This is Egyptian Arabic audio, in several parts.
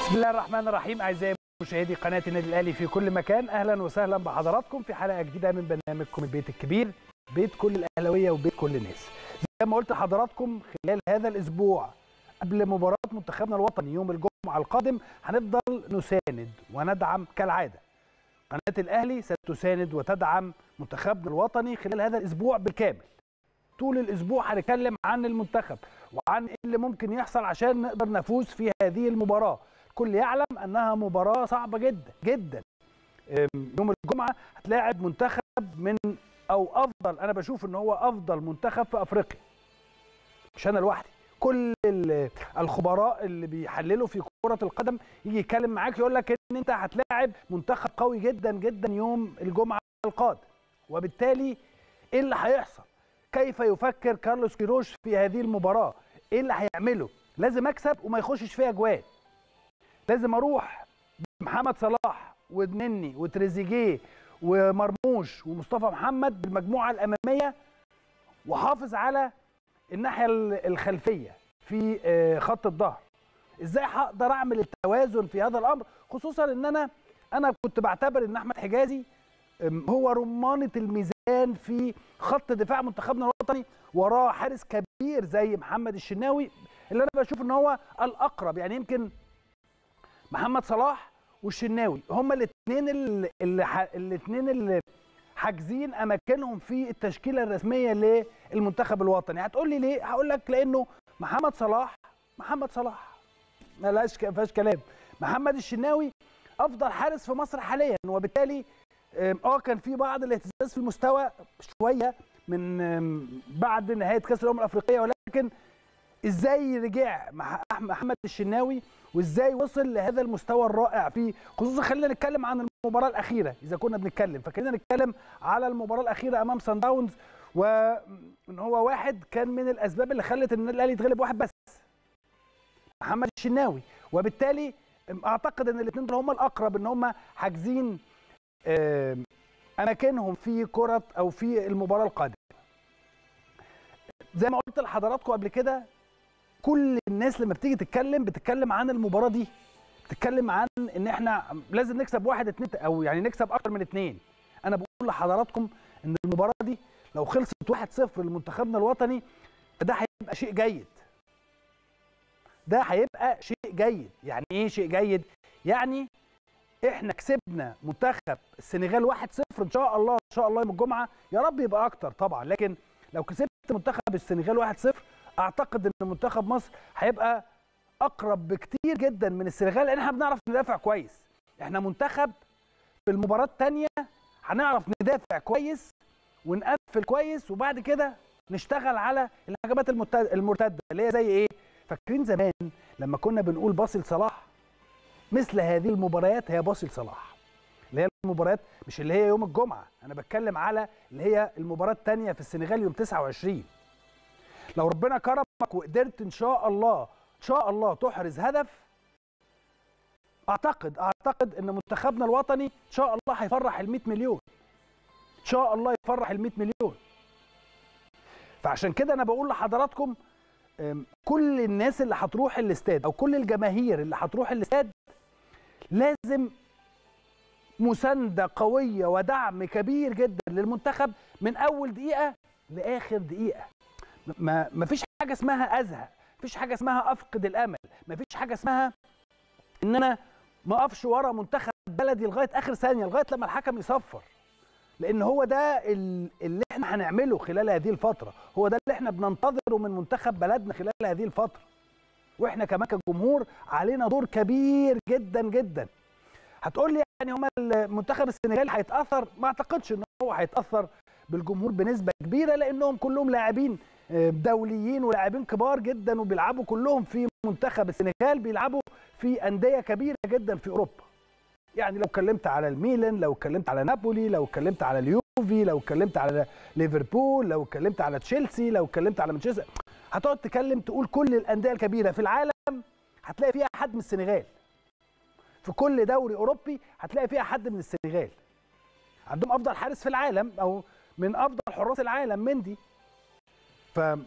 بسم الله الرحمن الرحيم اعزائي مشاهدي قناه النادي الاهلي في كل مكان اهلا وسهلا بحضراتكم في حلقه جديده من برنامجكم البيت الكبير بيت كل الاهلاويه وبيت كل الناس زي ما قلت لحضراتكم خلال هذا الاسبوع قبل مباراه منتخبنا الوطني يوم الجمعه القادم هنفضل نساند وندعم كالعاده قناه الاهلي ستساند وتدعم منتخبنا الوطني خلال هذا الاسبوع بالكامل طول الاسبوع هنتكلم عن المنتخب وعن ايه اللي ممكن يحصل عشان نقدر نفوز في هذه المباراه الكل يعلم انها مباراه صعبه جدا جدا يوم الجمعه هتلاعب منتخب من او افضل انا بشوف ان هو افضل منتخب في افريقيا مش انا لوحدي كل الخبراء اللي بيحللوا في كره القدم يجي يتكلم معاك يقول لك ان انت هتلاعب منتخب قوي جدا جدا يوم الجمعه القادم وبالتالي ايه اللي هيحصل كيف يفكر كارلوس كيروش في هذه المباراه ايه اللي هيعمله لازم اكسب وما يخشش فيها جوان لازم اروح محمد صلاح ونني وتريزيجيه ومرموش ومصطفى محمد بالمجموعه الاماميه وحافظ على الناحيه الخلفيه في خط الظهر ازاي هقدر اعمل التوازن في هذا الامر خصوصا ان انا انا كنت بعتبر ان احمد حجازي هو رمانه الميزان في خط دفاع منتخبنا الوطني وراه حارس كبير زي محمد الشناوي اللي انا بشوف ان هو الاقرب يعني يمكن محمد صلاح والشناوي هما الاثنين اللي الاثنين اللي حاجزين اماكنهم في التشكيله الرسميه للمنتخب الوطني هتقول لي ليه هقول لك لانه محمد صلاح محمد صلاح ما لهاش فيهاش كلام محمد الشناوي افضل حارس في مصر حاليا وبالتالي اه كان في بعض الاهتزاز في المستوى شويه من بعد نهايه كاس الامم الافريقيه ولكن ازاي رجع محمد الشناوي وازاي وصل لهذا المستوى الرائع في خصوصا خلينا نتكلم عن المباراه الاخيره اذا كنا بنتكلم فخلينا نتكلم على المباراه الاخيره امام سان داونز وان هو واحد كان من الاسباب اللي خلت النادي الاهلي يتغلب واحد بس محمد الشناوي وبالتالي اعتقد ان الاثنين دول هم الاقرب ان هم حاجزين اماكنهم في كره او في المباراه القادمه زي ما قلت لحضراتكم قبل كده كل الناس لما بتيجي تتكلم بتتكلم عن المباراه دي بتتكلم عن ان احنا لازم نكسب واحد اتنين او يعني نكسب اكتر من اتنين انا بقول لحضراتكم ان المباراه دي لو خلصت 1-0 لمنتخبنا الوطني فده هيبقى شيء جيد ده هيبقى شيء جيد يعني ايه شيء جيد يعني احنا كسبنا منتخب السنغال 1-0 ان شاء الله ان شاء الله يوم الجمعه يا رب يبقى اكتر طبعا لكن لو كسبت منتخب السنغال 1-0 اعتقد ان منتخب مصر هيبقى اقرب بكتير جدا من السنغال لان احنا بنعرف ندافع كويس احنا منتخب في المباراه الثانيه هنعرف ندافع كويس ونقفل كويس وبعد كده نشتغل على الهجمات المرتده اللي هي زي ايه فاكرين زمان لما كنا بنقول باصي لصلاح مثل هذه المباريات هي باصي لصلاح اللي هي المباريات مش اللي هي يوم الجمعه انا بتكلم على اللي هي المباراه الثانيه في السنغال يوم 29 لو ربنا كرمك وقدرت ان شاء الله ان شاء الله تحرز هدف اعتقد اعتقد ان منتخبنا الوطني ان شاء الله هيفرح ال 100 مليون ان شاء الله يفرح ال 100 مليون فعشان كده انا بقول لحضراتكم كل الناس اللي هتروح الاستاد او كل الجماهير اللي هتروح الاستاد لازم مسانده قويه ودعم كبير جدا للمنتخب من اول دقيقه لاخر دقيقه ما ما فيش حاجه اسمها ازهق ما فيش حاجه اسمها افقد الامل ما فيش حاجه اسمها ان انا ما اقفش ورا منتخب بلدي لغايه اخر ثانيه لغايه لما الحكم يصفر لان هو ده اللي احنا هنعمله خلال هذه الفتره هو ده اللي احنا بننتظره من منتخب بلدنا خلال هذه الفتره واحنا كمان كجمهور علينا دور كبير جدا جدا هتقول لي يعني هما المنتخب السنغال هيتاثر ما اعتقدش ان هو هيتاثر بالجمهور بنسبه كبيره لانهم كلهم لاعبين دوليين ولاعبين كبار جدا وبيلعبوا كلهم في منتخب السنغال بيلعبوا في انديه كبيره جدا في اوروبا يعني لو اتكلمت على الميلان لو اتكلمت على نابولي لو اتكلمت على اليوفي لو اتكلمت على ليفربول لو اتكلمت على تشيلسي لو اتكلمت على مانشستر هتقعد تكلم تقول كل الانديه الكبيره في العالم هتلاقي فيها حد من السنغال في كل دوري اوروبي هتلاقي فيها حد من السنغال عندهم افضل حارس في العالم او من افضل حراس العالم مندي ف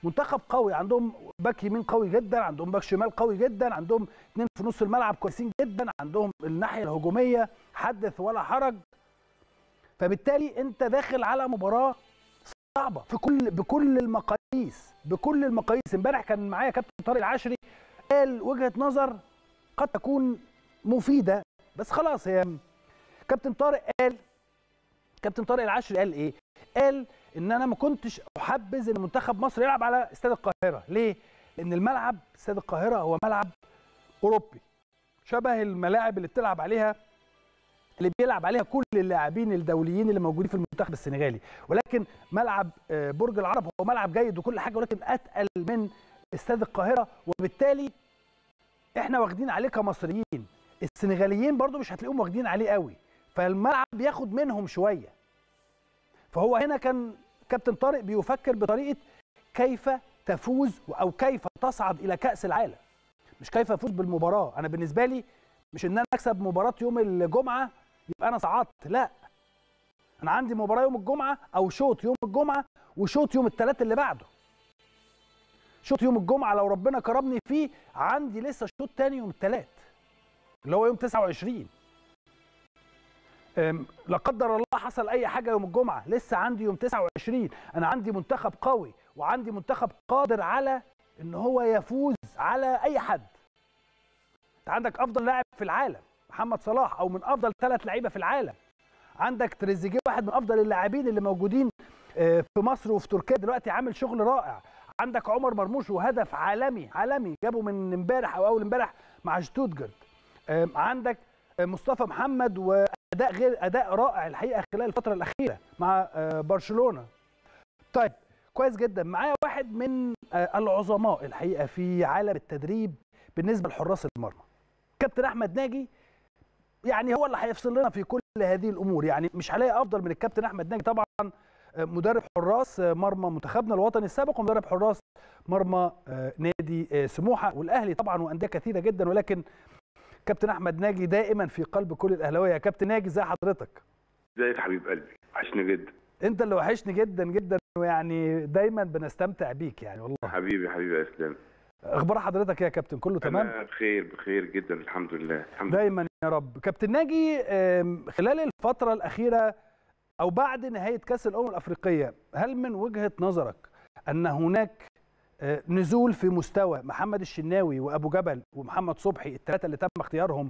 منتخب قوي عندهم باك يمين قوي جدا عندهم باك شمال قوي جدا عندهم اثنين في نص الملعب كويسين جدا عندهم الناحيه الهجوميه حدث ولا حرج فبالتالي انت داخل على مباراه صعبه في كل بكل المقاييس بكل المقاييس امبارح كان معايا كابتن طارق العشري قال وجهه نظر قد تكون مفيده بس خلاص هي كابتن طارق قال كابتن طارق العشري قال ايه قال ان انا ما كنتش احبذ ان منتخب مصر يلعب على استاد القاهره ليه لان الملعب استاد القاهره هو ملعب اوروبي شبه الملاعب اللي بتلعب عليها اللي بيلعب عليها كل اللاعبين الدوليين اللي موجودين في المنتخب السنغالي ولكن ملعب برج العرب هو ملعب جيد وكل حاجه ولكن اتقل من استاد القاهره وبالتالي احنا واخدين عليه كمصريين السنغاليين برضو مش هتلاقيهم واخدين عليه قوي فالملعب بياخد منهم شويه فهو هنا كان كابتن طارق بيفكر بطريقه كيف تفوز او كيف تصعد الى كاس العالم مش كيف افوز بالمباراه انا بالنسبه لي مش ان انا اكسب مباراه يوم الجمعه يبقى انا صعدت لا انا عندي مباراه يوم الجمعه او شوط يوم الجمعه وشوط يوم الثلاث اللي بعده شوط يوم الجمعه لو ربنا كرمني فيه عندي لسه شوط تاني يوم الثلاث اللي هو يوم 29 لا قدر الله حصل اي حاجه يوم الجمعه لسه عندي يوم 29 انا عندي منتخب قوي وعندي منتخب قادر على ان هو يفوز على اي حد انت عندك افضل لاعب في العالم محمد صلاح او من افضل ثلاث لعيبه في العالم عندك تريزيجيه واحد من افضل اللاعبين اللي موجودين في مصر وفي تركيا دلوقتي عامل شغل رائع عندك عمر مرموش وهدف عالمي عالمي جابه من امبارح او اول امبارح مع شتوتجارت عندك مصطفى محمد واداء غير اداء رائع الحقيقه خلال الفتره الاخيره مع برشلونه طيب كويس جدا معايا واحد من العظماء الحقيقه في عالم التدريب بالنسبه لحراس المرمى كابتن احمد ناجي يعني هو اللي هيفصل لنا في كل هذه الامور يعني مش هلاقي افضل من الكابتن احمد ناجي طبعا مدرب حراس مرمى منتخبنا الوطني السابق ومدرب حراس مرمى نادي سموحه والاهلي طبعا وانديه كثيره جدا ولكن كابتن احمد ناجي دائما في قلب كل الاهلاويه يا كابتن ناجي ازي حضرتك ازيك حبيب قلبي وحشني جدا انت اللي وحشني جدا جدا ويعني دايما بنستمتع بيك يعني والله حبيبي حبيبي يا اسلام اخبار حضرتك يا كابتن كله تمام انا بخير بخير جدا الحمد لله الحمد دايما يا رب كابتن ناجي خلال الفتره الاخيره او بعد نهايه كاس الامم الافريقيه هل من وجهه نظرك ان هناك نزول في مستوى محمد الشناوي وابو جبل ومحمد صبحي الثلاثه اللي تم اختيارهم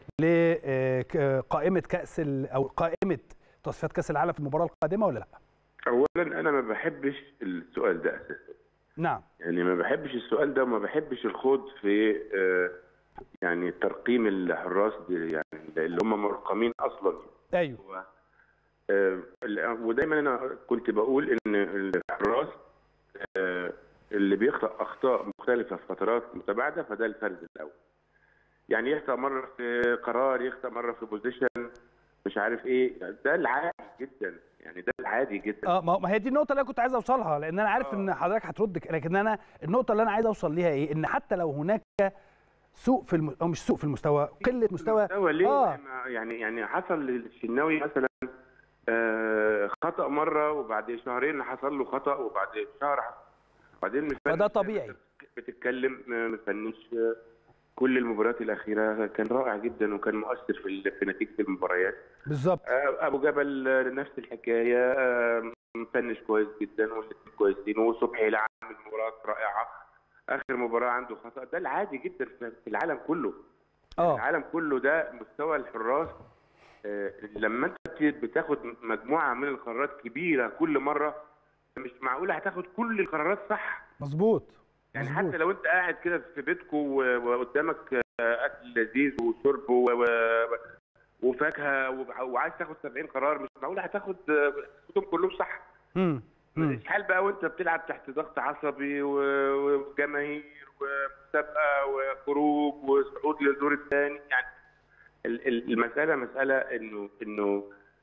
لقائمه كاس او قائمه تصفيات كاس العالم في المباراه القادمه ولا لا؟ اولا انا ما بحبش السؤال ده اساسا نعم يعني ما بحبش السؤال ده وما بحبش الخوض في يعني ترقيم الحراس يعني اللي هم مرقمين اصلا ايوه ودايما انا كنت بقول ان الحراس اللي بيخطأ اخطاء مختلفه في فترات متباعده فده الفرد الاول يعني يخطأ مره في قرار يخطأ مره في بوزيشن مش عارف ايه ده العادي جدا يعني ده العادي جدا اه ما هي دي النقطه اللي انا كنت عايز اوصلها لان انا عارف آه. ان حضرتك هترد لكن انا النقطه اللي انا عايز اوصل ليها ايه ان حتى لو هناك سوء في الم... او مش سوء في المستوى قله مستوى المستوى ليه آه. يعني يعني حصل للشناوي مثلا آه خطا مره وبعد شهرين حصل له خطا وبعد شهر وبعدين فده طبيعي بتتكلم ما فنش كل المباريات الاخيره كان رائع جدا وكان مؤثر في في نتيجه المباريات بالظبط ابو جبل نفس الحكايه مفنش كويس جدا والاثنين كويسين وصبحي لعب مباراه رائعه اخر مباراه عنده خطا ده العادي جدا في العالم كله أوه. العالم كله ده مستوى الحراس لما انت بتاخد مجموعه من القرارات كبيره كل مره مش معقول هتاخد كل القرارات صح مظبوط يعني حتى لو انت قاعد كده في بيتكم وقدامك اكل لذيذ وشرب وفاكهه وعايز تاخد 70 قرار مش معقول هتاخد كتب كلهم صح امم حال بقى وانت بتلعب تحت ضغط عصبي وجماهير ومسابقه وخروج وصعود للدور الثاني يعني المساله مساله انه انه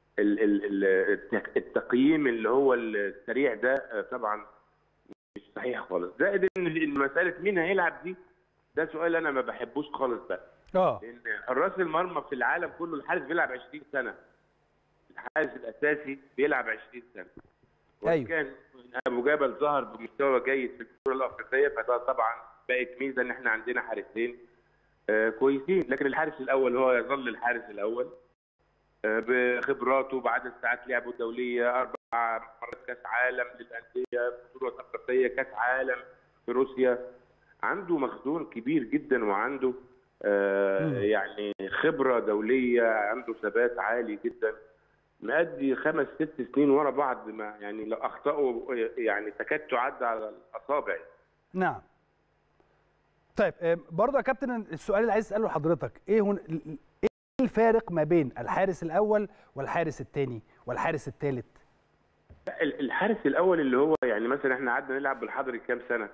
التقييم اللي هو السريع ده طبعا مش صحيح خالص زائد ان مساله مين هيلعب دي ده سؤال انا ما بحبوش خالص بقى اه لان حراس المرمى في العالم كله الحارس بيلعب 20 سنه الحارس الاساسي بيلعب 20 سنه أيوة. كان ابو جبل ظهر بمستوى جيد في البطوله الافريقيه فده طبعا بقت ميزه ان احنا عندنا حارسين آه، كويسين لكن الحارس الاول هو يظل الحارس الاول آه، بخبراته بعدد ساعات لعبه الدوليه اربع مرات كاس عالم للانديه بطوله افريقيه كاس عالم في روسيا عنده مخزون كبير جدا وعنده آه، مم. يعني خبره دوليه عنده ثبات عالي جدا مأدي خمس ست سنين ورا بعض ما يعني لو اخطأه يعني تكاد تعد على الاصابع نعم طيب آه، برضه يا كابتن السؤال اللي عايز اساله لحضرتك ايه هن... ايه الفارق ما بين الحارس الاول والحارس الثاني والحارس الثالث لا، ال- الحارس الاول اللي هو يعني مثلا احنا قعدنا نلعب بالحضري كام سنه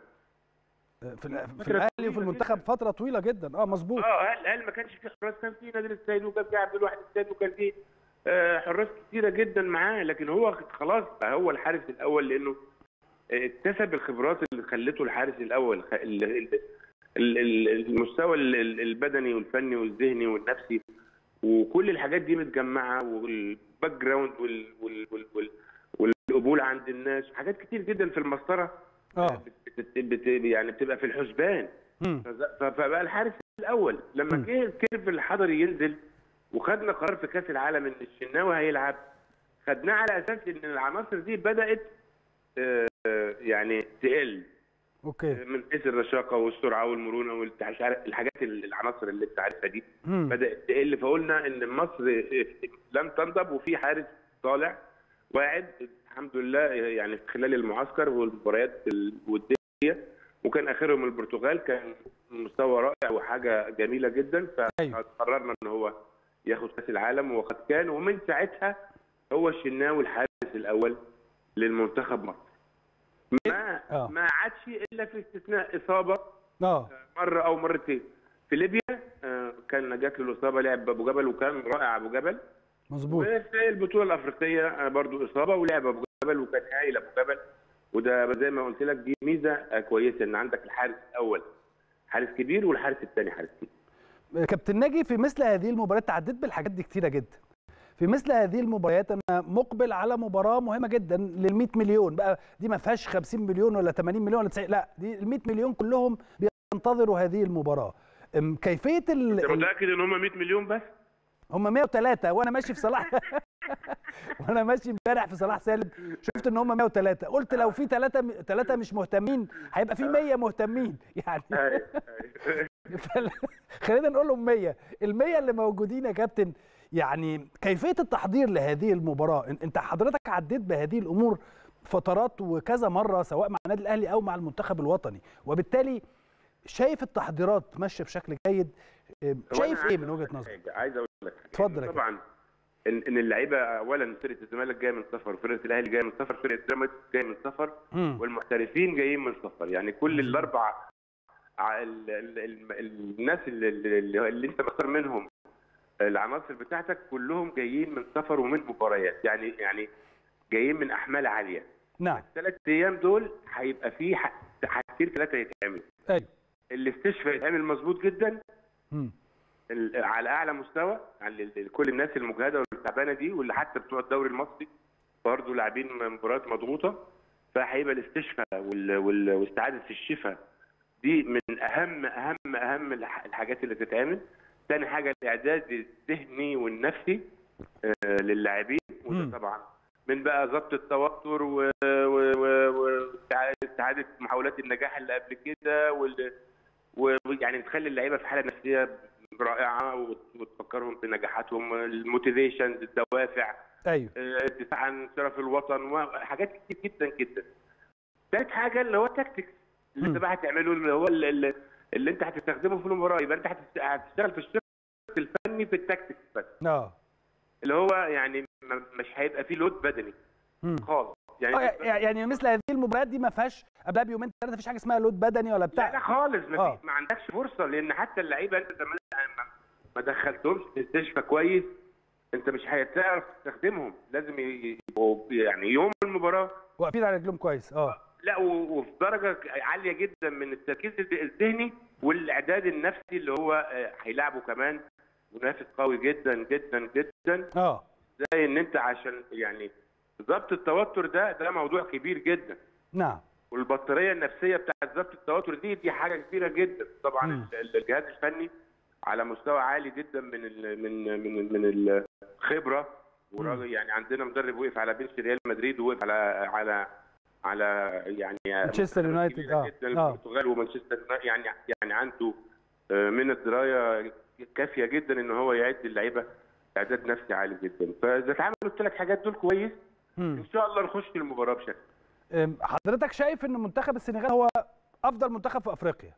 في ال- في فترة الاهلي طويلة وفي المنتخب جداً. فتره طويله جدا اه مظبوط اه هل هل ما كانش في حراس كان في نادر السيد وكان في عبد الواحد السيد وكان في آه، حراس كتيره جدا معاه لكن هو خلاص بقى هو الحارس الاول لانه آه، اكتسب الخبرات اللي خلته الحارس الاول خ- ال- ال- ال- ال- المستوى ال- ال- البدني والفني والذهني والنفسي وكل الحاجات دي متجمعه والباك جراوند وال- وال- وال- وال- والقبول عند الناس حاجات كتير جدا في المسطره اه بت- بت- يعني بتبقى في الحسبان مم. فز- ف- فبقى الحارس الاول لما مم. جه الكيرف الحضري ينزل وخدنا قرار في كاس العالم ان الشناوي هيلعب خدناه على اساس ان العناصر دي بدات آه، آه، يعني تقل اوكي من حيث الرشاقه والسرعه والمرونه والت- مش عارف الحاجات ال- العناصر اللي انت عارفها دي مم. بدات تقل فقلنا ان مصر لم تنضب وفي حارس طالع واعد الحمد لله يعني في خلال المعسكر والمباريات الوديه وكان اخرهم البرتغال كان مستوى رائع وحاجه جميله جدا أيوة. فقررنا ان هو ياخد كاس العالم وقد كان ومن ساعتها هو الشناوي الحارس الاول للمنتخب مصر ما آه. ما عادش الا في استثناء اصابه اه مره او مرتين في ليبيا آه، كان جات له الاصابه لعب ابو جبل وكان رائع ابو جبل مظبوط وفي البطوله الافريقيه آه، برضو اصابه ولعب ابو جبل وكان هايل ابو جبل وده زي ما قلت لك دي ميزه آه، كويسه ان عندك الحارس الاول حارس كبير والحارس الثاني حارس كبير كابتن ناجي في مثل هذه المباريات تعديت بالحاجات دي كتيره جدا في مثل هذه المباريات انا مقبل على مباراه مهمه جدا لل 100 مليون بقى دي ما فيهاش 50 مليون ولا 80 مليون ولا 90 لا دي ال 100 مليون كلهم بينتظروا هذه المباراه أم، كيفيه انت ال... ال- متاكد ان هم 100 مليون بس؟ هم 103 وانا ماشي في صلاح وانا ماشي امبارح في صلاح سالم شفت ان هم 103 قلت لو في ثلاثه ثلاثه مش مهتمين هيبقى في 100 مهتمين يعني أيوة، أيوة. فال- خلينا نقول لهم 100 ال 100 اللي موجودين يا كابتن يعني كيفيه التحضير لهذه المباراه إن- انت حضرتك عديت بهذه الامور فترات وكذا مره سواء مع النادي الاهلي او مع المنتخب الوطني وبالتالي شايف التحضيرات ماشيه بشكل جيد شايف وأنا ايه عايز من أقول وجهه لك نظرك حاجة، عايز اقول لك حاجة. اتفضل يا طبعا ان ان اللعيبه اولا فرقه الزمالك جايه من سفر وفرقه الاهلي جايه من سفر فرقه الزمالك جايه من سفر مم. والمحترفين جايين من سفر يعني كل الاربع ع- ال- ال- ال- الناس اللي, اللي, اللي انت مختار منهم العناصر بتاعتك كلهم جايين من سفر ومن مباريات يعني يعني جايين من احمال عاليه نعم الثلاث ايام دول هيبقى في ح- حاجتين ثلاثه يتعملوا ايوه الاستشفاء يتعمل مظبوط جدا مم. ال- على اعلى مستوى يعني ال- ال- كل الناس المجهده والتعبانه دي واللي حتى بتوع الدوري المصري برضه لاعبين مباريات مضغوطه فهيبقى الاستشفاء وال- وال- واستعاده الشفاء دي من اهم اهم اهم الح- الحاجات اللي تتعمل ثاني حاجه الاعداد الذهني والنفسي آه، للاعبين مم. وده طبعا من بقى ضبط التوتر و- و- و- واستعاده محاولات النجاح اللي قبل كده وال- ويعني تخلي اللعيبه في حاله نفسيه رائعه وت- وتفكرهم بنجاحاتهم الموتيفيشن الدوافع ايوه آه، الدفاع عن شرف الوطن وحاجات كتير جدا جدا. ثالث حاجه اللي هو التكتكس اللي انت مم. بقى هتعمله اللي هو اللي, اللي- اللي انت هتستخدمه في المباراه يبقى انت هتست- هتشتغل في الشق الفني في التكتكس بس اه اللي هو يعني م- مش هيبقى فيه لود بدني مم. خالص يعني اه يعني مثل هذه المباريات دي ما فيهاش قبلها بيومين ثلاثه مفيش حاجه اسمها لود بدني ولا لا لا بتاع خالص ما, آه. في ما عندكش فرصه لان حتى اللعيبه انت زمان ما- ما دخلتهمش في الاستشفاء كويس انت مش هتعرف تستخدمهم لازم ي- يبقوا يعني يوم المباراه واقفين على رجلهم كويس اه لا و- وفي درجه عاليه جدا من التركيز الذهني والاعداد النفسي اللي هو آه، هيلعبوا كمان منافس قوي جدا جدا جدا اه زي ان انت عشان يعني ضبط التوتر ده ده موضوع كبير جدا نعم والبطاريه النفسيه بتاعت ضبط التوتر دي دي حاجه كبيره جدا طبعا مم. ال- الجهاز الفني على مستوى عالي جدا من ال من من من الخبره وراجل يعني عندنا مدرب وقف على بنش ريال مدريد ووقف على على على يعني مانشستر منتخبات يونايتد، كبيرة آه، جدا آه. البرتغال ومانشستر يونايتد يعني يعني عنده آه، من الدرايه كافيه جدا ان هو يعد اللعيبه اعداد نفسي عالي جدا فاذا اتعملوا الثلاث حاجات دول كويس مم. ان شاء الله نخش المباراه بشكل أم، حضرتك شايف ان منتخب السنغال هو افضل منتخب في افريقيا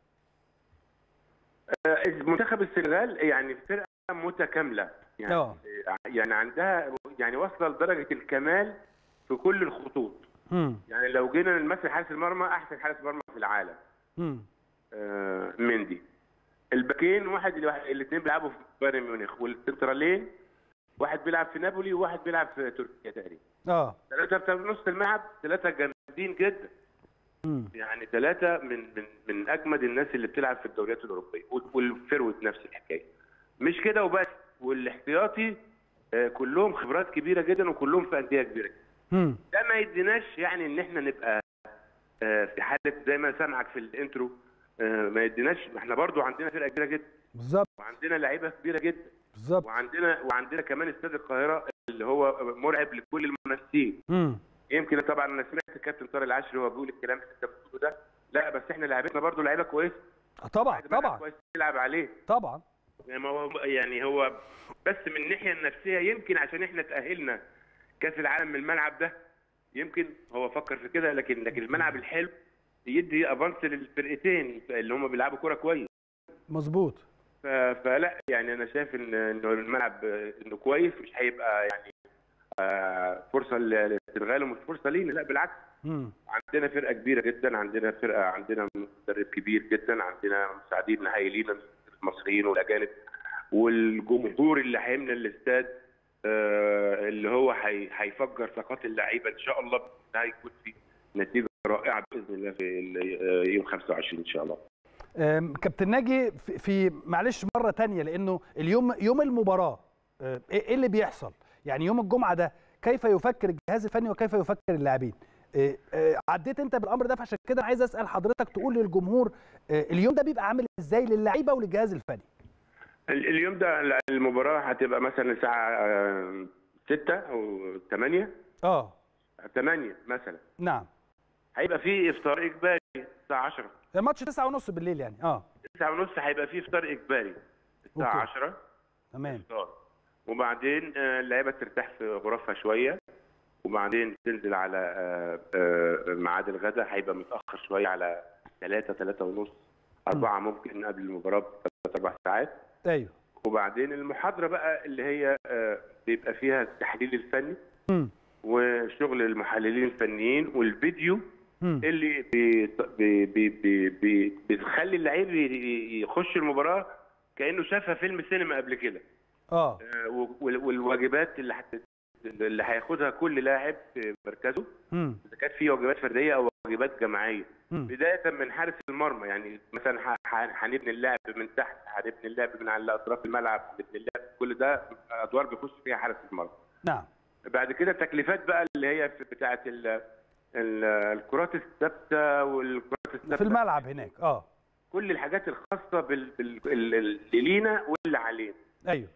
آه، منتخب السنغال يعني فرقه متكامله يعني اه يعني عندها يعني واصله لدرجه الكمال في كل الخطوط مم. يعني لو جينا نمثل حارس المرمى احسن حارس مرمى في العالم مم. آه، مندي الباكين واحد الاثنين بيلعبوا في بايرن ميونخ والسنترالين واحد بيلعب في نابولي وواحد بيلعب في تركيا تقريبا اه ثلاثه بتاع نص الملعب ثلاثه جامدين جدا مم. يعني ثلاثه من من من اجمد الناس اللي بتلعب في الدوريات الاوروبيه والفيرود نفس الحكايه مش كده وبس والاحتياطي آه، كلهم خبرات كبيره جدا وكلهم في انديه كبيره مم. ده ما يديناش يعني ان احنا نبقى آه، في حاله زي ما سامعك في الانترو آه، ما يديناش احنا برضو عندنا فرقه كبيره جدا بالظبط وعندنا لعيبه كبيره جدا بالظبط وعندنا وعندنا كمان استاد القاهره اللي هو مرعب لكل المنافسين مم. يمكن طبعا انا سمعت الكابتن طارق العشري وهو بيقول الكلام اللي انت بتقوله ده لا بس احنا لعيبتنا برضو لعيبه كويسه آه، طبعا واحد ملعب طبعا كويس تلعب عليه طبعا يعني ما هو يعني هو بس من الناحيه النفسيه يمكن عشان احنا تاهلنا كاس العالم من الملعب ده يمكن هو فكر في كده لكن لكن الملعب الحلو يدي افانس للفرقتين اللي هم بيلعبوا كوره كويس مظبوط ف- فلا يعني انا شايف ان انه الملعب آه، انه كويس مش هيبقى يعني آه، فرصه للسنغال ومش فرصه لينا لا بالعكس مم. عندنا فرقه كبيره جدا عندنا فرقه عندنا مدرب كبير جدا عندنا مساعدين هايلين المصريين والاجانب والجمهور اللي هيملى الاستاد آه، اللي هو هي- هيفجر طاقات اللعيبه ان شاء الله ده هيكون في نتيجه رائعه باذن الله في ال- آه، يوم 25 ان شاء الله أم، كابتن ناجي في- في معلش مره تانية لانه اليوم يوم المباراه أه، ايه إيه اللي بيحصل يعني يوم الجمعه ده كيف يفكر الجهاز الفني وكيف يفكر اللاعبين إيه، أه، عديت انت بالامر ده فعشان كده أنا عايز اسال حضرتك تقول للجمهور أه، اليوم ده بيبقى عامل ازاي للعيبه وللجهاز الفني ال- اليوم ده المباراه هتبقى مثلا الساعه 6 او 8 اه 8 مثلا نعم هيبقى في افطار اجباري الساعه 10 الماتش 9:30 بالليل يعني اه 9 ونص هيبقى في افطار اجباري الساعه أوكي. 10 تمام افطار وبعدين آه، اللعيبه ترتاح في غرفها شويه وبعدين تنزل على آه، آه، ميعاد الغداء هيبقى متاخر شويه على 3 3 ونص 4 ممكن قبل المباراه بثلاث اربع ساعات ايوه وبعدين المحاضره بقى اللي هي آه، بيبقى فيها التحليل الفني مم. وشغل المحللين الفنيين والفيديو مم. اللي بي بي بي بي بي بتخلي اللعيب ي- يخش المباراه كانه شافها فيلم سينما قبل كده اه آه، وال- والواجبات اللي حت... اللي هياخدها كل لاعب في مركزه مم. اذا كانت في واجبات فرديه او واجبات جماعيه مم. بدايه من حارس المرمى يعني مثلا ح- ح- هنبني اللعب من تحت هنبني اللعب من على اطراف الملعب هنبني اللعب كل ده ادوار بيخش فيها حارس المرمى نعم بعد كده التكليفات بقى اللي هي في- بتاعه ال... ال- الكرات الثابته والكرات الثابته في الملعب هناك اه كل الحاجات الخاصه بال... بال... ال- اللي لينا واللي علينا ايوه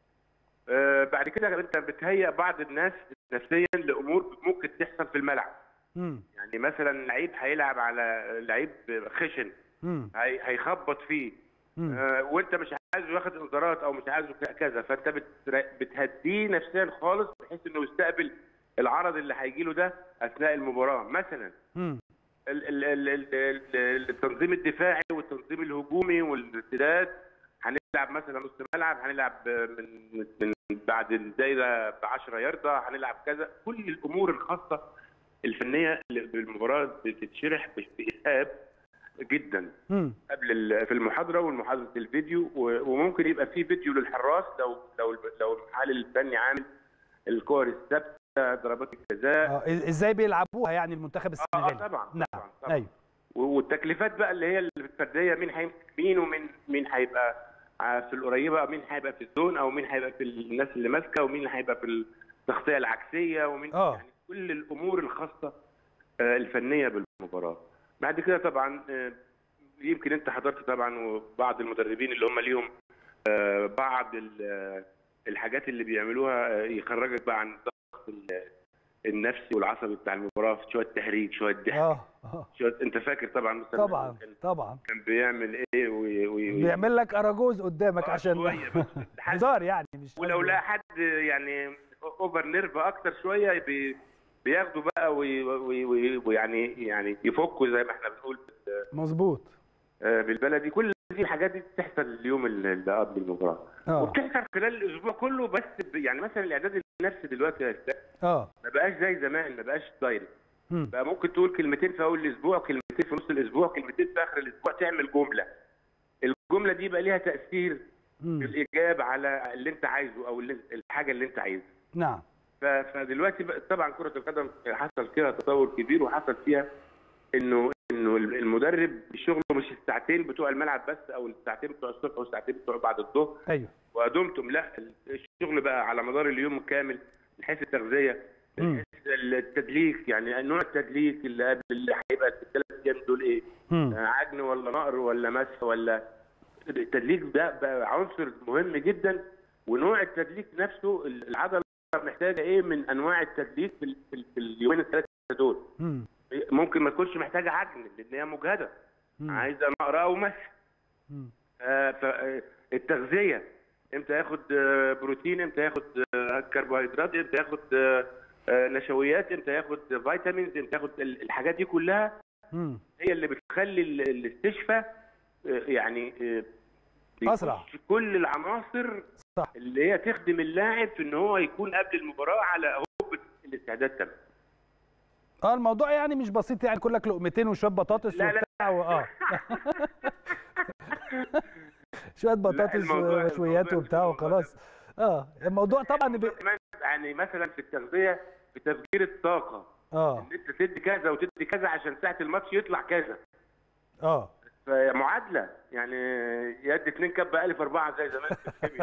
آه، بعد كده انت بتهيئ بعض الناس نفسيا لامور ممكن تحصل في الملعب مم. يعني مثلا لعيب هيلعب على لعيب خشن مم. هي- هيخبط فيه مم. آه، وانت مش عايزه ياخد انذارات او مش عايزه ك- كذا فانت بت- بتهديه نفسيا خالص بحيث انه يستقبل العرض اللي هيجي له ده اثناء المباراه مثلا مم. ال- ال- ال- ال- ال- التنظيم الدفاعي والتنظيم الهجومي والارتداد هنلعب مثلا نص ملعب هنلعب من من بعد الدايره ب 10 يارده هنلعب كذا كل الامور الخاصه الفنيه اللي بالمباراه بتتشرح باسهاب جدا مم. قبل ال- في المحاضره والمحاضره الفيديو و- وممكن يبقى في فيديو للحراس لو لو لو المحلل الفني عامل الكور الثابته ضربات الجزاء آه. إز- ازاي بيلعبوها يعني المنتخب اه السنغالي طبعا نعم طبعا, طبعا. ايوه والتكليفات بقى اللي هي الفرديه مين هيمسك مين ومين مين هيبقى في القريبه مين هيبقى في الزون او مين هيبقى في الناس اللي ماسكه ومين اللي هيبقى في التغطيه العكسيه ومين آه. يعني كل الامور الخاصه آه، الفنيه بالمباراه بعد كده طبعا آه، يمكن انت حضرت طبعا وبعض المدربين اللي هم ليهم آه، بعض ال- آه، الحاجات اللي بيعملوها آه، يخرجك بقى عن الضغط ال- النفسي والعصبي بتاع المباراه شويه تهريج شويه ضحك اه اه شويه انت فاكر طبعا مستر طبعا كان- طبعا كان بيعمل ايه وي وي وي- بيعمل لك اراجوز قدامك آه، عشان شوية بس. حد- هزار يعني مش ولو قصدي. لا حد يعني اوفر نيرف اكتر شويه بي بياخدوا بقى وي- وي- وي- ويعني يعني يفكوا زي ما احنا بنقول بال- مظبوط آه، بالبلدي كل دي الحاجات دي بتحصل اليوم اللي اللي قبل المباراه اه وبتحصل خلال الاسبوع كله بس ب- يعني مثلا الاعداد النفسي دلوقتي يا أستاذ اه ما بقاش زي زمان ما بقاش دايركت مم. بقى ممكن تقول كلمتين في اول الاسبوع كلمتين في نص الاسبوع كلمتين في اخر الاسبوع تعمل جمله الجمله دي بقى ليها تاثير مم. بالايجاب على اللي انت عايزه او اللي الحاجه اللي انت عايزها نعم ف- فدلوقتي بقى طبعا كره القدم حصل فيها تطور كبير وحصل فيها انه انه المدرب شغله مش الساعتين بتوع الملعب بس او الساعتين بتوع الصبح والساعتين بتوع بعد الظهر ايوه ودمتم لا الشغل بقى على مدار اليوم كامل من حيث التغذيه من مم. حيث التدليك يعني نوع التدليك اللي قبل اللي هيبقى في الثلاث ايام دول ايه؟ مم. عجن ولا نقر ولا مسح ولا التدليك ده بقى عنصر مهم جدا ونوع التدليك نفسه العضله محتاجه ايه من انواع التدليك في, ال- في, ال- في اليومين الثلاثه دول مم. ممكن ما تكونش محتاجه عجن لان هي مجهده مم. عايزه نقر او مسح مم. آه، ف- آه، التغذيه امتى ياخد آه، بروتين امتى ياخد آه، كربوهيدرات امتى ياخد آه، آه، نشويات امتى ياخد فيتامينز امتى ياخد ال- الحاجات دي كلها مم. هي اللي بتخلي ال- الاستشفاء آه، يعني آه، بيخش أسرع. في كل العناصر صح اللي هي تخدم اللاعب في ان هو يكون قبل المباراه على هوب الاستعداد تمام اه الموضوع يعني مش بسيط يعني كلك لقمتين وشويه بطاطس لا، لا. وبتاع و- اه شويه بطاطس الموضوع- ومشويات الموضوع وبتاع مش وخلاص اه الموضوع طبعا ب... كمان يعني مثلا في التغذيه في تفجير الطاقه اه ان انت تدي كذا وتدي كذا عشان ساعه الماتش يطلع كذا اه فمعادله يعني يد اتنين كب الف اربعه زي زمان في الكيمياء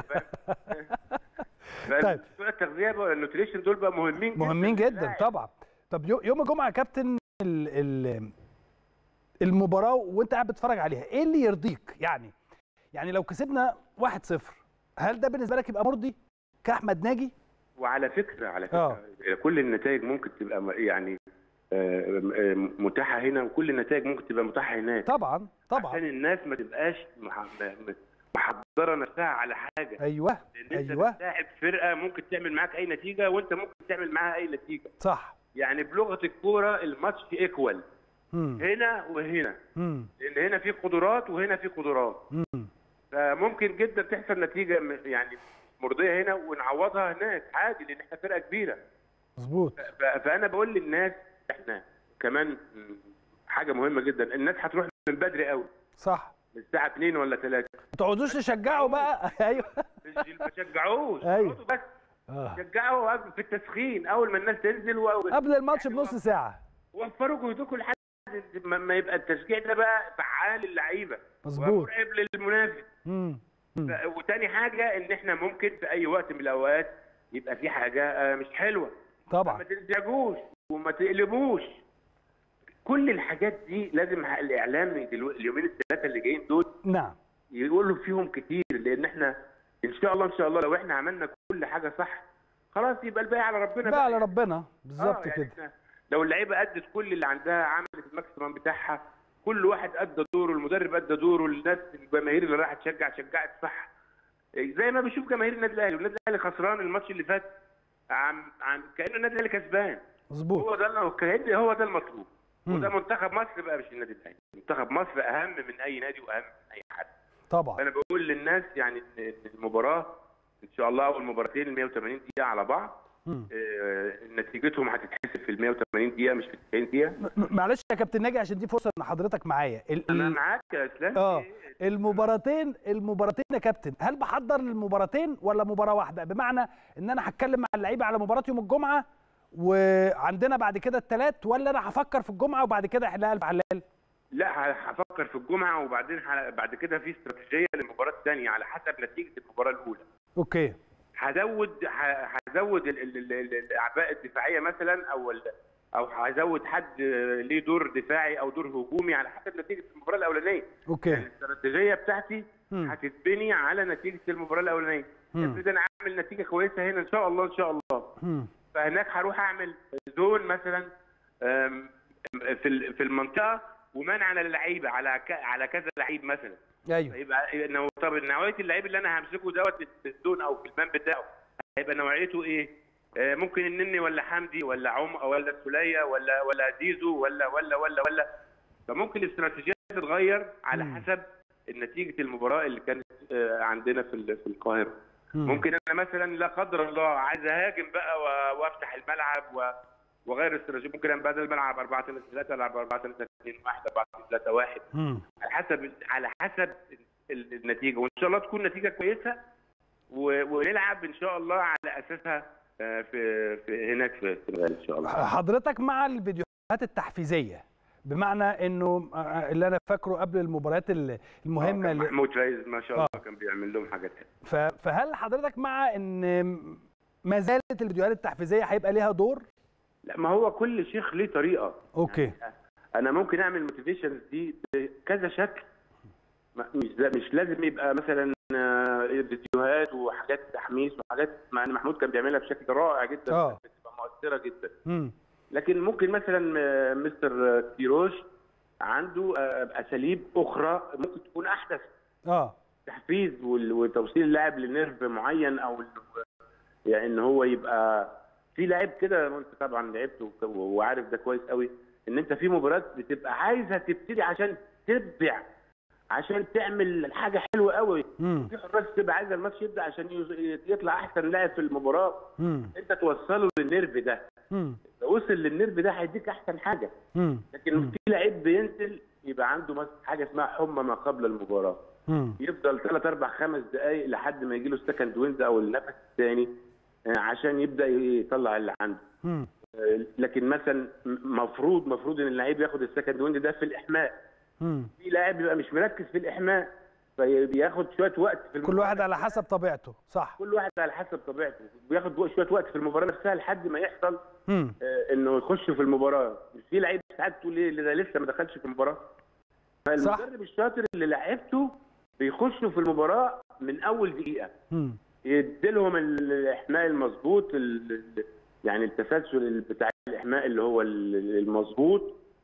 فاهم؟ طيب. فبتوع التغذيه بقى النوتريشن دول بقى مهمين جدا مهمين جدا للاعب. طبعا طب يو- يوم الجمعه يا كابتن ال... ال... المباراه وانت قاعد بتتفرج عليها ايه اللي يرضيك يعني يعني لو كسبنا 1-0 هل ده بالنسبه لك يبقى مرضي كاحمد ناجي وعلى فكره على فكره آه. كل النتائج ممكن تبقى م- يعني آه، آه، متاحه هنا وكل النتائج ممكن تبقى متاحه هناك طبعا عشان طبعا الناس ما تبقاش مح- م- م- محضره نفسها على حاجه ايوه لان انت ايوه بتلاعب فرقه ممكن تعمل معاك اي نتيجه وانت ممكن تعمل معاها اي نتيجه صح يعني بلغه الكوره الماتش ايكوال امم هنا وهنا امم لان هنا في قدرات وهنا في قدرات امم فممكن جدا تحصل نتيجه م- يعني مرضيه هنا ونعوضها هناك عادي لان احنا فرقه كبيره مظبوط ف- فانا بقول للناس احنا كمان م- حاجه مهمه جدا الناس هتروح من بدري قوي صح من الساعه 2 ولا 3 ما تقعدوش تشجعوا بقى ايوه مش ما تشجعوش أيوة. اقعدوا بس آه. شجعوا قبل- في التسخين اول ما الناس تنزل و- قبل الماتش بنص ساعه وفروا جهدكم لحد ما ما يبقى التشجيع ده بقى فعال للعيبه مظبوط ومرعب للمنافس امم أمم. ف- وتاني حاجه ان احنا ممكن في اي وقت من الاوقات يبقى في حاجه آه، مش حلوه ما طبعا تنزعجوش وما تقلبوش كل الحاجات دي لازم الاعلام دلو- اليومين الثلاثه اللي جايين دول نعم يقولوا فيهم كتير لان احنا ان شاء الله ان شاء الله لو احنا عملنا كل حاجه صح خلاص يبقى الباقي على ربنا بقى على ربنا آه، بالظبط يعني كده إحنا لو اللعيبه ادت كل اللي عندها عملت الماكسيمم بتاعها كل واحد ادى دوره المدرب ادى دوره الناس الجماهير اللي راحت تشجع شجعت صح زي ما بشوف جماهير النادي الاهلي والنادي الاهلي خسران الماتش اللي فات عن عن كانه النادي الاهلي كسبان مظبوط هو ده اللي- كأن هو ده المطلوب مم. وده منتخب مصر بقى مش النادي الاهلي منتخب مصر اهم من اي نادي واهم من اي حد طبعا فانا بقول للناس يعني إن- إن المباراه ان شاء الله اول مباراتين ال 180 دقيقه على بعض مم. آه، نتيجتهم هتتحسب في ال 180 دقيقه مش في ال 90 دقيقه م- معلش يا كابتن ناجي عشان دي فرصه ان حضرتك معايا ال- انا ال- معاك يا اسلام اه المباراتين المباراتين يا كابتن هل بحضر للمباراتين ولا مباراه واحده بمعنى ان انا هتكلم مع اللعيبه على مباراه يوم الجمعه وعندنا بعد كده الثلاث ولا انا هفكر في الجمعه وبعد كده احلها الف حلال لا ه- هفكر في الجمعه وبعدين ه- بعد كده في استراتيجيه للمباراه الثانيه على حسب نتيجه المباراه الاولى اوكي هزود ه- هزود ال- ال- ال- ال- الاعباء الدفاعيه مثلا او ال- او هزود حد ليه دور دفاعي او دور هجومي على حسب نتيجه المباراه الاولانيه اوكي الاستراتيجيه بتاعتي مم. هتتبني على نتيجه المباراه الاولانيه مم. افرض انا عامل نتيجه كويسه هنا ان شاء الله ان شاء الله مم. فهناك هروح اعمل زون مثلا أم، في ال- في المنطقه ومنع للعيبه على ك- على كذا لعيب مثلا ايوه يبقى انه طب نوعيه اللعيب اللي انا همسكه دوت في الزون او في المان بتاعه هيبقى نوعيته ايه؟ آه، ممكن النني ولا حمدي ولا عم ولا السوليه ولا ولا زيزو ولا ولا ولا ولا فممكن الاستراتيجيه تتغير على مم. حسب نتيجه المباراه اللي كانت آه، عندنا في ال- في القاهره مم. ممكن انا مثلا لا قدر الله عايز اهاجم بقى و- وافتح الملعب و- واغير استراتيجيه ممكن انا بدل ما العب 4 3 3 العب 4 3 2 1 4 3 1 مم. على حسب على حسب ال- النتيجه وان شاء الله تكون نتيجه كويسه و- ونلعب ان شاء الله على اساسها آه، في في هناك في السنغال ان شاء الله حضرتك مع الفيديوهات التحفيزيه بمعنى انه آه، اللي انا فاكره قبل المباريات ال- المهمه كان اللي محمود فايز ما شاء الله كان بيعمل لهم حاجات حلوة. ف- فهل حضرتك مع ان ما زالت الفيديوهات التحفيزيه هيبقى ليها دور؟ لا ما هو كل شيخ ليه طريقه اوكي انا ممكن اعمل موتيفيشنز دي بكذا شكل ما- مش لا- مش لازم يبقى مثلا آه، فيديوهات وحاجات تحميس وحاجات مع ان محمود كان بيعملها بشكل رائع جدا آه. بتبقى مؤثره جدا امم لكن ممكن مثلا آه، مستر كيروش عنده آه، اساليب اخرى ممكن تكون احدث اه تحفيز وال- وتوصيل اللاعب لنيرف معين او ال- يعني ان هو يبقى في لاعب كده وانت طبعا لعبت وك- وعارف ده كويس قوي ان انت في مباريات بتبقى عايزها تبتدي عشان تبدع عشان تعمل حاجه حلوه قوي امم في حراس بتبقى عايزه الماتش يبدا عشان يز- يطلع احسن لاعب في المباراه امم انت توصله للنيرف ده امم لو وصل للنيرف ده هيديك احسن حاجه امم لكن في لعيب بينزل يبقى عنده مثلا حاجه اسمها حمى ما قبل المباراه امم يفضل 3 4 5 دقائق لحد ما يجي له السكند ويند او النفس الثاني عشان يبدا يطلع اللي عنده امم آه، لكن مثلا مفروض مفروض ان اللعيب ياخد السكند ويند ده في الاحماء امم في لاعب بيبقى مش مركز في الاحماء فبياخد شويه وقت في كل المباراة واحد على حسب طبيعته صح كل واحد على حسب طبيعته بياخد شويه وقت في المباراه نفسها لحد ما يحصل امم آه، انه يخش في المباراه مش في لعيب ساعات تقول ايه ده لسه ما دخلش في المباراه فالمدرب الشاطر اللي لعبته بيخشوا في المباراه من اول دقيقه امم يديلهم الاحماء المظبوط ال- ال- يعني التسلسل بتاع الاحماء اللي هو ال- المظبوط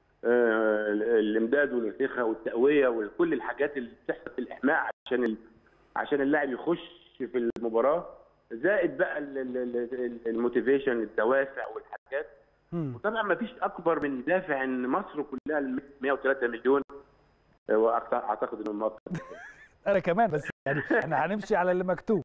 آه، الامداد والارتخاء والتقويه وكل الحاجات اللي بتحصل في الاحماء عشان ال- عشان اللاعب يخش في المباراه زائد بقى ال- ال- ال- الموتيفيشن الدوافع والحاجات امم وطبعا ما فيش اكبر من دافع ان مصر كلها ال 103 مليون آه، وأعت- اعتقد انهم اكتر انا كمان بس يعني احنا هنمشي على اللي مكتوب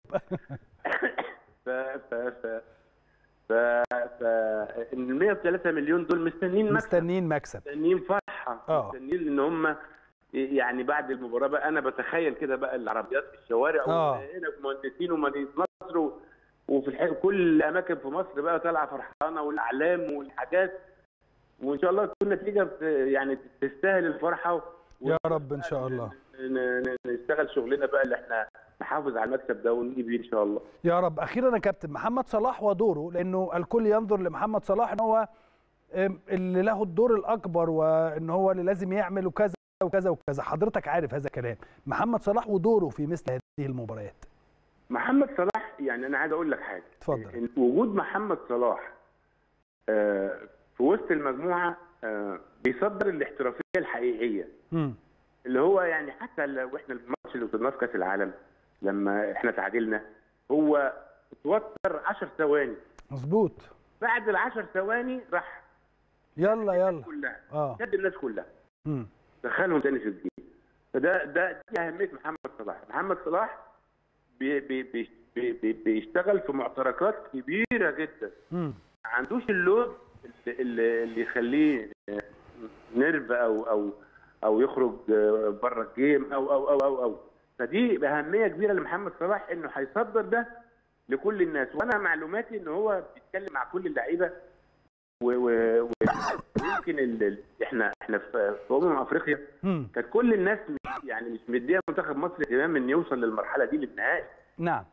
ف ف ف ف ف ال 103 مليون دول مستنيين مكسب مستنيين مكسب مستنيين فرحه آه. مستنيين ان هم يعني بعد المباراه بقى انا بتخيل كده بقى العربيات في الشوارع آه. وهنا في مهندسين ومدينه مصر و- وفي الح... كل الاماكن في مصر بقى طالعه فرحانه والاعلام والحاجات وان شاء الله تكون نتيجه بت- يعني تستاهل الفرحه و... يا رب ان شاء الله ن- ن- نشتغل شغلنا بقى اللي احنا نحافظ على المكسب ده ونجيب بيه ان شاء الله يا رب اخيرا يا كابتن محمد صلاح ودوره لانه الكل ينظر لمحمد صلاح ان هو أم، اللي له الدور الاكبر وان هو اللي لازم يعمل وكذا وكذا وكذا حضرتك عارف هذا الكلام محمد صلاح ودوره في مثل هذه المباريات محمد صلاح يعني انا عايز اقول لك حاجه اتفضل. إن وجود محمد صلاح آه، في وسط المجموعه آه، بيصدر الاحترافيه الحقيقيه امم اللي هو يعني حتى لو احنا الماتش اللي وصلناه في كاس العالم لما احنا تعادلنا هو اتوتر 10 ثواني مظبوط بعد ال 10 ثواني راح يلا يلا كلها اه شد الناس كلها امم دخلهم تاني في الجيم فده ده دي اهميه محمد صلاح محمد صلاح بي بي بي بي بي بيشتغل في معتركات كبيره جدا امم ما عندوش اللود اللي, اللي اللي يخليه نيرف او او او يخرج بره الجيم او او او او او فدي اهميه كبيره لمحمد صلاح انه هيصدر ده لكل الناس وانا معلوماتي ان هو بيتكلم مع كل اللعيبه و- و- و- ويمكن ال- ال- احنا احنا في في امم افريقيا امم كانت كل الناس مش- يعني مش مديه منتخب مصر اهتمام ان يوصل للمرحله دي للنهائي نعم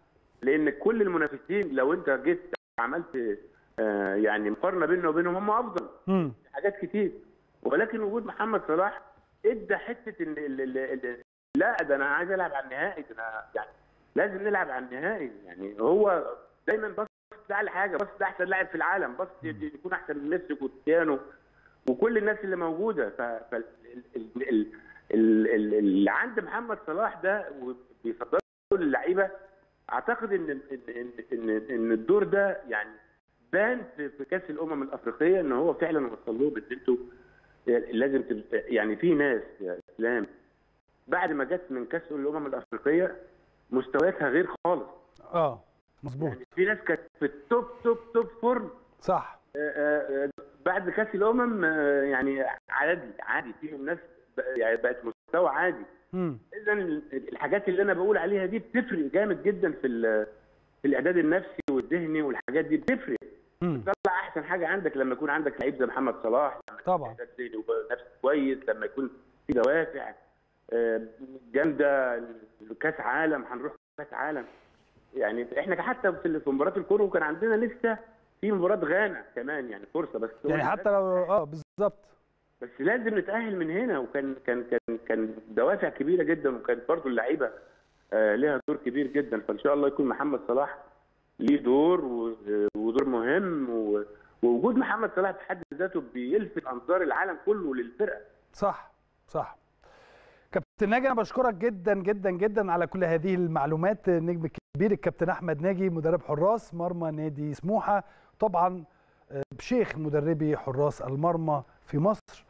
لان كل المنافسين لو انت جيت عملت آه، يعني مقارنه بيننا وبينهم هم افضل امم في حاجات كتير ولكن وجود محمد صلاح ادى حته ان ال- ال- ال- لا ده انا عايز العب على النهائي ده انا يعني لازم نلعب على النهائي يعني هو دايما بص لاعلى حاجه بص لاحسن لاعب في العالم بص يكون احسن من ميسي وكريستيانو وكل الناس اللي موجوده ف ف- ال- ال- ال- ال- ال- اللي عند محمد صلاح ده وبيفضله للعيبه اعتقد ان ان ان ان, إن الدور ده يعني بان في في كاس الامم الافريقيه ان هو فعلا وصل لهم ان انتوا لازم تبقى- يعني في ناس يا اسلام بعد ما جت من كاس الامم الافريقيه مستوياتها غير خالص اه مظبوط يعني في ناس كانت في التوب توب توب فورم صح آه، آه، بعد كاس الامم آه، يعني عادي عادي فيهم ناس بق- يعني بقت مستوى عادي امم اذا الحاجات اللي انا بقول عليها دي بتفرق جامد جدا في ال- في الاعداد النفسي والذهني والحاجات دي بتفرق امم طلع احسن حاجه عندك لما يكون عندك لعيب زي محمد صلاح لما يكون طبعا اعداد ذهني ونفسي كويس لما يكون في دوافع آه، جامده كاس عالم هنروح كاس عالم يعني احنا حتى في في مباراه الكونغو كان عندنا لسه في مباراه غانا كمان يعني فرصه بس يعني حتى لو اه بالظبط بس لازم نتاهل من هنا وكان كان كان كان دوافع كبيره جدا وكانت برضو اللعيبه آه، ليها دور كبير جدا فان شاء الله يكون محمد صلاح ليه دور و- ودور مهم و- ووجود محمد صلاح في حد ذاته بيلفت انظار العالم كله للفرقه صح صح كابتن ناجي انا بشكرك جدا جدا جدا على كل هذه المعلومات النجم الكبير الكابتن احمد ناجي مدرب حراس مرمى نادي سموحه طبعا آه، شيخ مدربي حراس المرمى في مصر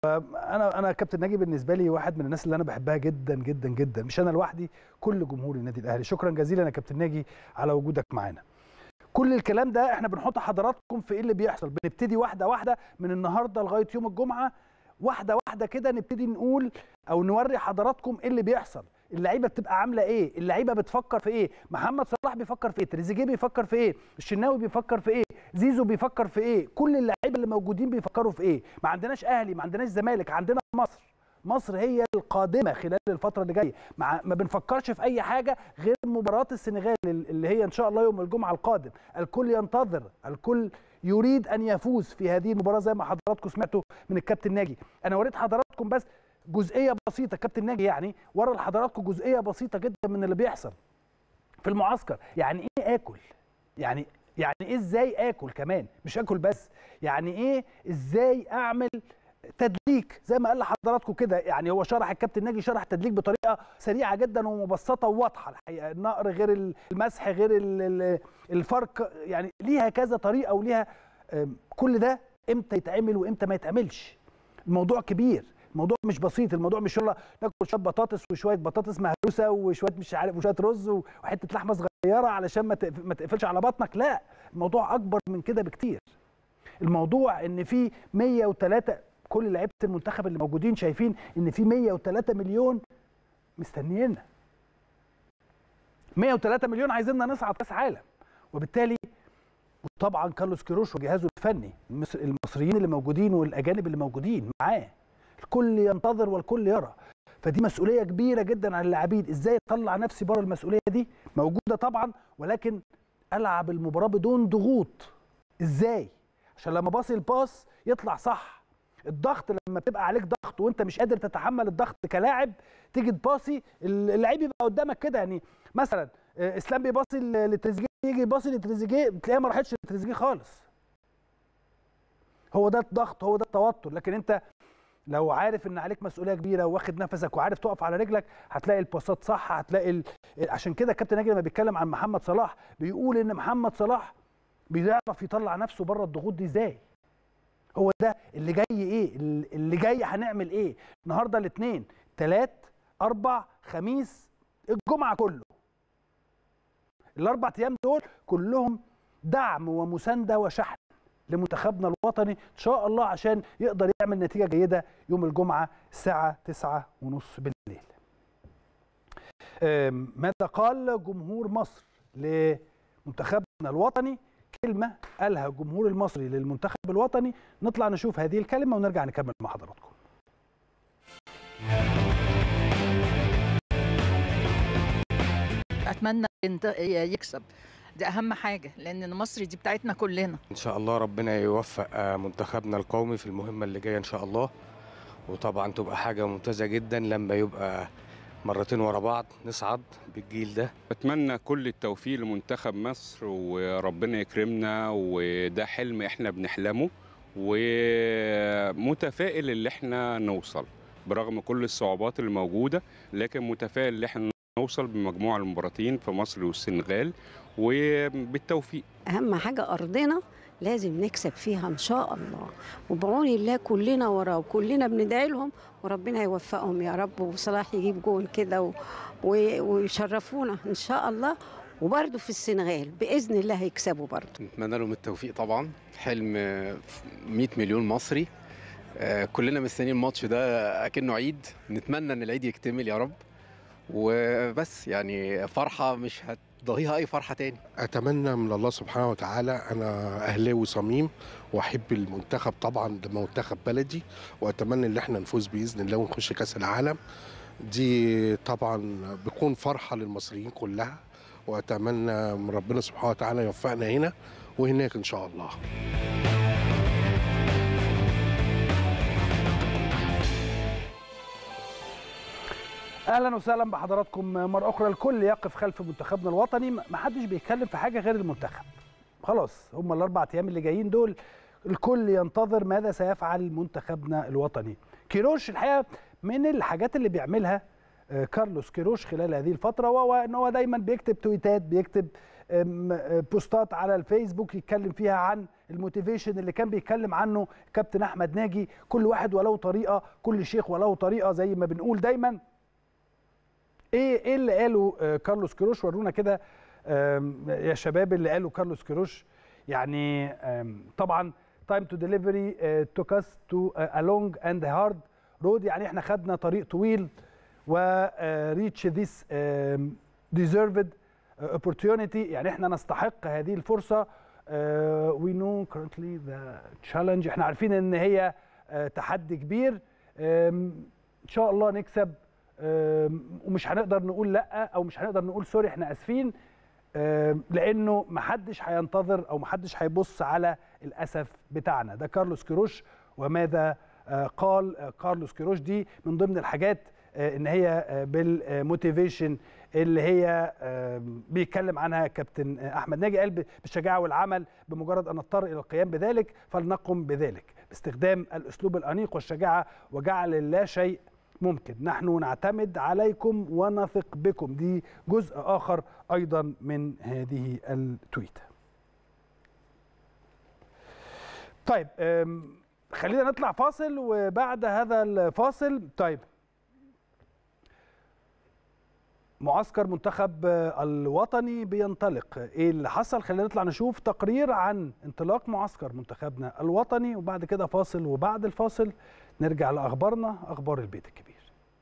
وانا انا كابتن ناجي بالنسبه لي واحد من الناس اللي انا بحبها جدا جدا جدا مش انا لوحدي كل جمهور النادي الاهلي شكرا جزيلا يا كابتن ناجي على وجودك معانا كل الكلام ده احنا بنحط حضراتكم في ايه اللي بيحصل بنبتدي واحده واحده من النهارده لغايه يوم الجمعه واحده واحده كده نبتدي نقول او نوري حضراتكم ايه اللي بيحصل اللعيبه بتبقى عامله ايه اللعيبه بتفكر في ايه محمد صلاح بيفكر في ايه تريزيجيه بيفكر في ايه الشناوي بيفكر في ايه زيزو بيفكر في ايه كل اللعيبه اللي موجودين بيفكروا في ايه ما عندناش اهلي ما عندناش زمالك عندنا مصر مصر هي القادمه خلال الفتره اللي جايه مع ما بنفكرش في اي حاجه غير مباراه السنغال اللي هي ان شاء الله يوم الجمعه القادم الكل ينتظر الكل يريد ان يفوز في هذه المباراه زي ما حضراتكم سمعتوا من الكابتن ناجي انا وريت حضراتكم بس جزئيه بسيطه كابتن ناجي يعني ورا لحضراتكم جزئيه بسيطه جدا من اللي بيحصل في المعسكر يعني ايه اكل يعني يعني ايه ازاي اكل كمان مش اكل بس يعني ايه ازاي اعمل تدليك زي ما قال لحضراتكم كده يعني هو شرح الكابتن ناجي شرح التدليك بطريقه سريعه جدا ومبسطه وواضحه الحقيقه النقر غير المسح غير ال- ال- الفرق يعني ليها كذا طريقه وليها آم، كل ده امتى يتعمل وامتى ما يتعملش الموضوع كبير الموضوع مش بسيط الموضوع مش يلا ناكل شويه بطاطس وشويه بطاطس مهروسه وشويه مش عارف وشويه رز وحته لحمه صغيره علشان ما تقف- ما تقفلش على بطنك لا الموضوع اكبر من كده بكتير الموضوع ان في 103 كل لعيبه المنتخب اللي موجودين شايفين ان في 103 مليون مستنيينا 103 مليون عايزيننا نصعد كاس عالم وبالتالي وطبعا كارلوس كيروش وجهازه الفني المصر- المصريين اللي موجودين والاجانب اللي موجودين معاه الكل ينتظر والكل يرى فدي مسؤوليه كبيره جدا على اللاعبين ازاي اطلع نفسي بره المسؤوليه دي موجوده طبعا ولكن العب المباراه بدون ضغوط ازاي عشان لما باصي الباص يطلع صح الضغط لما بتبقى عليك ضغط وانت مش قادر تتحمل الضغط كلاعب تيجي تباصي اللعيب يبقى قدامك كده يعني مثلا آه، اسلام بيباصي ل- لتريزيجيه يجي يباصي لتريزيجيه تلاقيها ما راحتش لتريزيجيه خالص هو ده الضغط هو ده التوتر لكن انت لو عارف ان عليك مسؤوليه كبيره واخد نفسك وعارف تقف على رجلك هتلاقي الباصات صح هتلاقي ال... عشان كده الكابتن ناجي لما بيتكلم عن محمد صلاح بيقول ان محمد صلاح بيعرف يطلع نفسه بره الضغوط دي ازاي هو ده اللي جاي ايه اللي جاي هنعمل ايه النهارده الاثنين ثلاث اربع خميس الجمعه كله الاربع ايام دول كلهم دعم ومسانده وشحن لمنتخبنا الوطني ان شاء الله عشان يقدر يعمل نتيجه جيده يوم الجمعه الساعه 9 ونص بالليل أم، ماذا قال جمهور مصر لمنتخبنا الوطني كلمه قالها الجمهور المصري للمنتخب الوطني نطلع نشوف هذه الكلمه ونرجع نكمل مع حضراتكم اتمنى ينت- يكسب دي اهم حاجه لان مصر دي بتاعتنا كلنا ان شاء الله ربنا يوفق آه، منتخبنا القومي في المهمه اللي جايه ان شاء الله وطبعا تبقى حاجه ممتازه جدا لما يبقى مرتين ورا بعض نصعد بالجيل ده بتمنى كل التوفيق لمنتخب مصر وربنا يكرمنا وده حلم احنا بنحلمه ومتفائل اللي احنا نوصل برغم كل الصعوبات اللي موجودة لكن متفائل اللي احنا نوصل بمجموعة المباراتين في مصر والسنغال وبالتوفيق اهم حاجه ارضنا لازم نكسب فيها ان شاء الله وبعون الله كلنا وراه وكلنا بندعي لهم وربنا يوفقهم يا رب وصلاح يجيب جول كده و... و... ويشرفونا ان شاء الله وبرده في السنغال باذن الله هيكسبوا برده نتمنى لهم التوفيق طبعا حلم 100 مليون مصري آه، كلنا مستنيين الماتش ده اكنه عيد نتمنى ان العيد يكتمل يا رب وبس يعني فرحه مش هتضاهيها اي فرحه تاني اتمنى من الله سبحانه وتعالى انا اهلاوي صميم واحب المنتخب طبعا ده منتخب بلدي واتمنى ان احنا نفوز باذن الله ونخش كاس العالم دي طبعا بيكون فرحه للمصريين كلها واتمنى من ربنا سبحانه وتعالى يوفقنا هنا وهناك ان شاء الله اهلا وسهلا بحضراتكم مره اخرى الكل يقف خلف منتخبنا الوطني ما حدش بيتكلم في حاجه غير المنتخب خلاص هم الاربع ايام اللي جايين دول الكل ينتظر ماذا سيفعل منتخبنا الوطني كيروش الحقيقه من الحاجات اللي بيعملها آه، كارلوس كيروش خلال هذه الفتره وهو ان هو دايما بيكتب تويتات بيكتب آم، آه، بوستات على الفيسبوك يتكلم فيها عن الموتيفيشن اللي كان بيتكلم عنه كابتن احمد ناجي كل واحد وله طريقه كل شيخ وله طريقه زي ما بنقول دايما ايه ايه اللي قاله آه، كارلوس كيروش ورونا كده آم، يا شباب اللي قاله كارلوس كيروش يعني آم، طبعا تايم تو ديليفري توك اس تو ا لونج اند هارد رود يعني احنا خدنا طريق طويل و ريتش ذيس ديزيرفد opportunity يعني احنا نستحق هذه الفرصه وي نو كرنتلي ذا تشالنج احنا عارفين ان هي آه، تحدي كبير آم، ان شاء الله نكسب آم، ومش هنقدر نقول لا او مش هنقدر نقول سوري احنا اسفين آم، لانه محدش هينتظر او محدش هيبص على الاسف بتاعنا ده كارلوس كيروش وماذا آه، قال آه، كارلوس كيروش دي من ضمن الحاجات آه، ان هي آه، بالموتيفيشن اللي هي آم، بيتكلم عنها كابتن آه، احمد ناجي قال بالشجاعه والعمل بمجرد ان نضطر الى القيام بذلك فلنقم بذلك باستخدام الاسلوب الانيق والشجاعه وجعل لا شيء ممكن نحن نعتمد عليكم ونثق بكم دي جزء اخر ايضا من هذه التويته طيب أم، خلينا نطلع فاصل وبعد هذا الفاصل طيب معسكر منتخب الوطني بينطلق ايه اللي حصل خلينا نطلع نشوف تقرير عن انطلاق معسكر منتخبنا الوطني وبعد كده فاصل وبعد الفاصل نرجع لاخبارنا اخبار البيت الكبير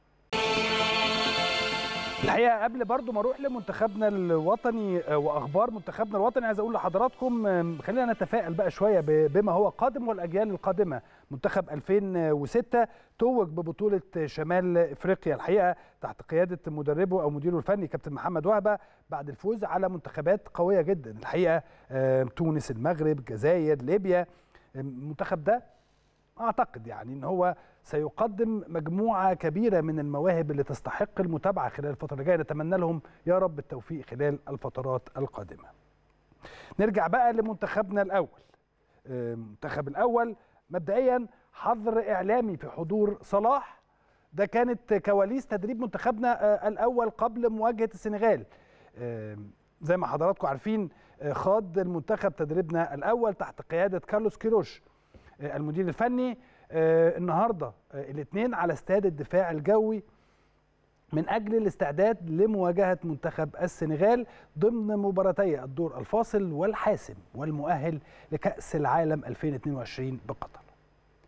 الحقيقه قبل برضو ما اروح لمنتخبنا الوطني آه، واخبار منتخبنا الوطني عايز اقول لحضراتكم آم، خلينا نتفائل بقى شويه ب- بما هو قادم والاجيال القادمه منتخب 2006 توج ببطوله شمال افريقيا الحقيقه تحت قياده مدربه او مديره الفني كابتن محمد وهبه بعد الفوز على منتخبات قويه جدا الحقيقه آم، تونس المغرب الجزائر ليبيا آم، المنتخب ده اعتقد يعني ان هو سيقدم مجموعه كبيره من المواهب اللي تستحق المتابعه خلال الفتره اللي جايه نتمنى لهم يا رب التوفيق خلال الفترات القادمه. نرجع بقى لمنتخبنا الاول. آه، المنتخب الاول مبدئيا حظر اعلامي في حضور صلاح ده كانت كواليس تدريب منتخبنا آه، الاول قبل مواجهه السنغال. آه، زي ما حضراتكم عارفين آه، خاض المنتخب تدريبنا الاول تحت قياده كارلوس كيروش آه، المدير الفني آه، النهارده الاثنين على استاد الدفاع الجوي من اجل الاستعداد لمواجهه منتخب السنغال ضمن مباراتي الدور الفاصل والحاسم والمؤهل لكاس العالم 2022 بقطر.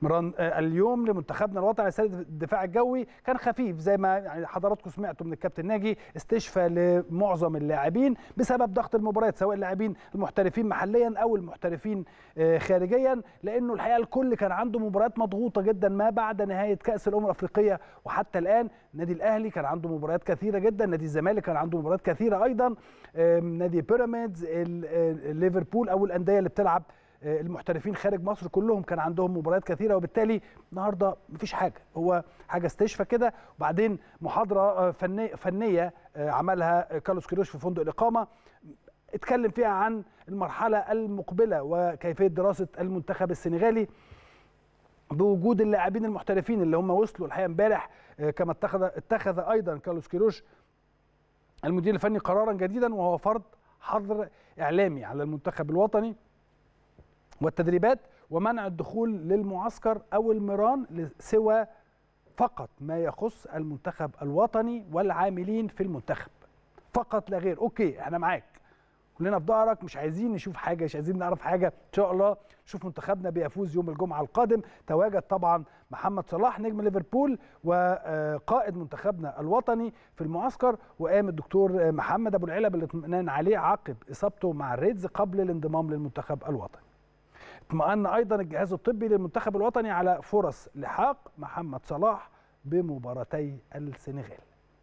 مران آه، اليوم لمنتخبنا الوطني على سله الدفاع الجوي كان خفيف زي ما يعني حضراتكم سمعتوا من الكابتن ناجي استشفى لمعظم اللاعبين بسبب ضغط المباريات سواء اللاعبين المحترفين محليا او المحترفين آه، خارجيا لانه الحقيقه الكل كان عنده مباريات مضغوطه جدا ما بعد نهايه كاس الامم الافريقيه وحتى الان النادي الاهلي كان عنده مباريات كثيره جدا نادي الزمالك كان عنده مباريات كثيره ايضا آم، نادي بيراميدز ال- آه، ليفربول او الانديه اللي بتلعب آه، المحترفين خارج مصر كلهم كان عندهم مباريات كثيره وبالتالي النهارده مفيش حاجه هو حاجه استشفى كده وبعدين محاضره آه، فنيه فنيه آه، عملها كارلوس كيروش في فندق الاقامه اتكلم فيها عن المرحله المقبله وكيفيه دراسه المنتخب السنغالي بوجود اللاعبين المحترفين اللي هم وصلوا الحقيقه امبارح آه، كما اتخذ اتخذ ايضا كارلوس كيروش المدير الفني قرارا جديدا وهو فرض حظر اعلامي على المنتخب الوطني والتدريبات ومنع الدخول للمعسكر او المران سوى فقط ما يخص المنتخب الوطني والعاملين في المنتخب فقط لا غير اوكي احنا معاك كلنا في ظهرك مش عايزين نشوف حاجه مش عايزين نعرف حاجه ان شاء الله نشوف منتخبنا بيفوز يوم الجمعه القادم تواجد طبعا محمد صلاح نجم ليفربول وقائد منتخبنا الوطني في المعسكر وقام الدكتور محمد ابو العلا بالاطمئنان عليه عقب اصابته مع الريدز قبل الانضمام للمنتخب الوطني اطمأن ايضا الجهاز الطبي للمنتخب الوطني على فرص لحاق محمد صلاح بمباراتي السنغال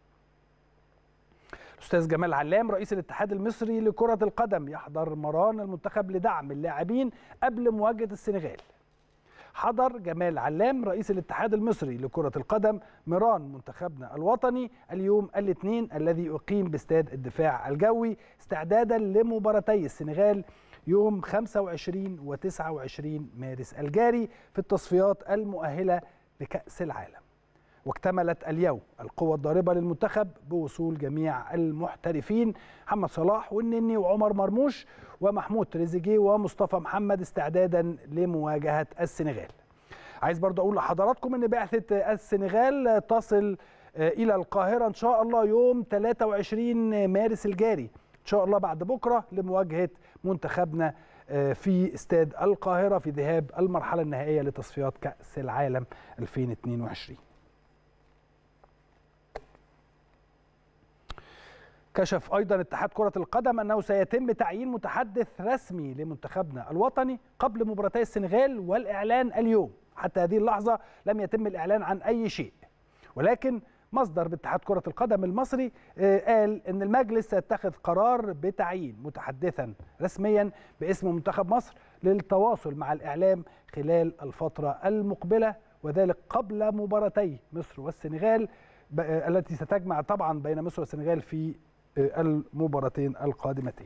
الاستاذ جمال علام رئيس الاتحاد المصري لكرة القدم يحضر مران المنتخب لدعم اللاعبين قبل مواجهة السنغال حضر جمال علام رئيس الاتحاد المصري لكرة القدم مران منتخبنا الوطني اليوم الاثنين الذي أقيم باستاد الدفاع الجوي استعدادا لمباراتي السنغال يوم 25 و 29 مارس الجاري في التصفيات المؤهلة لكأس العالم واكتملت اليوم القوة الضاربة للمنتخب بوصول جميع المحترفين محمد صلاح والنني وعمر مرموش ومحمود تريزيجيه ومصطفى محمد استعدادا لمواجهة السنغال عايز برضو أقول لحضراتكم أن بعثة السنغال تصل إلى القاهرة إن شاء الله يوم 23 مارس الجاري إن شاء الله بعد بكرة لمواجهة منتخبنا في استاد القاهرة في ذهاب المرحلة النهائية لتصفيات كأس العالم 2022 كشف ايضا اتحاد كره القدم انه سيتم تعيين متحدث رسمي لمنتخبنا الوطني قبل مباراتي السنغال والاعلان اليوم حتى هذه اللحظه لم يتم الاعلان عن اي شيء ولكن مصدر باتحاد كره القدم المصري قال ان المجلس سيتخذ قرار بتعيين متحدثا رسميا باسم منتخب مصر للتواصل مع الاعلام خلال الفتره المقبله وذلك قبل مباراتي مصر والسنغال التي ستجمع طبعا بين مصر والسنغال في المباراتين القادمتين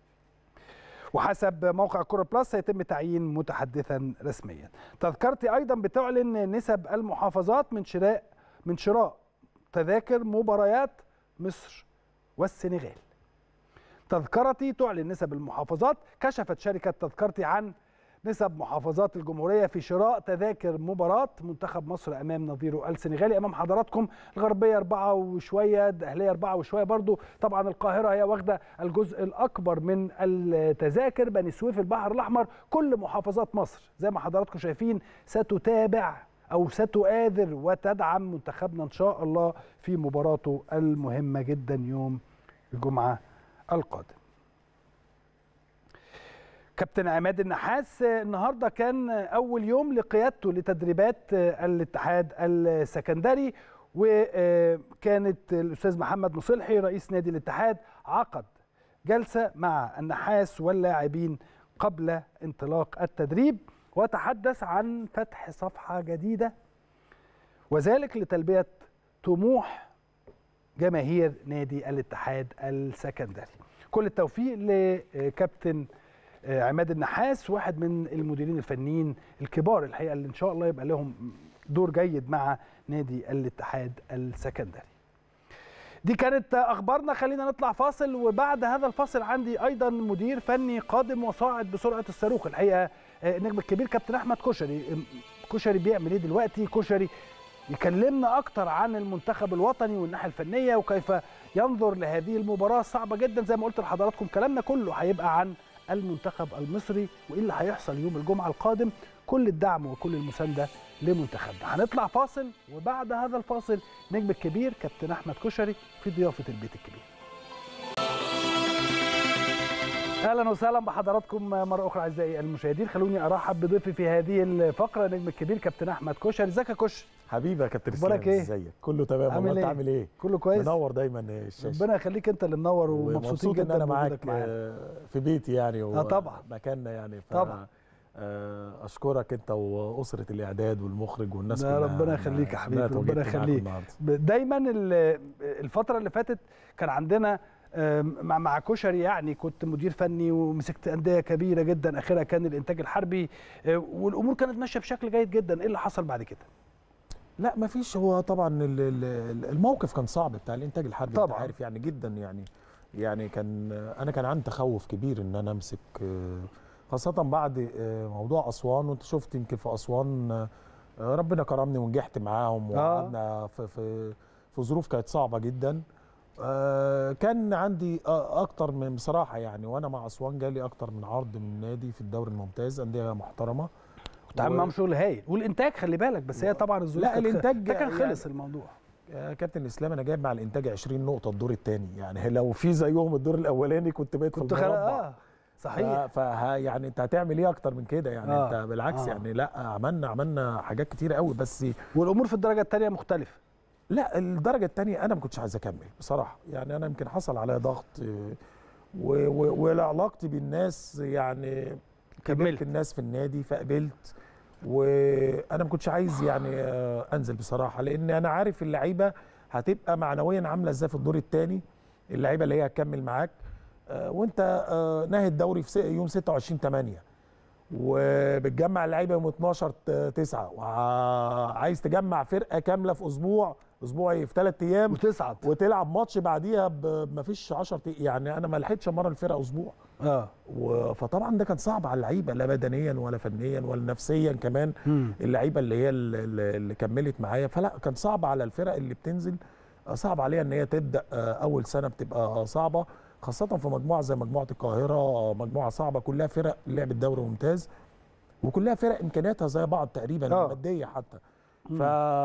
وحسب موقع كورة بلس سيتم تعيين متحدثا رسميا تذكرتي ايضا بتعلن نسب المحافظات من شراء من شراء تذاكر مباريات مصر والسنغال تذكرتي تعلن نسب المحافظات كشفت شركة تذكرتي عن نسب محافظات الجمهورية في شراء تذاكر مباراة منتخب مصر أمام نظيره السنغالي أمام حضراتكم الغربية أربعة وشوية الدهلية أربعة وشوية برضو طبعا القاهرة هي واخدة الجزء الأكبر من التذاكر بني سويف البحر الأحمر كل محافظات مصر زي ما حضراتكم شايفين ستتابع أو ستؤاذر وتدعم منتخبنا إن شاء الله في مباراته المهمة جدا يوم الجمعة القادم كابتن عماد النحاس النهارده كان اول يوم لقيادته لتدريبات الاتحاد السكندري وكانت الاستاذ محمد مصلحي رئيس نادي الاتحاد عقد جلسه مع النحاس واللاعبين قبل انطلاق التدريب وتحدث عن فتح صفحه جديده وذلك لتلبيه طموح جماهير نادي الاتحاد السكندري كل التوفيق لكابتن عماد النحاس واحد من المديرين الفنيين الكبار الحقيقه اللي ان شاء الله يبقى لهم دور جيد مع نادي الاتحاد السكندري. دي كانت اخبارنا خلينا نطلع فاصل وبعد هذا الفاصل عندي ايضا مدير فني قادم وصاعد بسرعه الصاروخ الحقيقه النجم الكبير كابتن احمد كشري كشري بيعمل ايه دلوقتي كشري يكلمنا اكتر عن المنتخب الوطني والناحيه الفنيه وكيف ينظر لهذه المباراه الصعبه جدا زي ما قلت لحضراتكم كلامنا كله هيبقى عن المنتخب المصري وايه اللي هيحصل يوم الجمعه القادم كل الدعم وكل المسانده لمنتخبنا هنطلع فاصل وبعد هذا الفاصل نجم الكبير كابتن احمد كشري في ضيافه البيت الكبير اهلا وسهلا بحضراتكم مره اخرى اعزائي المشاهدين خلوني ارحب بضيفي في هذه الفقره نجم الكبير كابتن احمد كشري ازيك يا كشري حبيبي يا كابتن أخبارك اسلام إيه؟ ازيك كله تمام عامل والله انت إيه؟ عامل ايه كله كويس منور دايما الشاشه ربنا يخليك انت اللي منور ومبسوطين ومبسوط جدا ان انا معاك بوجودك معانا. آه، في بيتي يعني آه طبعا. مكاننا يعني ف طبعا. آه، اشكرك انت واسره الاعداد والمخرج والناس لا، كلها ربنا يخليك يا إنها حبيبي، تواجدت ربنا معاكم يخليك. النهاردة. ب- دايما ال- الفتره اللي فاتت كان عندنا آم، مع مع كشري يعني كنت مدير فني ومسكت انديه كبيره جدا اخرها كان الانتاج الحربي آه، والامور كانت ماشيه بشكل جيد جدا ايه اللي حصل بعد كده لا ما فيش هو طبعا ال- ال- الموقف كان صعب بتاع الانتاج الحربي طبعاً. انت عارف يعني جدا يعني يعني كان انا كان عندي تخوف كبير ان انا امسك آه، خاصه بعد آه، موضوع اسوان وانت شفت يمكن في اسوان آه، ربنا كرمني ونجحت معاهم آه. وقعدنا في في في ظروف كانت صعبه جدا آه، كان عندي آه، اكتر من بصراحه يعني وانا مع اسوان جالي اكتر من عرض من نادي في الدوري الممتاز انديه محترمه كنت عامل معاهم شغل هايل والانتاج خلي بالك بس هي طبعا الظروف لا، كانت خ- الإنتاج ده كان يعني- خلص الموضوع يا كابتن اسلام انا جايب مع الانتاج 20 نقطه الدور الثاني يعني لو في زيهم الدور الاولاني كنت بقيت كنت في خلق المربع اه صحيح ف يعني انت هتعمل ايه اكتر من كده يعني آه، انت بالعكس آه. يعني لا عملنا عملنا حاجات كتير قوي بس والامور في الدرجه الثانيه مختلفه لا الدرجه الثانيه انا ما كنتش عايز اكمل بصراحه يعني انا يمكن حصل عليا ضغط آه، و- و- وعلاقتي بالناس يعني كملت. كملت الناس في النادي فقبلت وانا ما كنتش عايز يعني آه، انزل بصراحه لان انا عارف اللعيبه هتبقى معنويا عامله ازاي في الدور الثاني اللعيبه اللي هي هتكمل معاك آه، وانت آه، ناهي الدوري في س- يوم 26 8 وبتجمع اللعيبه يوم 12 9 وعايز تجمع فرقه كامله في اسبوع اسبوع ايه في ثلاث ايام وتصعد وتلعب ماتش بعديها ما فيش 10 يعني انا ما لحقتش امرن الفرقه اسبوع اه و- فطبعا ده كان صعب على اللعيبه لا بدنيا ولا فنيا ولا نفسيا كمان مم. اللعيبه اللي هي اللي, اللي كملت معايا فلا كان صعب على الفرق اللي بتنزل آه، صعب عليها ان هي تبدا آه، اول سنه بتبقى صعبه خاصه في مجموعه زي مجموعه القاهره آه، مجموعه صعبه كلها فرق لعبت دوري ممتاز وكلها فرق امكانياتها زي بعض تقريبا آه. ماديه حتى مم. ف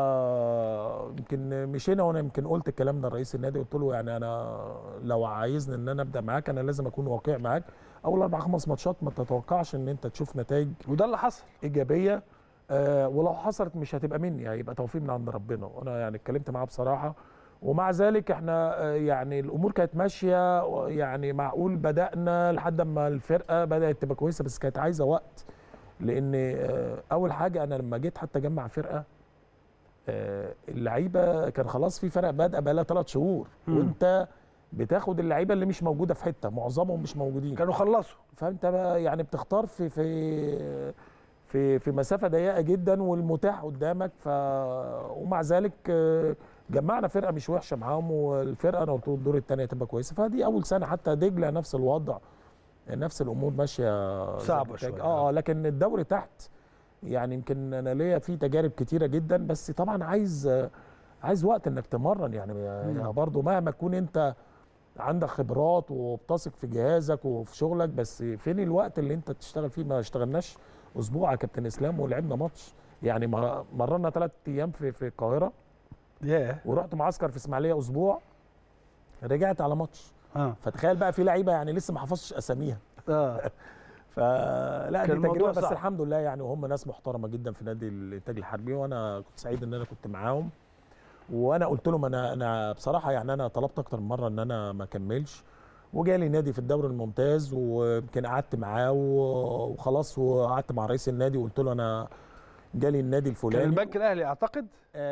يمكن مشينا وانا يمكن قلت الكلام ده لرئيس النادي قلت له يعني انا لو عايزني ان انا ابدا معاك انا لازم اكون واقعي معاك اول اربع خمس ماتشات ما تتوقعش ان انت تشوف نتائج وده اللي حصل ايجابيه آه ولو حصلت مش هتبقى مني هيبقى توفيق من عند ربنا وانا يعني اتكلمت معاه بصراحه ومع ذلك احنا آه، يعني الامور كانت ماشيه يعني معقول بدانا لحد ما الفرقه بدات تبقى كويسه بس كانت عايزه وقت لان آه، اول حاجه انا لما جيت حتى اجمع فرقه آه، اللعيبه كان خلاص في فرق بادئه بقى لها ثلاث شهور مم. وانت بتاخد اللعيبه اللي مش موجوده في حته معظمهم مش موجودين كانوا خلصوا فانت بقى يعني بتختار في في في في مسافه ضيقه جدا والمتاح قدامك ف ومع ذلك آه، جمعنا فرقه مش وحشه معاهم والفرقه انا قلت له الدور الثاني هتبقى كويسه فدي اول سنه حتى دجله نفس الوضع نفس الامور ماشيه زي صعبة ما قلت لك. شوية. اه آه، لكن الدوري تحت يعني يمكن انا ليا فيه تجارب كتيره جدا بس طبعا عايز آه، عايز وقت انك تمرن يعني يعني برضه مهما تكون انت عندك خبرات وبتثق في جهازك وفي شغلك بس فين الوقت اللي انت تشتغل فيه ما اشتغلناش اسبوع يا كابتن اسلام ولعبنا ماتش يعني مر- مرنا ثلاث ايام في في القاهره ياه ورحت معسكر في اسماعيليه اسبوع رجعت على ماتش اه فتخيل بقى في لعيبه يعني لسه ما حفظتش اساميها اه فلا كان دي الموضوع تجربه بس صعب. الحمد لله يعني وهم ناس محترمه جدا في نادي الانتاج الحربي وانا كنت سعيد ان انا كنت معاهم وانا قلت لهم انا انا بصراحه يعني انا طلبت اكتر من مره ان انا ما اكملش وجالي نادي في الدوري الممتاز ويمكن قعدت معاه و- وخلاص وقعدت مع رئيس النادي وقلت له انا جالي النادي كان الفلاني البنك الاهلي اعتقد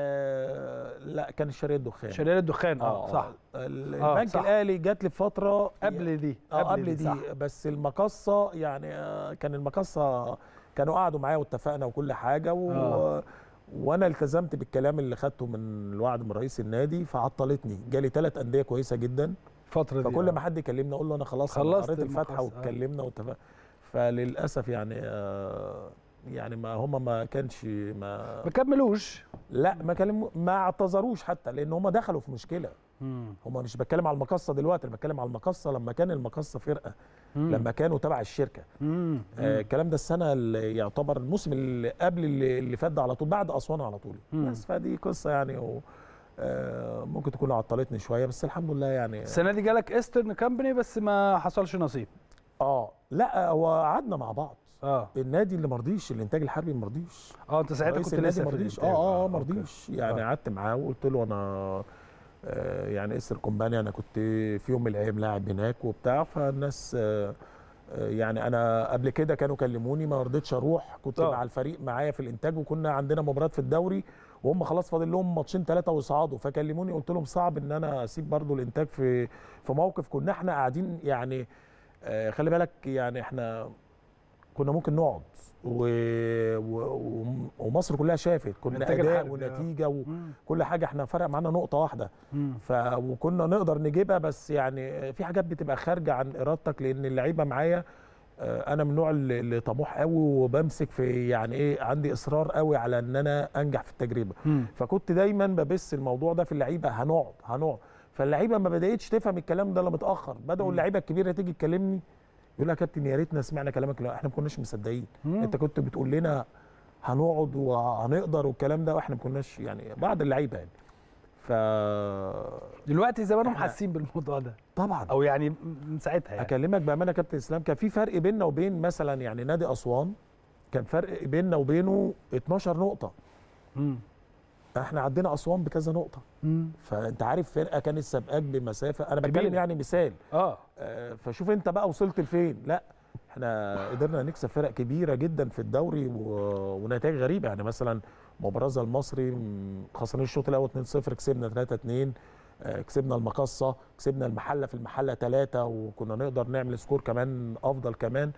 آه لا كان الشرقيه الدخان شلال الدخان اه صح ال- آه، البنك صح. الاهلي جات لي فتره قبل دي اه قبل دي, صح. بس المقصه يعني آه، كان المقصه كانوا قعدوا معايا واتفقنا وكل حاجه و... آه. وانا التزمت بالكلام اللي خدته من الوعد من رئيس النادي فعطلتني جالي ثلاث انديه كويسه جدا الفتره دي فكل آه. ما حد يكلمني اقول له انا خلاص أنا خلصت قريت الفاتحه المقص، آه. واتكلمنا واتفقنا فللاسف يعني آه، يعني ما هم ما كانش ما ما كملوش لا ما كلموا ما اعتذروش حتى لان هم دخلوا في مشكله مم. هم مش بتكلم على المقصه دلوقتي انا بتكلم على المقصه لما كان المقصه فرقه مم. لما كانوا تبع الشركه مم. آه الكلام ده السنه اللي يعتبر الموسم اللي قبل اللي, اللي فات ده على طول بعد اسوان على طول مم. بس فدي قصه يعني و آه ممكن تكون عطلتني شويه بس الحمد لله يعني السنه دي جالك ايسترن كامباني بس ما حصلش نصيب اه لا هو قعدنا مع بعض اه النادي اللي مرضيش الانتاج الحربي ما مرضيش اه انت ساعتها رئيس كنت النادي لسه في مرضيش اه الإنتاج. اه اه أوكي. مرضيش يعني آه. قعدت معاه وقلت له انا آه يعني اسر كومباني انا كنت في يوم من الايام لاعب هناك وبتاع فالناس آه آه، يعني انا قبل كده كانوا كلموني ما رضيتش اروح كنت آه. مع الفريق معايا في الانتاج وكنا عندنا مباريات في الدوري وهم خلاص فاضل لهم ماتشين ثلاثه ويصعدوا فكلموني قلت لهم صعب ان انا اسيب برضو الانتاج في في موقف كنا احنا قاعدين يعني آه، خلي بالك يعني احنا كنا ممكن نقعد و... و... ومصر كلها شافت كنا الإنتاج اداء الحربي، آه. ونتيجه مم. وكل حاجه احنا فرق معانا نقطه واحده مم. ف وكنا نقدر نجيبها بس يعني في حاجات بتبقى خارجه عن ارادتك لان اللعيبه معايا آه، انا من النوع اللي اللي طموح قوي وبمسك في يعني ايه عندي اصرار قوي على ان انا انجح في التجربه مم. فكنت دايما ببث الموضوع ده في اللعيبه هنقعد هنقعد فاللعيبه ما بداتش تفهم الكلام ده الا متاخر بداوا اللعيبه الكبيره تيجي تكلمني يقول لها يا كابتن يا ريتنا سمعنا كلامك لا احنا ما كناش مصدقين مم. انت كنت بتقول لنا هنقعد وهنقدر والكلام ده واحنا ما كناش يعني بعض اللعيبه يعني ف دلوقتي زمانهم إحنا- حاسين بالموضوع ده طبعا او يعني من ساعتها يعني اكلمك بامانه يا كابتن اسلام كان في فرق بيننا وبين مثلا يعني نادي اسوان كان فرق بيننا وبينه 12 نقطه مم. احنا عدينا اسوان بكذا نقطه مم. فانت عارف فرقه كانت سابقاك بمسافه انا بتكلم كبيرة. يعني مثال اه آه، فشوف انت بقى وصلت لفين لا احنا قدرنا نكسب فرق كبيره جدا في الدوري و... ونتائج غريبه يعني مثلا مباراه زي المصري م، خسرانين الشوط الاول 2-0 كسبنا 3-2 آه، كسبنا المقصه كسبنا المحله في المحله 3 وكنا نقدر نعمل سكور كمان افضل كمان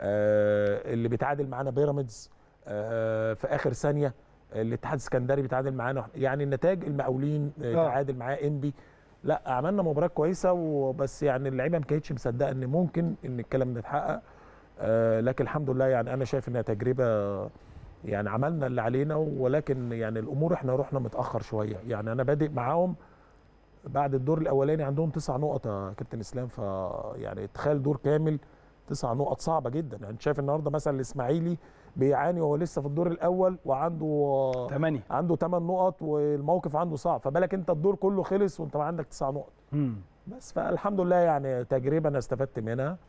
آه، اللي بيتعادل معانا بيراميدز آه، في اخر ثانيه الاتحاد السكندري بيتعادل معانا يعني النتائج المقاولين آه، آه. تعادل معاه انبي لا عملنا مباراه كويسه وبس يعني اللعيبه ما كانتش مصدقه ان ممكن ان الكلام ده يتحقق آه لكن الحمد لله يعني انا شايف انها تجربه يعني عملنا اللي علينا ولكن يعني الامور احنا رحنا متاخر شويه يعني انا بادئ معاهم بعد الدور الاولاني عندهم تسع نقط يا كابتن اسلام ف يعني تخيل دور كامل تسع نقط صعبه جدا يعني شايف النهارده مثلا الاسماعيلي بيعاني وهو لسه في الدور الاول وعنده ثمانية عنده 8 نقط والموقف عنده صعب فبالك انت الدور كله خلص وانت ما عندك 9 نقط مم. بس فالحمد لله يعني تجربه انا استفدت منها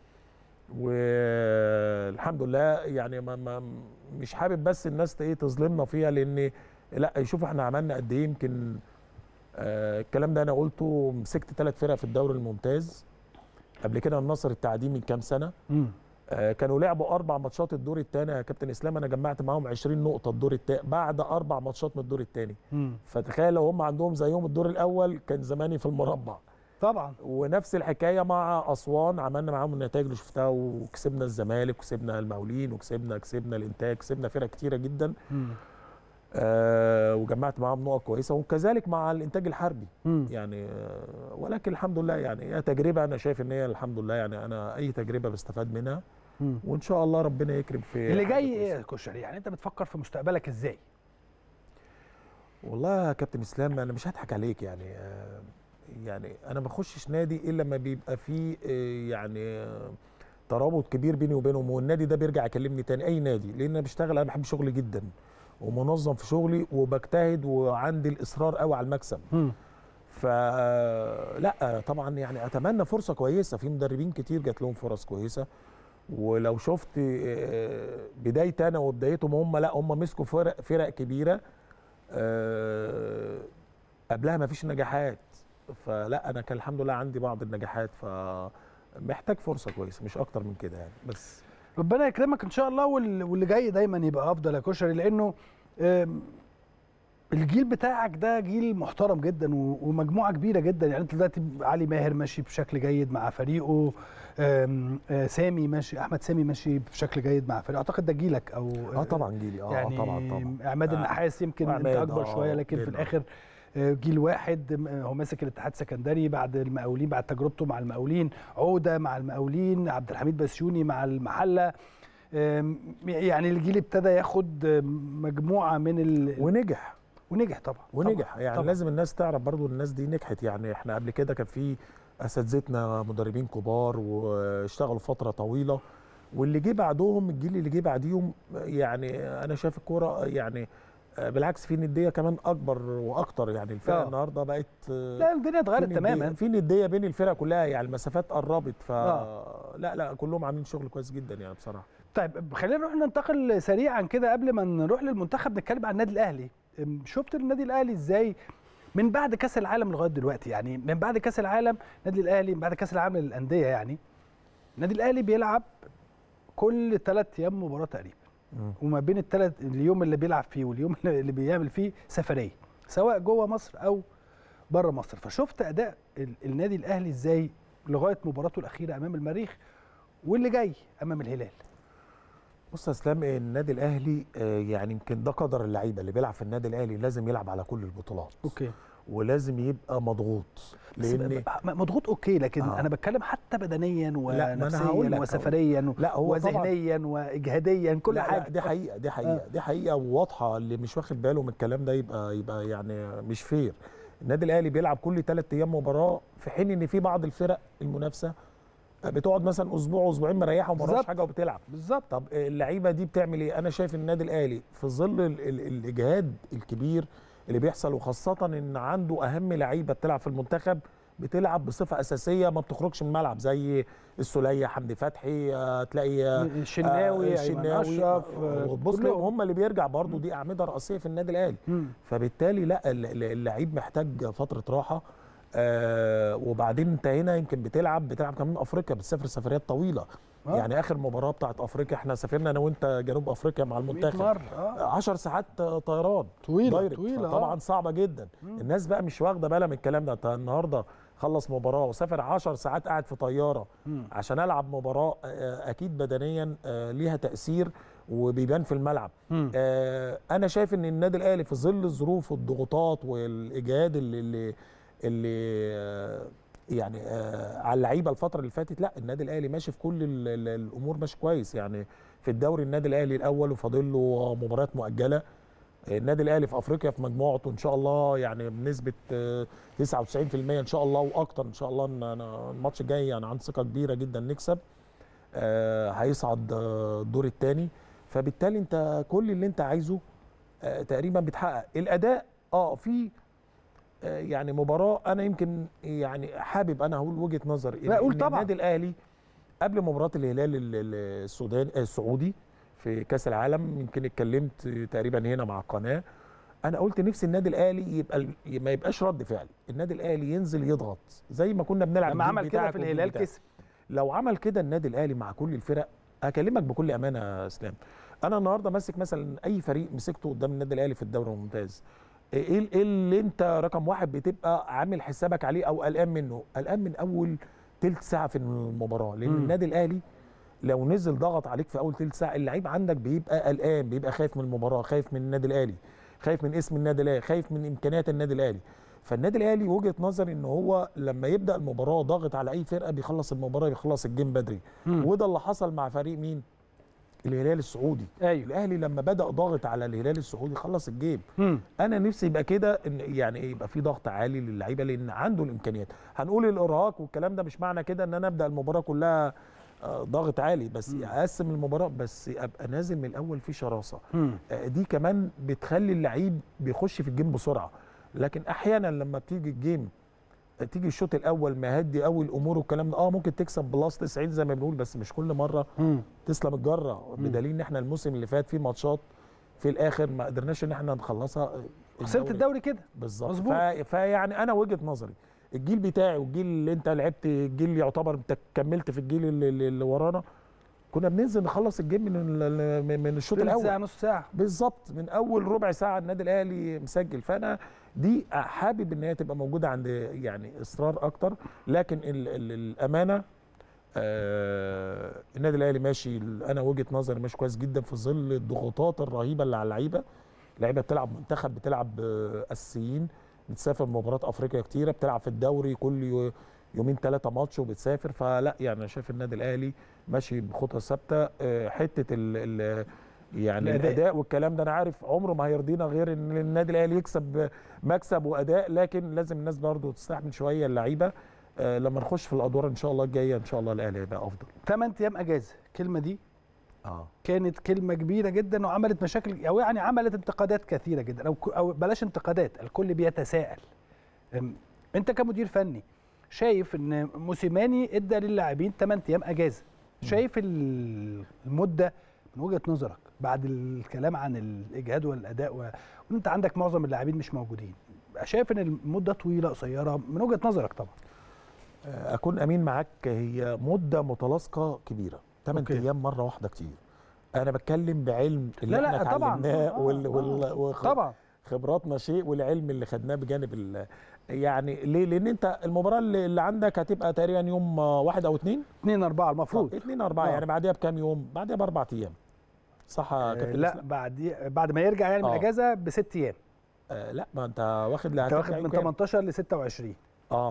والحمد لله يعني ما ما مش حابب بس الناس ت- ايه تظلمنا فيها لان لا يشوفوا احنا عملنا قد ايه يمكن آه الكلام ده انا قلته مسكت ثلاث فرق في الدوري الممتاز قبل كده النصر التعدين من كام سنه مم. آه، كانوا لعبوا اربع ماتشات الدور الثاني يا كابتن اسلام انا جمعت معاهم 20 نقطه الدور الثاني بعد اربع ماتشات من الدور الثاني مم. فتخيل لو هم عندهم زيهم الدور الاول كان زماني في المربع طبعا ونفس الحكايه مع اسوان عملنا معاهم النتائج اللي شفتها وكسبنا الزمالك وكسبنا المقاولين وكسبنا كسبنا الانتاج كسبنا فرق كتيره جدا مم. آه وجمعت معاهم نقط كويسه وكذلك مع الانتاج الحربي مم. يعني آه ولكن الحمد لله يعني هي تجربه انا شايف ان هي الحمد لله يعني انا اي تجربه بستفاد منها مم. وان شاء الله ربنا يكرم في اللي حاجة جاي كويسة. ايه يا كشري يعني انت بتفكر في مستقبلك ازاي والله يا كابتن اسلام انا مش هضحك عليك يعني آه، يعني انا ما بخشش نادي الا لما بيبقى فيه آه، يعني آه، ترابط كبير بيني وبينهم والنادي ده بيرجع يكلمني تاني اي نادي لان انا بشتغل انا بحب شغلي جدا ومنظم في شغلي وبجتهد وعندي الاصرار قوي على المكسب مم. فلا طبعا يعني اتمنى فرصه كويسه في مدربين كتير جات لهم فرص كويسه ولو شفت آه، بدايه انا وبدايتهم هم لا هم مسكوا فرق فرق كبيره آه، قبلها ما فيش نجاحات فلا انا كان الحمد لله عندي بعض النجاحات فمحتاج فرصه كويسه مش اكتر من كده يعني بس ربنا يكرمك ان شاء الله وال- واللي جاي دايما يبقى افضل يا كشري لانه آم، الجيل بتاعك ده جيل محترم جدا و- ومجموعه كبيره جدا يعني انت دلوقتي علي ماهر ماشي بشكل جيد مع فريقه آم، آه، سامي ماشي احمد سامي ماشي بشكل جيد مع فريقه اعتقد ده جيلك او اه طبعا جيلي اه يعني طبعا طبعا عماد آه. النحاس يمكن انت وعماد، اكبر آه، شويه لكن في جدا. الاخر آه، جيل واحد م- هو ماسك الاتحاد السكندري بعد المقاولين بعد تجربته مع المقاولين عوده مع المقاولين عبد الحميد بسيوني مع المحله آم، يعني الجيل ابتدى ياخد آم، مجموعه من ال... ونجح ونجح طبعا ونجح طبعاً. يعني طبعاً. لازم الناس تعرف برضو الناس دي نجحت يعني احنا قبل كده كان في اساتذتنا مدربين كبار واشتغلوا فتره طويله واللي جه بعدهم الجيل اللي جه بعديهم يعني انا شايف الكوره يعني بالعكس في نديه كمان اكبر واكتر يعني الفرقه آه. النهارده بقت لا الدنيا اتغيرت في ندية- تماما في نديه بين الفرق كلها يعني المسافات قربت ف آه. لا لا كلهم عاملين شغل كويس جدا يعني بصراحه طيب خلينا نروح ننتقل سريعا كده قبل ما نروح للمنتخب نتكلم عن النادي الاهلي أم، شفت النادي الاهلي ازاي من بعد كاس العالم لغايه دلوقتي يعني من بعد كاس العالم النادي الاهلي من بعد كاس العالم للانديه يعني النادي الاهلي بيلعب كل ثلاث ايام مباراه تقريبا مم. وما بين الثلاث اليوم اللي بيلعب فيه واليوم اللي بيعمل فيه سفريه سواء جوه مصر او بره مصر فشفت اداء ال- النادي الاهلي ازاي لغايه مباراته الاخيره امام المريخ واللي جاي امام الهلال بص يا اسلام النادي الاهلي آه، يعني يمكن ده قدر اللعيبه اللي بيلعب في النادي الاهلي لازم يلعب على كل البطولات اوكي ولازم يبقى مضغوط بس لان ب- ب- مضغوط اوكي لكن آه. آه. انا بتكلم حتى بدنيا ما أنا هقول ونفسيا لك- وسفريا لا هو طبعا وذهنيا واجهاديا كل لا حاجه لا دي حقيقه دي حقيقه آه. دي حقيقه وواضحه اللي مش واخد باله من الكلام ده يبقى يبقى يعني مش فير النادي الاهلي بيلعب كل ثلاث ايام مباراه في حين ان في بعض الفرق المنافسه بتقعد مثلا اسبوع اسبوعين مريحه وما وراهاش بالظبط. حاجه وبتلعب بالظبط طب اللعيبه دي بتعمل ايه انا شايف النادي الاهلي في ظل ال- ال- الاجهاد الكبير اللي بيحصل وخاصه ان عنده اهم لعيبه بتلعب في المنتخب بتلعب بصفه اساسيه ما بتخرجش من الملعب زي السوليه حمدي فتحي آه، تلاقي آه، الشناوي آه، ايمن اشرف وتبص كلهم. لهم هم اللي بيرجع برضو دي اعمده رئيسيه في النادي الاهلي مم. فبالتالي لا ال- ال- اللعيب محتاج فتره راحه آه وبعدين انت هنا يمكن بتلعب بتلعب كمان افريقيا بتسافر سفريات طويله آه. يعني اخر مباراه بتاعت افريقيا احنا سافرنا انا وانت جنوب افريقيا مع 100 المنتخب مره اه 10 ساعات طيران طويله دايركت طويله طبعا آه. صعبه جدا مم. الناس بقى مش واخده بالها من الكلام ده انت النهارده خلص مباراه وسافر 10 ساعات قاعد في طياره مم. عشان العب مباراه آه، اكيد بدنيا آه، ليها تاثير وبيبان في الملعب مم. آه، انا شايف ان النادي الاهلي في ظل الظروف والضغوطات والاجهاد اللي اللي, اللي آه، يعني آه، على اللعيبه الفتره اللي فاتت لا النادي الاهلي ماشي في كل ال- ال- الامور ماشي كويس يعني في الدوري النادي الاهلي الاول وفاضل له مباريات مؤجله النادي الاهلي في افريقيا في مجموعته ان شاء الله يعني بنسبه آه، 99% ان شاء الله واكتر ان شاء الله ان أنا الماتش الجاي يعني عندي ثقه كبيره جدا نكسب آه، هيصعد آه، الدور الثاني فبالتالي انت كل اللي انت عايزه آه، تقريبا بتحقق الاداء اه في آه، يعني مباراه انا يمكن يعني حابب انا هقول وجهه نظر لا، قول طبعا. النادي الاهلي قبل مباراه الهلال ال- ال- السودان آه، السعودي في كاس العالم يمكن اتكلمت تقريبا هنا مع القناه انا قلت نفسي النادي الاهلي يبقى ال- ما يبقاش رد فعل النادي الاهلي ينزل يضغط زي ما كنا بنلعب لما الجيل عمل كده بتاعك في والجيل الهلال بتاعك. كسب لو عمل كده النادي الاهلي مع كل الفرق اكلمك بكل امانه يا اسلام انا النهارده ماسك مثلا اي فريق مسكته قدام النادي الاهلي في الدوري الممتاز ايه ال- إيه اللي انت رقم واحد بتبقى عامل حسابك عليه او قلقان منه قلقان من اول تلت ساعه في المباراه لان مم. النادي الاهلي لو نزل ضغط عليك في اول تلت ساعه اللعيب عندك بيبقى قلقان بيبقى خايف من المباراه خايف من النادي الاهلي خايف من اسم النادي الاهلي خايف من امكانيات النادي الاهلي فالنادي الاهلي وجهه نظري ان هو لما يبدا المباراه ضاغط على اي فرقه بيخلص المباراه بيخلص الجيم بدري مم. وده اللي حصل مع فريق مين الهلال السعودي ايوه الاهلي لما بدا ضاغط على الهلال السعودي خلص الجيم مم. انا نفسي يبقى كده ان يعني إيه، يبقى في ضغط عالي للعيبه لان عنده الامكانيات هنقول الارهاق والكلام ده مش معنى كده ان انا ابدا المباراه كلها آه، ضغط عالي بس مم. اقسم المباراه بس ابقى نازل من الاول في شراسه مم. آه، دي كمان بتخلي اللعيب بيخش في الجيم بسرعه لكن احيانا لما بتيجي الجيم آه، تيجي الشوط الاول مهدي قوي الامور والكلام ده اه ممكن تكسب بلس 90 زي ما بنقول بس مش كل مره مم. تسلم الجره بدليل ان احنا الموسم اللي فات في ماتشات في الاخر ما قدرناش ان احنا نخلصها خسرت الدوري كده بالظبط مظبوط. ف- فيعني انا وجهه نظري الجيل بتاعي والجيل اللي انت لعبت الجيل اللي يعتبر انت كملت في الجيل اللي, اللي اللي ورانا كنا بننزل نخلص الجيم من ال- من- من الشوط تلت الاول ساعه نص ساعه بالظبط من اول ربع ساعه النادي الاهلي مسجل فانا دي حابب ان هي تبقى موجوده عند يعني اصرار اكتر لكن ال ال الامانه آه النادي الاهلي ماشي انا وجهه نظري ماشي كويس جدا في ظل الضغوطات الرهيبه اللي على اللعيبه اللعيبه بتلعب منتخب بتلعب آه، اساسيين بتسافر مباريات افريقيا كتيره بتلعب في الدوري كل يو- يومين ثلاثه ماتش وبتسافر فلا يعني انا شايف النادي الاهلي ماشي بخطى ثابته آه، حته ال ال يعني الأداء. الاداء والكلام ده انا عارف عمره ما هيرضينا غير ان النادي الاهلي يكسب مكسب واداء لكن لازم الناس برضه تستحمل شويه اللعيبه آه، لما نخش في الادوار ان شاء الله الجايه ان شاء الله الاهلي هيبقى افضل 8 ايام اجازه الكلمه دي اه كانت كلمه كبيره جدا وعملت مشاكل او يعني عملت انتقادات كثيره جدا او او بلاش انتقادات الكل بيتساءل أم، انت كمدير فني شايف ان موسيماني ادى للاعبين 8 ايام اجازه شايف ال- المده من وجهه نظرك بعد الكلام عن الاجهاد والاداء و- وان انت عندك معظم اللاعبين مش موجودين شايف ان المده طويله قصيره من وجهه نظرك طبعا آه، اكون امين معاك هي مده متلاصقه كبيره 8 أوكي. ايام مره واحده كتير انا بتكلم بعلم اللي لا، لا، احنا طبعاً. اتعلمناه آه، وال آه. وال وخ- طبعا خبراتنا شيء والعلم اللي خدناه بجانب ال يعني ليه؟ لان انت المباراه اللي, اللي عندك هتبقى تقريبا يوم آه، واحد او اثنين 2 4 المفروض اثنين اربعه آه. يعني بعديها بكام يوم؟ بعدها باربع ايام صح يا آه، كابتن لا إسلام؟ بعد بعد ما يرجع يعني من آه. الاجازه بست ايام آه لا ما انت واخد انت واخد من 18 ل 26 اه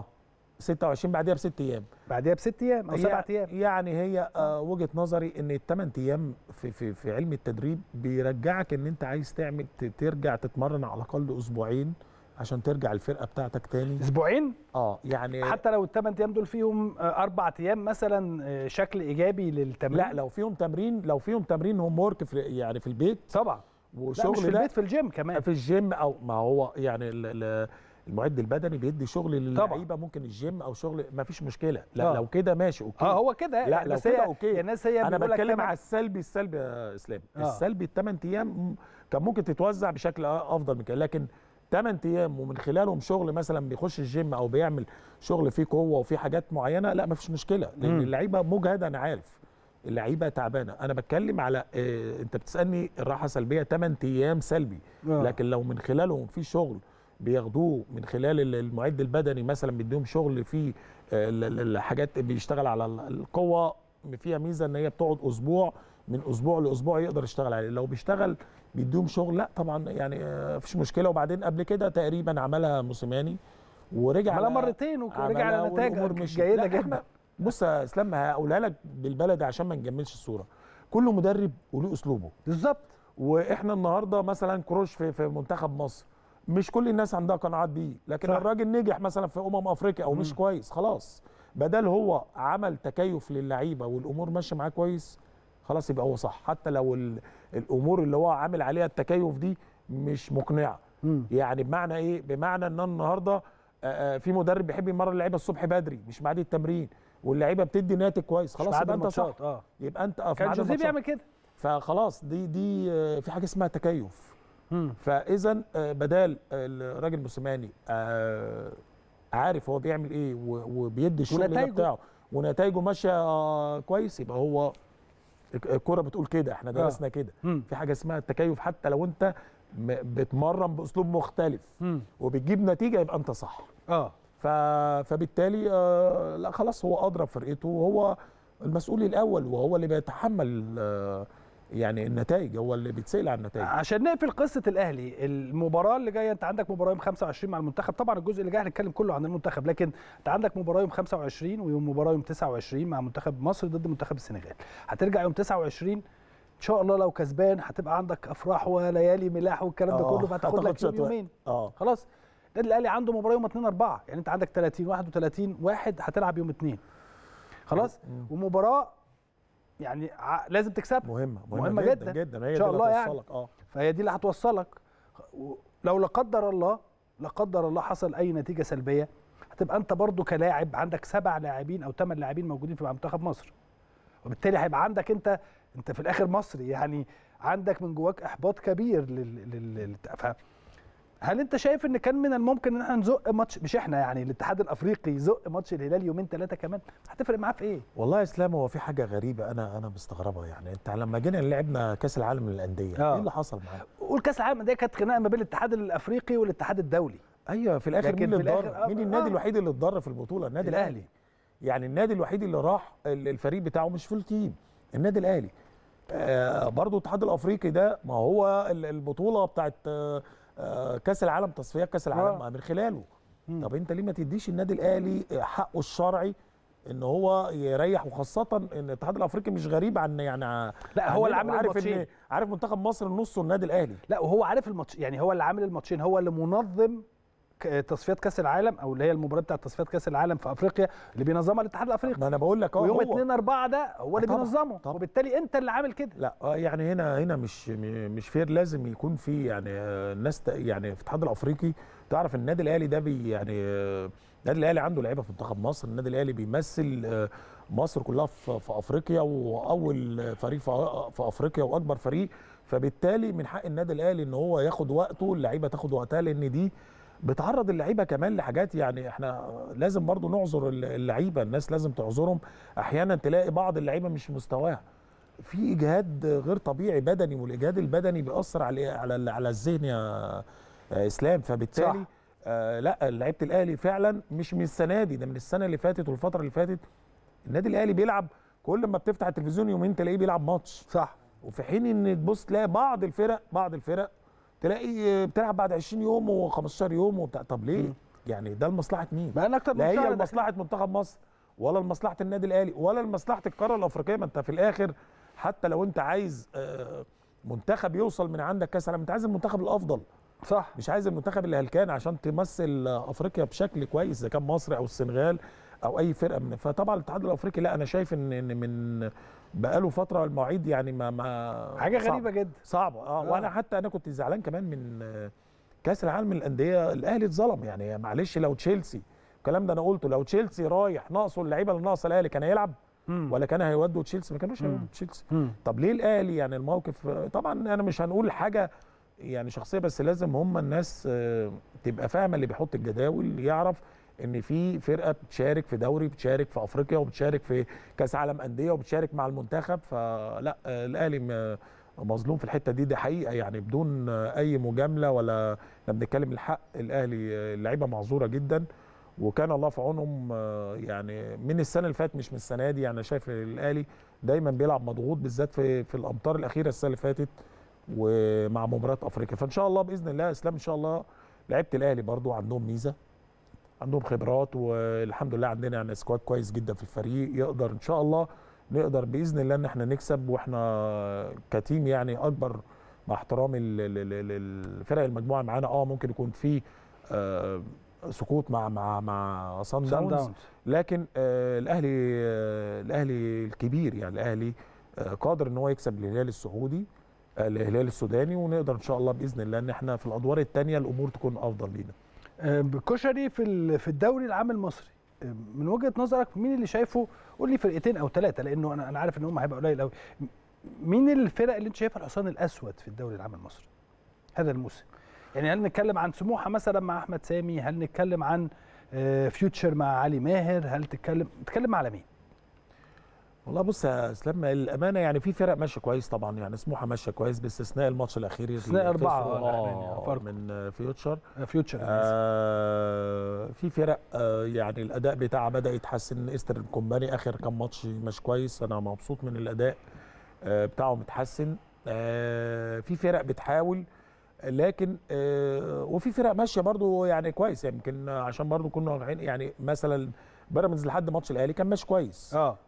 26 بعدها بست ايام بعديها بست ايام او سبع ايام يعني هي آه وجهه نظري ان الثمان ايام في في في علم التدريب بيرجعك ان انت عايز تعمل ت- ترجع تتمرن على الاقل اسبوعين عشان ترجع الفرقه بتاعتك تاني اسبوعين اه يعني حتى لو الثمان ايام دول فيهم آه، اربع ايام مثلا آه، شكل ايجابي للتمرين لا لو فيهم تمرين لو فيهم تمرين هوم ورك في يعني في البيت طبعا لا وشغل مش في ده البيت في الجيم كمان في الجيم او ما هو يعني ال- ال- المعد البدني بيدي شغل للعيبه ممكن الجيم او شغل ما فيش مشكله لا آه. لو كده ماشي اوكي اه هو كده لا يعني لو بس كده هي اوكي الناس هي انا بيقول لك بتكلم تمن- على السلبي السلبي يا اسلام آه. السلبي الثمان ايام م- كان ممكن تتوزع بشكل افضل من كده لكن 8 ايام ومن خلالهم شغل مثلا بيخش الجيم او بيعمل شغل فيه قوه وفيه حاجات معينه لا ما فيش مشكله لان مم. اللعيبه مجهده انا عارف اللعيبه تعبانه انا بتكلم على آه انت بتسالني الراحه سلبيه 8 ايام سلبي آه. لكن لو من خلالهم في شغل بياخدوه من خلال ال- المعد البدني مثلا بيديهم شغل فيه آه، ال- ال- الحاجات بيشتغل على ال- القوه فيها ميزه ان هي بتقعد اسبوع من اسبوع لاسبوع يقدر يشتغل عليه لو بيشتغل بيديهم شغل لا طبعا يعني آه، مفيش مشكله وبعدين قبل كده تقريبا عملها موسيماني ورجع عملها على- مرتين ورجع عملها على نتائج والأمور مشيت. جيده لا، جدا إحنا بص يا اسلام هقولها لك بالبلدي عشان ما نجملش الصوره كل مدرب وليه اسلوبه بالظبط واحنا النهارده مثلا كروش في في منتخب مصر مش كل الناس عندها قناعات بيه لكن صح. صح. الراجل نجح مثلا في امم افريقيا او مش مم. كويس خلاص بدل هو عمل تكيف للعيبه والامور ماشيه معاه كويس خلاص يبقى هو صح حتى لو ال- الامور اللي هو عامل عليها التكيف دي مش مقنعه مم. يعني بمعنى ايه بمعنى ان أنا النهارده آه، آه، في مدرب بيحب يمرن اللعيبه الصبح بدري مش ميعاد التمرين واللعيبه بتدي ناتج كويس مش خلاص ميعاد يبقى انت صح الماتشات اه يبقى انت آه، في كان ميعاد جوزيه الماتشات. بيعمل كده فخلاص دي دي آه، في حاجه اسمها تكيف مم. فاذا آه، بدال الراجل موسيماني آه، عارف هو بيعمل ايه و- وبيدي الشغل ده ونتايجه. بتاعه ونتائجه ماشيه آه، كويس يبقى هو الك- الكوره بتقول كده احنا درسنا كده مم. في حاجه اسمها التكيف حتى لو انت م- بتمرن باسلوب مختلف مم. وبتجيب نتيجه يبقى انت صح اه ف... فبالتالي آه، لا خلاص هو اضرب فرقته وهو المسؤول الاول وهو اللي بيتحمل آه، يعني النتائج هو اللي بيتسال عن النتائج عشان نقفل قصه الاهلي المباراه اللي جايه انت عندك مباراه يوم 25 مع المنتخب طبعا الجزء اللي جاي هنتكلم كله عن المنتخب لكن انت عندك مباراه يوم 25 ويوم مباراه يوم 29 مع منتخب مصر ضد منتخب السنغال هترجع يوم 29 ان شاء الله لو كسبان هتبقى عندك افراح وليالي ملاح والكلام ده آه، كله فهتاخد هتاخد لك يوم شوية وقت. يومين اه خلاص النادي الاهلي عنده مباراه يوم 2 4 يعني انت عندك 30 31 واحد هتلعب يوم 2 خلاص ومباراه يعني ع- لازم تكسبها مهمه مهمة جدا جدا. جدا هي إن شاء دي اللي الله يعني. هتوصلك. اه فهي دي اللي هتوصلك و- لو لا قدر الله لا قدر الله حصل اي نتيجه سلبيه هتبقى انت برضو كلاعب عندك سبع لاعبين او ثمان لاعبين موجودين في منتخب مصر وبالتالي هيبقى عندك انت انت في الاخر مصري يعني عندك من جواك احباط كبير لل, لل... لل... ف... هل انت شايف ان كان من الممكن ان احنا نزق ماتش مش احنا يعني الاتحاد الافريقي يزق ماتش الهلال يومين ثلاثه كمان هتفرق معاه في ايه؟ والله يا اسلام هو في حاجه غريبه انا انا مستغربها يعني انت لما جينا لعبنا كاس العالم للانديه آه. ايه اللي حصل معانا قول كاس العالم ده كانت خناقه ما بين الاتحاد الافريقي والاتحاد الدولي ايوه في الاخر لكن مين اللي في الآخر- اتضرر آه، مين النادي آه. الوحيد اللي اتضرر في البطوله النادي الأهلي. الاهلي يعني النادي الوحيد اللي راح ال- الفريق بتاعه مش فول تيم النادي الاهلي آه برضو الاتحاد الافريقي ده ما هو ال- البطوله بتاعت آه آه كاس العالم تصفيات كاس العالم آه. من خلاله مم. طب انت ليه ما تديش النادي الاهلي حقه الشرعي ان هو يريح وخاصه ان الاتحاد الافريقي مش غريب عن يعني ع- لا هو اللي عننا عامل وعارف الماتشين ان عارف منتخب مصر نصه النادي الاهلي لا وهو عارف الماتش يعني هو اللي عامل الماتشين هو اللي منظم ك- تصفيات كاس العالم او اللي هي المباراه بتاعه تصفيات كاس العالم في افريقيا اللي بينظمها الاتحاد الافريقي ما انا بقول لك اه ويوم هو 2 4 ده هو اللي طبعاً، بينظمه طبعاً. وبالتالي انت اللي عامل كده لا اه يعني هنا هنا مش م- مش فير لازم يكون في يعني آه، الناس ت- يعني في الاتحاد الافريقي تعرف النادي الاهلي ده بي يعني آه، النادي الاهلي عنده لعيبه في منتخب مصر النادي الاهلي بيمثل آه، مصر كلها في في افريقيا واول فريق في في افريقيا واكبر فريق فبالتالي من حق النادي الاهلي ان هو ياخد وقته اللعيبه تاخد وقتها لان دي بتعرض اللعيبه كمان لحاجات يعني احنا لازم برضو نعذر اللعيبه الناس لازم تعذرهم احيانا تلاقي بعض اللعيبه مش في مستواها في اجهاد غير طبيعي بدني والاجهاد البدني بيأثر على على على الذهن يا يا اسلام فبالتالي صح. آه لا لعيبه الاهلي فعلا مش من السنه دي ده من السنه اللي فاتت والفتره اللي فاتت النادي الاهلي بيلعب كل ما بتفتح التلفزيون يومين تلاقيه بيلعب ماتش صح وفي حين ان تبص تلاقي بعض الفرق بعض الفرق تلاقي بتلعب بعد 20 يوم و15 يوم وبتاع طب ليه؟ مم. يعني ده لمصلحه مين؟ بقى اكتر من لا هي شهر ده. لمصلحه منتخب مصر ولا لمصلحه النادي الاهلي ولا لمصلحه القاره الافريقيه ما انت في الاخر حتى لو انت عايز آه، منتخب يوصل من عندك كاس العالم انت عايز المنتخب الافضل صح مش عايز المنتخب اللي هلكان عشان تمثل افريقيا بشكل كويس اذا كان مصر او السنغال او اي فرقه من فطبعا الاتحاد الافريقي لا انا شايف ان ان من بقاله فتره المواعيد يعني ما ما حاجه صعب. غريبه جدا صعبه اه آه. وانا حتى انا كنت زعلان كمان من آه، كاس العالم للانديه الاهلي اتظلم يعني معلش لو تشيلسي الكلام ده انا قلته لو تشيلسي رايح ناقصه اللعيبه اللي ناقصه الاهلي كان هيلعب مم. ولا كان هيودوا تشيلسي ما كانوش مم. هيودوا تشيلسي مم. طب ليه الاهلي يعني الموقف طبعا انا مش هنقول حاجه يعني شخصيه بس لازم هم الناس آه، تبقى فاهمه اللي بيحط الجداول يعرف ان في فرقه بتشارك في دوري بتشارك في افريقيا وبتشارك في كاس عالم انديه وبتشارك مع المنتخب فلا آه، الاهلي م- مظلوم في الحته دي دي حقيقه يعني بدون آه، اي مجامله ولا احنا بنتكلم الحق الاهلي آه، اللعيبه معذوره جدا وكان الله في عونهم آه، يعني من السنه اللي فاتت مش من السنه دي يعني أنا شايف الاهلي دايما بيلعب مضغوط بالذات في في الامطار الاخيره السنه اللي فاتت ومع مباراه افريقيا فان شاء الله باذن الله اسلام ان شاء الله لعيبه الاهلي برضو عندهم ميزه عندهم خبرات والحمد لله عندنا يعني سكواد كويس جدا في الفريق يقدر ان شاء الله نقدر باذن الله ان احنا نكسب واحنا كتيم يعني اكبر مع احترامي لل- لل- للفرق المجموعه معانا اه ممكن يكون في آه سقوط مع مع مع صن سان داونز داونز لكن آه الاهلي آه الاهلي الكبير يعني الاهلي آه قادر ان هو يكسب الهلال السعودي آه الهلال السوداني ونقدر ان شاء الله باذن الله ان احنا في الادوار الثانيه الامور تكون افضل لينا آه، كشري في ال- في الدوري العام المصري آه، من وجهه نظرك مين اللي شايفه قول لي فرقتين او ثلاثه لانه انا انا عارف ان هم هيبقى قليل قوي مين الفرق اللي انت شايفها الحصان الاسود في الدوري العام المصري هذا الموسم يعني هل نتكلم عن سموحه مثلا مع احمد سامي هل نتكلم عن آه، فيوتشر مع علي ماهر هل تتكلم تتكلم على مين والله بص يا اسلام الامانه يعني في فرق ماشيه كويس طبعا يعني سموحه ماشيه كويس باستثناء الماتش الاخير اللي استثناء أربعة خسروا، الأخراني، آه فرق. من آه، فيوتشر آه، فيوتشر أنا آسف. آه في فرق آه يعني الاداء بتاعها بدا يتحسن استر كومباني اخر كام ماتش مش كويس انا مبسوط من الاداء آه بتاعه متحسن آه في فرق بتحاول لكن آه وفي فرق ماشيه برضو يعني كويس يعني يمكن عشان برضو كنا واقعين يعني مثلا بيراميدز لحد ماتش الاهلي كان ماشي كويس اه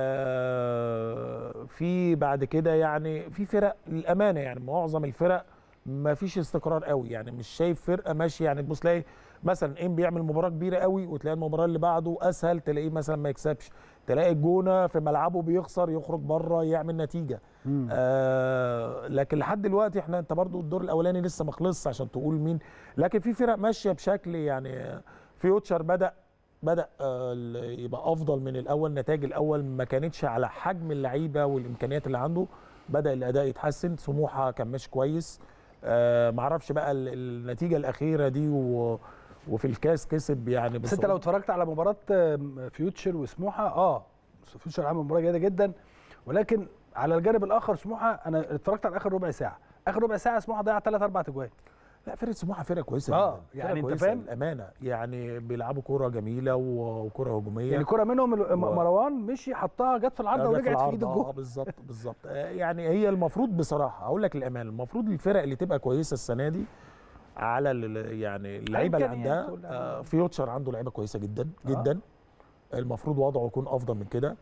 آه، في بعد كده يعني في فرق للامانه يعني معظم الفرق ما فيش استقرار قوي يعني مش شايف فرقه ماشيه يعني تبص تلاقي مثلا ام بيعمل مباراه كبيره قوي وتلاقي المباراه اللي بعده اسهل تلاقيه مثلا ما يكسبش تلاقي الجونه في ملعبه بيخسر يخرج بره يعمل نتيجه مم. آه لكن لحد دلوقتي احنا انت برضو الدور الاولاني لسه ما خلصش عشان تقول مين لكن في فرق ماشيه بشكل يعني فيوتشر بدا بدا آه، ال- يبقى افضل من الاول النتائج الاول ما كانتش على حجم اللعيبه والامكانيات اللي عنده بدا الاداء يتحسن سموحه كان ماشي كويس آه معرفش بقى ال- النتيجه الاخيره دي و وفي الكاس كسب يعني بس انت لو اتفرجت على مباراه آم، فيوتشر وسموحه اه فيوتشر عمل مباراه جيده جدا ولكن على الجانب الاخر سموحه انا اتفرجت على اخر ربع ساعه اخر ربع ساعه سموحه ضيع ثلاث اربع اجوال لا فرقه سموحه فرقه كويسه آه، جداً. يعني فرقة أنت كويسة فاهم؟ الامانه يعني بيلعبوا كوره جميله و- وكوره هجوميه يعني كره منهم ال- و- مروان مشي حطها جت في العارضه جت في ورجعت في ايد العارضة، اه الجول بالظبط بالظبط آه، يعني هي المفروض بصراحه هقول لك الامانه المفروض الفرق اللي تبقى كويسه السنه دي على ال- يعني اللعيبه اللي إمكانيات عندها كلها. آه، فيوتشر عنده لعيبه كويسه جدا آه. جدا المفروض وضعه يكون افضل من كده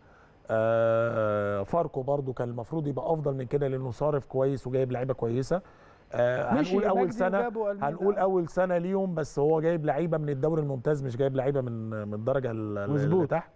آه فاركو برضو كان المفروض يبقى افضل من كده لانه صارف كويس وجايب لعيبه كويسه آه مشي هنقول اول مجدي سنه وجابوا ألميدا. هنقول اول سنه ليهم بس هو جايب لعيبه من الدوري الممتاز مش جايب لعيبه من من الدرجه ال- ال- اللي مظبوط. تحت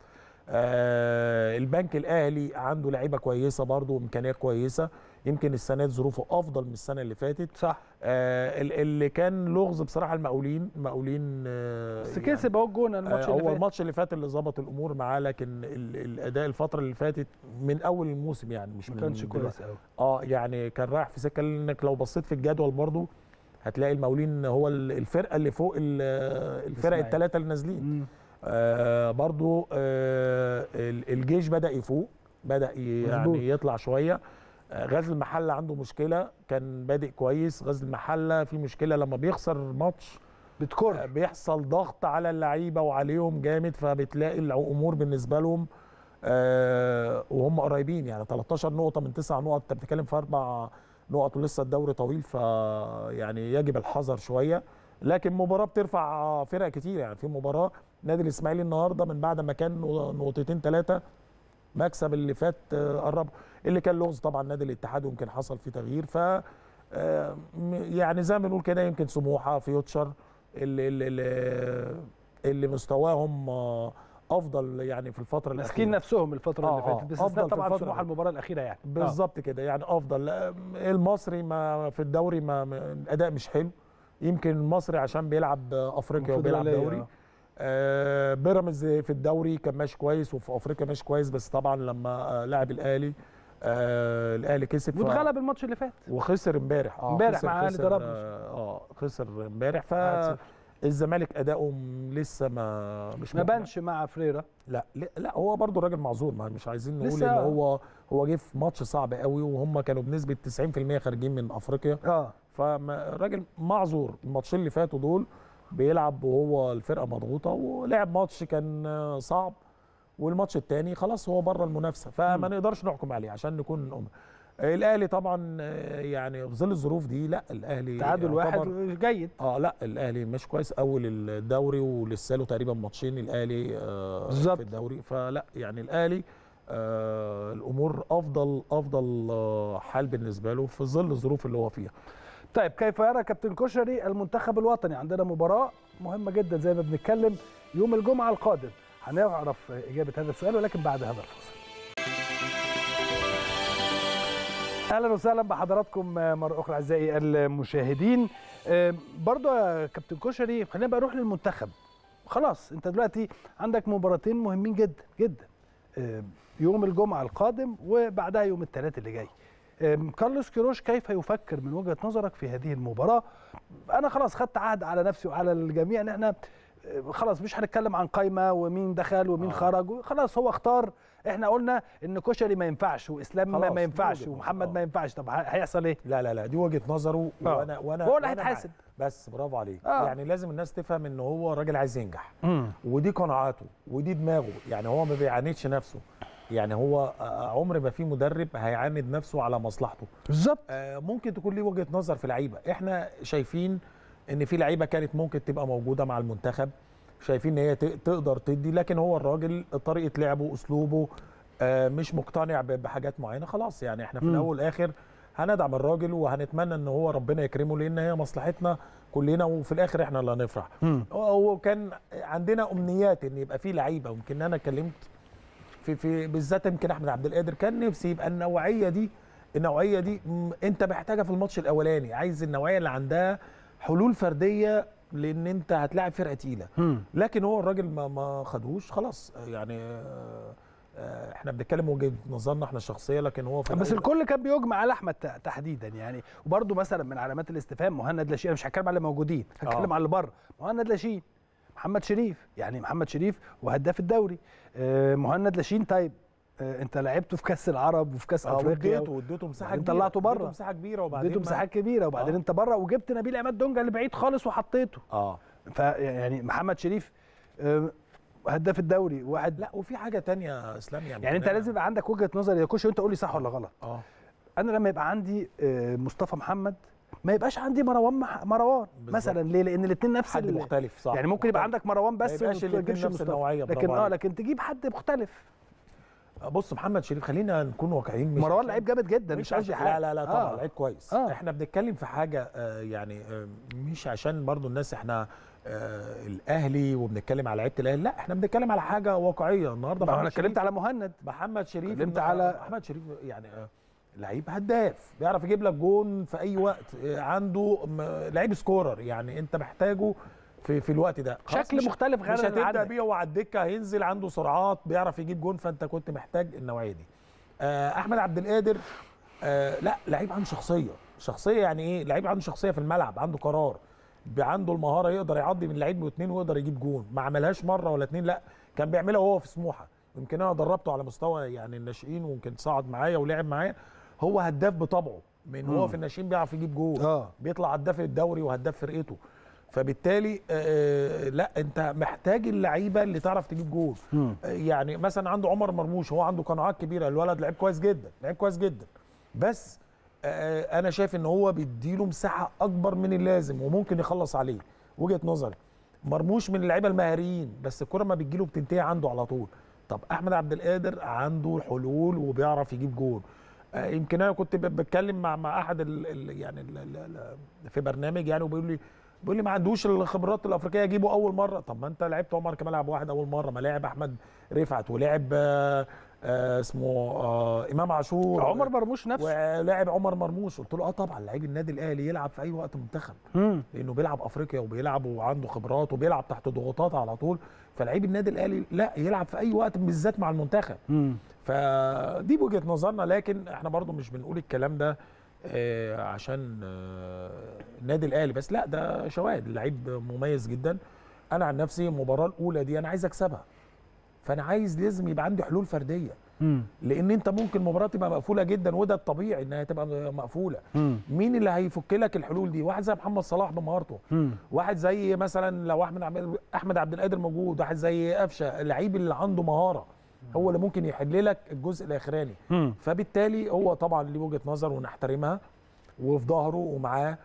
آه البنك الاهلي عنده لعيبه كويسه برضو وامكانيات كويسه يمكن السنه دي ظروفه افضل من السنه اللي فاتت صح آه ال- اللي كان لغز بصراحه المقاولين المقاولين آه بس كسب اهو الجون الماتش آه، اللي هو فات الماتش اللي فات اللي ظبط الامور معاه لكن ال- الاداء الفتره اللي فاتت من اول الموسم يعني مش ما من كانش دلوقتي. كويس قوي اه يعني كان رايح في سكه لانك لو بصيت في الجدول برضو هتلاقي المقاولين هو ال- الفرقه اللي فوق ال- الفرق إسماعيل. الثلاثه اللي نازلين مم. آه برضو آه ال- الجيش بدا يفوق بدا ي- مظبوط. يعني يطلع شويه آه غزل المحله عنده مشكله كان بادئ كويس غزل المحله في مشكله لما بيخسر ماتش بتكر بيحصل ضغط على اللعيبه وعليهم جامد فبتلاقي الامور بالنسبه لهم آه وهم قريبين يعني 13 نقطه من 9 نقط انت بتتكلم في اربع نقط ولسه الدوري طويل فيعني يجب الحذر شويه لكن مباراه بترفع فرق كتير يعني في مباراه نادي الاسماعيلي النهارده من بعد ما كان نقطتين ثلاثه مكسب اللي فات آه، قرب اللي كان لغز طبعا نادي الاتحاد ويمكن حصل فيه تغيير ف آه، م- يعني زي ما بنقول كده يمكن سموحه فيوتشر اللي اللي, اللي, اللي مستواهم آه، افضل يعني في الفتره ماسكين الاخيره نفسهم الفتره اللي آه، آه. فاتت أفضل باستثناء في طبعا الفترة سموحه دي. المباراه الاخيره يعني آه. بالظبط كده يعني افضل لا، المصري ما في الدوري ما ما- الاداء مش حلو يمكن المصري عشان بيلعب افريقيا وبيلعب الفضولية، دوري آه. آه بيراميدز في الدوري كان ماشي كويس وفي افريقيا ماشي كويس بس طبعا لما آه لعب الاهلي آه الاهلي كسب ف- واتغلب الماتش اللي فات وخسر امبارح اه امبارح خسر- مع أهلي خسر، طرابلس. اه آه، خسر امبارح 1-0. فالزمالك اداؤه لسه ما مش ما مقنع. بانش مع فريرا لا لا, لا هو برضه راجل معذور ما مش عايزين نقول لسه ان آه. هو هو جه في ماتش صعب قوي وهم كانوا بنسبه 90% خارجين من افريقيا اه فالراجل معذور الماتشين اللي فاتوا دول بيلعب وهو الفرقه مضغوطه ولعب ماتش كان آه، صعب والماتش الثاني خلاص هو بره المنافسه فما نقدرش نحكم عليه عشان نكون أم. آه، الاهلي طبعا آه، يعني في ظل الظروف دي لا الاهلي تعادل واحد يعتبر- جيد اه لا الاهلي مش كويس اول الدوري ولسه له تقريبا ماتشين الاهلي آه بالظبط. في الدوري فلا يعني الاهلي آه الامور افضل افضل آه حال بالنسبه له في ظل الظروف اللي هو فيها طيب كيف يرى كابتن كشري المنتخب الوطني عندنا مباراة مهمة جدا زي ما بنتكلم يوم الجمعة القادم هنعرف إجابة هذا السؤال ولكن بعد هذا الفاصل اهلا وسهلا بحضراتكم مره اخرى اعزائي المشاهدين آه، برضو يا كابتن كشري خلينا بقى نروح للمنتخب خلاص انت دلوقتي عندك مباراتين مهمين جدا جدا آه، يوم الجمعه القادم وبعدها يوم الثلاث اللي جاي آم، كارلوس كيروش كيف يفكر من وجهه نظرك في هذه المباراه انا خلاص خدت عهد على نفسي وعلى الجميع ان احنا آه، خلاص مش هنتكلم عن قايمه ومين دخل ومين آه. خرج خلاص هو اختار احنا قلنا ان كشري ما ينفعش واسلام ما, خلاص، ما ينفعش دي وجهة ومحمد آه. ما ينفعش طب ه- هيحصل ايه لا لا لا دي وجهه نظره آه. وانا وانا هو اللي وأنا هيتحاسب. معاه. بس برافو عليك آه. يعني لازم الناس تفهم ان هو راجل عايز ينجح ودي قناعاته ودي دماغه يعني هو ما بيعاندش نفسه يعني هو آه، عمر ما في مدرب هيعاند نفسه على مصلحته بالظبط آه، ممكن تكون ليه وجهه نظر في لعيبه احنا شايفين ان في لعيبه كانت ممكن تبقى موجوده مع المنتخب شايفين ان هي ت- تقدر تدي لكن هو الراجل طريقه لعبه اسلوبه آه، مش مقتنع ب- بحاجات معينه خلاص يعني احنا في مم. الاول والاخر هندعم الراجل وهنتمنى ان هو ربنا يكرمه لان هي مصلحتنا كلنا وفي الاخر احنا اللي هنفرح هو كان عندنا امنيات ان يبقى في لعيبه ويمكن انا اتكلمت في في بالذات يمكن احمد عبد القادر كان نفسي يبقى النوعيه دي النوعيه دي م، انت محتاجها في الماتش الاولاني عايز النوعيه اللي عندها حلول فرديه لان انت هتلاعب فرقه تقيله لكن هو الراجل ما ما خدهوش خلاص يعني آه، آه، احنا بنتكلم وجهه نظرنا احنا الشخصيه لكن هو في بس الأول- الكل كان بيجمع على احمد ت- تحديدا يعني وبرده مثلا من علامات الاستفهام مهند لاشين انا مش هتكلم على اللي موجودين هتكلم آه. على اللي بره مهند لاشين محمد شريف يعني محمد شريف وهداف الدوري آه، مهند لاشين طيب آه، انت لعبته في كاس العرب وفي كاس اه افريقيا واديته واديته مساحه وبعدين كبيره طلعته بره. اديته مساحه كبيره وبعدين اديته ما- مساحات كبيره وبعدين آه. انت بره وجبت نبيل عماد دونجا اللي بعيد خالص وحطيته اه فيعني محمد شريف آه، هداف الدوري واحد لا وفي حاجه تانية يا اسلام يعني يعني انت كمان- لازم يبقى عندك وجهه نظر يا كوشي وانت قول لي صح ولا غلط اه انا لما يبقى عندي آه، مصطفى محمد ما يبقاش عندي مروان مح... مروان بالظبط. مثلا ليه لان الاثنين نفس حد ال- مختلف صح يعني ممكن يبقى مختلف. عندك مروان ما بس يبقاش وما الاتنين تجيبش نفس مصطفى. النوعية، لكن برافو اه عليك. لكن تجيب حد مختلف بص محمد شريف خلينا نكون واقعيين مش مروان عشان- لعيب جامد جدا مش مش قصدي عشان حاجه لا لا لا طبعا آه. لعيب كويس آه. احنا بنتكلم في حاجه آه يعني آه مش عشان برضو الناس احنا آه الاهلي وبنتكلم على لعيبه الاهلي لا احنا بنتكلم على حاجه واقعيه النهارده ما هو انا محمد اتكلمت شريف- على مهند محمد شريف اتكلمت آه، على- محمد شريف يعني آه، لعيب هداف بيعرف يجيب لك جون في اي وقت آه، عنده م- لعيب سكورر يعني انت محتاجه في في الوقت ده خلاص شكل مش- مختلف غير مش اللي هتبدا عندك. بيه هو على الدكه هينزل عنده سرعات بيعرف يجيب جون فانت كنت محتاج النوعيه دي آه، احمد عبد القادر آه، لا لعيب عنده شخصيه شخصيه يعني ايه لعيب عنده شخصيه في الملعب عنده قرار بي- عنده المهاره يقدر يعدي من لعيب واثنين ويقدر يجيب جون ما عملهاش مره ولا اتنين لا كان بيعملها وهو في سموحه يمكن انا دربته على مستوى يعني الناشئين ويمكن صعد معايا ولعب معايا هو هداف بطبعه من هو مم. في الناشئين بيعرف يجيب جول اه بيطلع هداف الدوري وهداف فرقته فبالتالي آه، لا انت محتاج اللعيبه اللي تعرف تجيب جول مم. آه، يعني مثلا عنده عمر مرموش هو عنده قناعات كبيره الولد لعيب كويس جدا لعيب كويس جدا بس آه، انا شايف ان هو بيديله مساحه اكبر من اللازم وممكن يخلص عليه وجهه نظري مرموش من اللعيبه المهاريين بس الكره ما بتجيله بتنتهي عنده على طول طب احمد عبد القادر عنده الحلول وبيعرف يجيب جول آه، يمكن انا كنت ب- بتكلم مع مع احد ال ال يعني ال ال ال في برنامج يعني وبيقول لي بيقول لي ما عندوش الخبرات الافريقيه يجيبه اول مره طب ما انت لعبت عمر كمال عبد الواحد اول مره ما لعب احمد رفعت ولعب آه، آه، اسمه آه، امام عاشور عمر مرموش نفسه ولاعب عمر مرموش قلت له اه طبعا لعيب النادي الاهلي يلعب في اي وقت منتخب مم. لانه بيلعب افريقيا وبيلعب وعنده خبرات وبيلعب تحت ضغوطات على طول فلعيب النادي الاهلي لا يلعب في اي وقت بالذات مع المنتخب مم. فدي وجهه نظرنا لكن احنا برضو مش بنقول الكلام ده آه، عشان آه، النادي الاهلي بس لا ده شواهد لعيب مميز جدا انا عن نفسي المباراه الاولى دي انا عايز اكسبها فانا عايز لازم يبقى عندي حلول فرديه مم. لان انت ممكن المباراه تبقى مقفوله جدا وده الطبيعي انها تبقى مقفوله مم. مين اللي هيفك لك الحلول دي واحد زي محمد صلاح بمهارته مم. واحد زي مثلا لو احمد عبد احمد عبد القادر موجود واحد زي قفشه اللعيب اللي عنده مهاره هو اللي ممكن يحل لك الجزء الاخراني مم. فبالتالي هو طبعا ليه وجهه نظر ونحترمها وفي ظهره ومعاه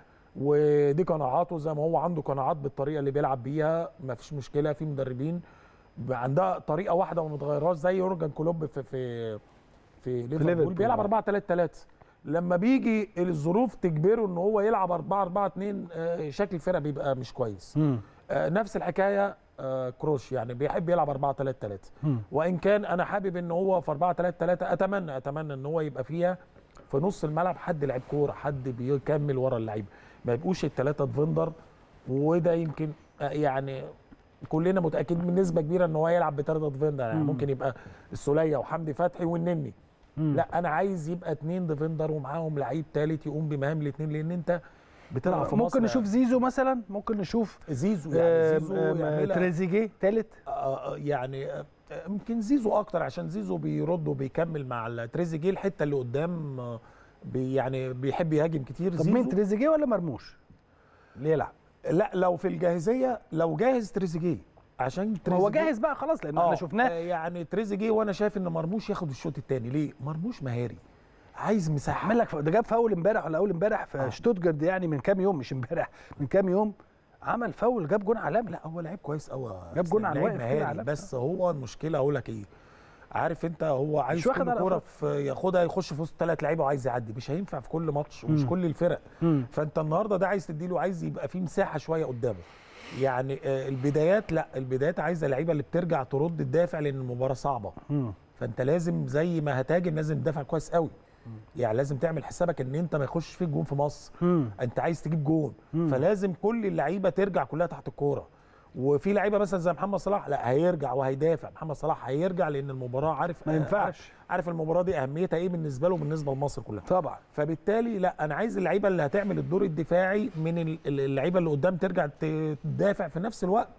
ودي قناعاته زي ما هو عنده قناعات بالطريقه اللي بيلعب بيها ما فيش مشكله في مدربين عندها طريقه واحده وما بتغيرهاش زي يورجن كلوب في في في ليفربول ليفربول. بيلعب 4 3 3 لما بيجي الظروف تجبره ان هو يلعب 4 4 2 آه، شكل الفرقه بيبقى مش كويس مم. آه، نفس الحكايه آه، كروش يعني بيحب يلعب 4 3 3 مم. وان كان انا حابب ان هو في 4 3 3 اتمنى اتمنى ان هو يبقى فيها في نص الملعب حد لعيب كوره حد بيكمل ورا اللعيبه ما يبقوش الثلاثه ديفندر وده يمكن آه، يعني كلنا متاكدين بنسبه كبيره ان هو يلعب بثلاثه ديفندر يعني مم. ممكن يبقى السوليه وحمدي فتحي والنني مم. لا انا عايز يبقى اثنين ديفندر ومعاهم لعيب ثالث يقوم بمهام الاثنين لان انت بتلعب في مصر ممكن نشوف زيزو مثلا ممكن نشوف زيزو يعني زيزو آم، آم، يعملها- تريزيجيه ثالث آه، يعني آه، يمكن زيزو اكتر عشان زيزو بيرد وبيكمل مع التريزيجيه الحته اللي قدام آه، بي يعني بيحب يهاجم كتير طب مين تريزيجيه ولا مرموش اللي يلعب لا لو في الجاهزيه لو جاهز تريزيجيه عشان ما تريزيجيه هو جاهز بقى خلاص لان احنا آه، شفناه آه، يعني تريزيجيه وانا شايف ان مرموش ياخد الشوط الثاني ليه مرموش مهاري عايز مساحه عمل لك ده جاب فاول امبارح ولا اول امبارح في آه. شتوتجارت يعني من كام يوم مش امبارح من كام يوم عمل فاول جاب جون عالمي لا هو لعيب كويس قوي جاب جون على لعيب الواقف كده مهاري على بس هو المشكله اقول لك ايه عارف انت هو عايز مش واخد كل على كوره أفريقيا. في ياخدها يخش في وسط ثلاث لعيبه وعايز يعدي مش هينفع في كل ماتش ومش مم. كل الفرق مم. فانت النهارده ده عايز تديله عايز يبقى فيه مساحه شويه قدامه يعني آه، البدايات لا البدايات عايزه اللعيبه اللي بترجع ترد الدافع لان المباراه صعبه مم. فانت لازم زي ما هتاجم لازم تدافع كويس قوي يعني لازم تعمل حسابك ان انت ما يخش فيك جون في مصر مم. انت عايز تجيب جون مم. فلازم كل اللعيبه ترجع كلها تحت الكوره وفي لعيبه مثلا زي محمد صلاح لا هيرجع وهيدافع محمد صلاح هيرجع لان المباراه عارف ما ينفعش. عارف, عارف المباراه دي اهميتها ايه بالنسبه له وبالنسبه لمصر كلها طبعا فبالتالي لا انا عايز اللعيبه اللي هتعمل الدور الدفاعي من ال- ال- اللعيبه اللي قدام ترجع ت- تدافع في نفس الوقت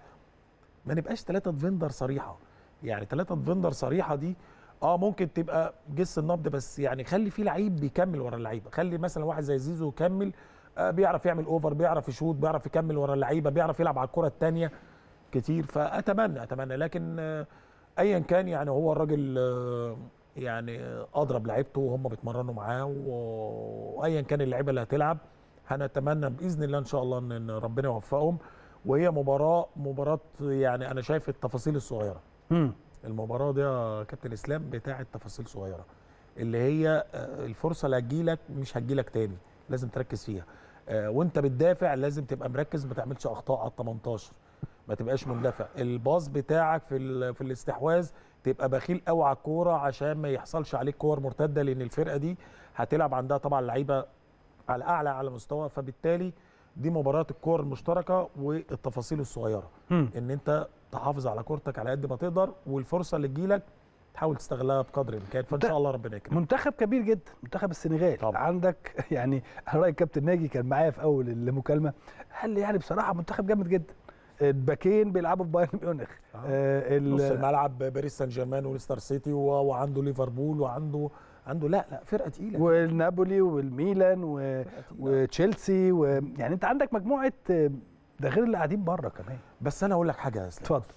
ما نبقاش ثلاثه ديفندر صريحه يعني ثلاثه ديفندر صريحه دي اه ممكن تبقى جس النبض بس يعني خلي في لعيب بيكمل ورا اللعيبه خلي مثلا واحد زي زيزو يكمل آه بيعرف يعمل اوفر بيعرف يشوط بيعرف يكمل ورا اللعيبه بيعرف يلعب على الكره الثانيه كتير فاتمنى اتمنى لكن آه ايا كان يعني هو الراجل آه يعني آه، اضرب لعيبته وهم بيتمرنوا معاه و- وايا كان اللعيبه اللي هتلعب هنتمنى باذن الله ان شاء الله ان إن ربنا يوفقهم وهي مباراه مباراه يعني انا شايف التفاصيل الصغيره مم. المباراه دي يا كابتن اسلام بتاعه تفاصيل صغيره اللي هي آه، الفرصه اللي هتجيلك مش هتجيلك تاني لازم تركز فيها آه، وانت بتدافع لازم تبقى مركز ما تعملش اخطاء على ال 18 ما تبقاش مندفع الباص بتاعك في ال- في الاستحواذ تبقى بخيل قوي على الكوره عشان ما يحصلش عليك كور مرتده لان الفرقه دي هتلعب عندها طبعا لعيبه على اعلى على مستوى فبالتالي دي مباراه الكور المشتركه والتفاصيل الصغيره مم. ان انت تحافظ على كورتك على قد ما تقدر والفرصه اللي تجيلك تحاول تستغلها بقدر الامكان فان شاء الله ربنا يكرمك منتخب كبير جدا منتخب السنغال طبعا. عندك يعني انا رايي كابتن ناجي كان معايا في اول المكالمه قال لي يعني بصراحه منتخب جامد جدا الباكين بيلعبوا في بايرن ميونخ آه ال- نص الملعب باريس سان جيرمان وليستر سيتي و- وعنده ليفربول وعنده عنده لا لا فرقه تقيله والنابولي والميلان و... فرقة تقيلة. وتشيلسي و... يعني انت عندك مجموعه آه، ده غير اللي قاعدين بره كمان بس انا اقول لك حاجه يا اسلام اتفضل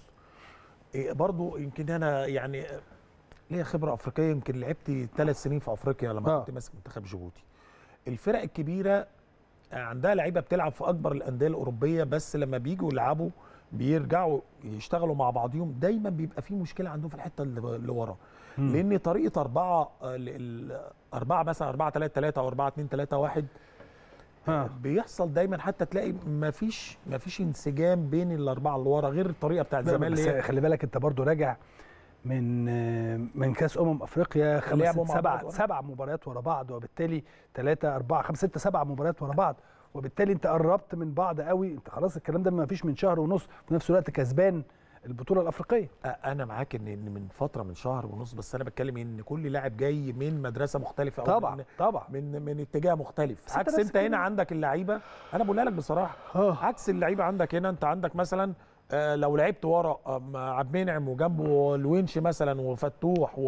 إيه برضو يمكن انا يعني ليا خبره افريقيه يمكن لعبت ثلاث سنين في افريقيا لما آه. كنت ماسك منتخب جيبوتي الفرق الكبيره عندها لعيبه بتلعب في اكبر الانديه الاوروبيه بس لما بيجوا يلعبوا بيرجعوا يشتغلوا مع بعضهم دايما بيبقى في مشكله عندهم في الحته اللي اللي ورا لان طريقه اربعه آه، ال- ال- اربعه مثلا 4 3 3 او 4 2 3 1 ها. بيحصل دايما حتى تلاقي مفيش مفيش انسجام بين الاربعه اللي ورا غير الطريقه بتاعت زمان بس اللي هي خلي بالك انت برضو راجع من آه، من كاس امم افريقيا خمس لعبوا ست مع سبع بعض. سبع مباريات ورا بعض وبالتالي ثلاثة أربعة خمسة ستة سبع مباريات ورا بعض وبالتالي انت قربت من بعض قوي انت خلاص الكلام ده ما فيش من شهر ونص في نفس الوقت كسبان البطولة الأفريقية أ- انا معاك ان إن من فتره من شهر ونص بس انا بتكلم ان كل لاعب جاي من مدرسه مختلفه أو طبعا من طبعا من, من اتجاه مختلف بس أنت عكس نفس انت هنا الكلام. عندك اللعيبه انا بقولها لك بصراحه اه عكس اللعيبه عندك هنا انت عندك مثلا آه، لو لعبت ورا آه، مع عبد المنعم وجنبه الونش مثلا وفتوح و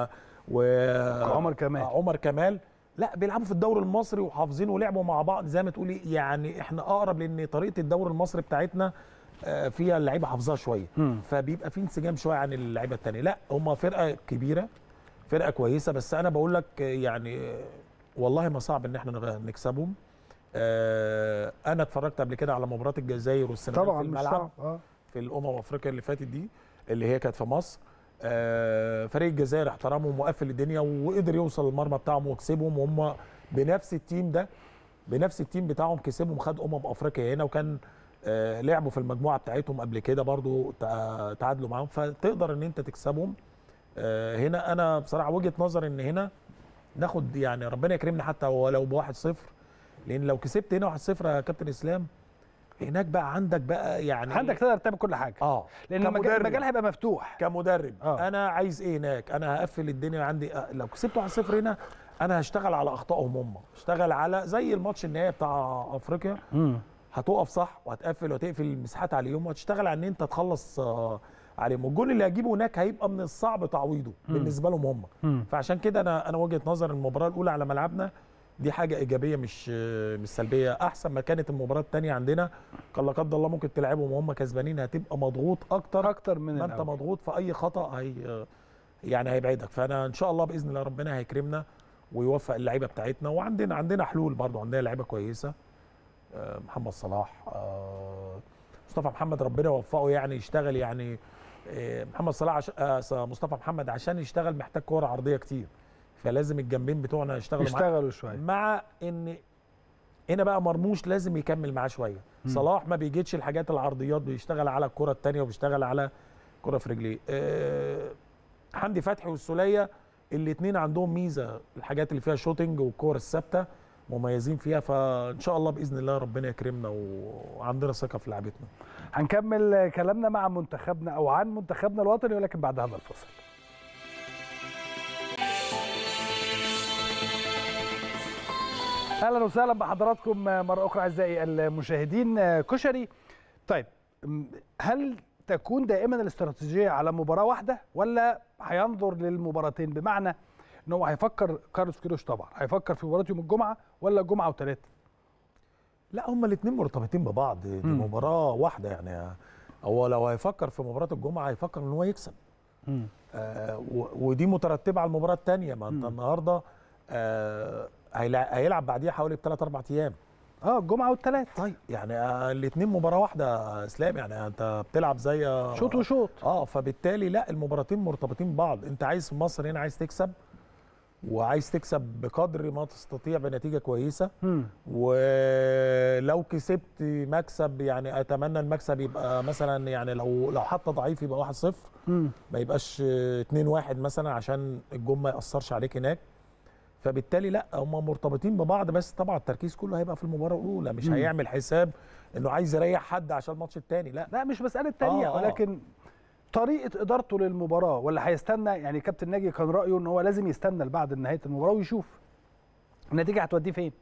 و عمر كمال. آه، عمر كمال لا بيلعبوا في الدوري المصري وحافظين ولعبوا مع بعض زي ما تقولي يعني احنا اقرب لان طريقه الدوري المصري بتاعتنا آه، فيها اللعيبه حافظاها شويه مم. فبيبقى في انسجام شويه عن اللعيبه التانيه لا هم فرقه كبيره فرقه كويسه بس انا بقول لك آه، يعني آه، والله ما صعب ان احنا نغ- نكسبهم آه، انا اتفرجت قبل كده على مباراه الجزائر والسنغال طبعا في مش الملعب صعب اه في الامم افريقيا اللي فاتت دي اللي هي كانت في مصر آه، فريق الجزائر احترمهم وقفل الدنيا وقدر يوصل المرمى بتاعهم وكسبهم وهم بنفس التيم ده بنفس التيم بتاعهم كسبهم خد امم افريقيا هنا وكان آه، لعبوا في المجموعه بتاعتهم قبل كده برضو تع- تعادلوا معاهم فتقدر ان انت تكسبهم آه، هنا انا بصراحه وجهه نظر ان هنا ناخد يعني ربنا يكرمنا حتى ولو بواحد صفر لان لو كسبت هنا 1-0 يا كابتن اسلام هناك بقى عندك بقى يعني عندك تقدر تعمل كل حاجة اه لأن المجال, كمدرب. المجال هيبقى مفتوح كمدرب آه. آه. انا عايز ايه هناك انا هقفل الدنيا عندي آه، لو كسبت 1-0 هنا انا هشتغل على اخطائهم هم هشتغل على زي الماتش النهائي بتاع افريقيا مم. هتقف صح وهتقفل وهتقفل المساحات عليهم وهتشتغل على ان انت تخلص آه، عليهم والجول اللي هجيبه هناك هيبقى من الصعب تعويضه بالنسبه لهم هم مم. فعشان كده انا انا وجهه نظر المباراه الاولى على ملعبنا دي حاجه ايجابيه مش آه، مش سلبيه احسن ما كانت المباراه الثانيه عندنا كان لا قدر الله ممكن تلعبهم وهم كسبانين هتبقى مضغوط اكتر أكتر من ما انت الأول. مضغوط في اي خطا هي يعني هيبعدك فانا ان شاء الله باذن الله ربنا هيكرمنا ويوفق اللعيبه بتاعتنا وعندنا عندنا حلول برضو عندنا لعيبه كويسه آه، محمد صلاح آه، مصطفى محمد ربنا يوفقه يعني يشتغل يعني آه، محمد صلاح عش... آه، ص- مصطفى محمد عشان يشتغل محتاج كوره عرضيه كتير فلازم الجنبين بتوعنا يشتغلوا معاه يشتغلوا شوية مع ان هنا بقى مرموش لازم يكمل معاه شويه صلاح ما بيجيتش الحاجات العرضيات بيشتغل على الكره الثانيه وبيشتغل على كره في رجليه أه حمدي فتحي والسوليه الاثنين عندهم ميزه الحاجات اللي فيها شوتنج والكور الثابته مميزين فيها فان شاء الله باذن الله ربنا يكرمنا وعندنا ثقه في لعبتنا هنكمل كلامنا مع منتخبنا او عن منتخبنا الوطني ولكن بعد هذا الفصل اهلا وسهلا بحضراتكم مره اخرى اعزائي المشاهدين كشري طيب م- هل تكون دائما الاستراتيجيه على مباراه واحده ولا هينظر للمباراتين بمعنى ان هو هيفكر كارلوس كيروش طبعا هيفكر في مباراه يوم الجمعه ولا الجمعه وثلاث لا هما الاثنين مرتبطين ببعض دي مم. مباراه واحده يعني هو لو هيفكر في مباراه الجمعه هيفكر ان هو يكسب آه و- ودي مترتبه على المباراه الثانيه ما انت مم. النهارده آه هيلع- هيلعب بعديها حوالي بثلاث اربع ايام اه الجمعه والثلاث طيب يعني الاثنين مباراه واحده يا اسلام يعني انت بتلعب زي آه، شوط وشوط اه فبالتالي لا المباراتين مرتبطين ببعض انت عايز في مصر هنا عايز تكسب وعايز تكسب بقدر ما تستطيع بنتيجه كويسه مم. ولو كسبت مكسب يعني اتمنى المكسب يبقى مثلا يعني لو لو حتى ضعيف يبقى 1-0 مم. ما يبقاش 2-1 مثلا عشان الجون ما ياثرش عليك هناك فبالتالي لا هم مرتبطين ببعض بس طبعا التركيز كله هيبقى في المباراه الاولى مش مم. هيعمل حساب انه عايز يريح حد عشان الماتش الثاني لا لا مش مساله تانية آه، آه. ولكن طريقه ادارته للمباراه ولا هيستنى يعني كابتن ناجي كان رايه ان هو لازم يستنى لبعد نهايه المباراه ويشوف النتيجه هتوديه فين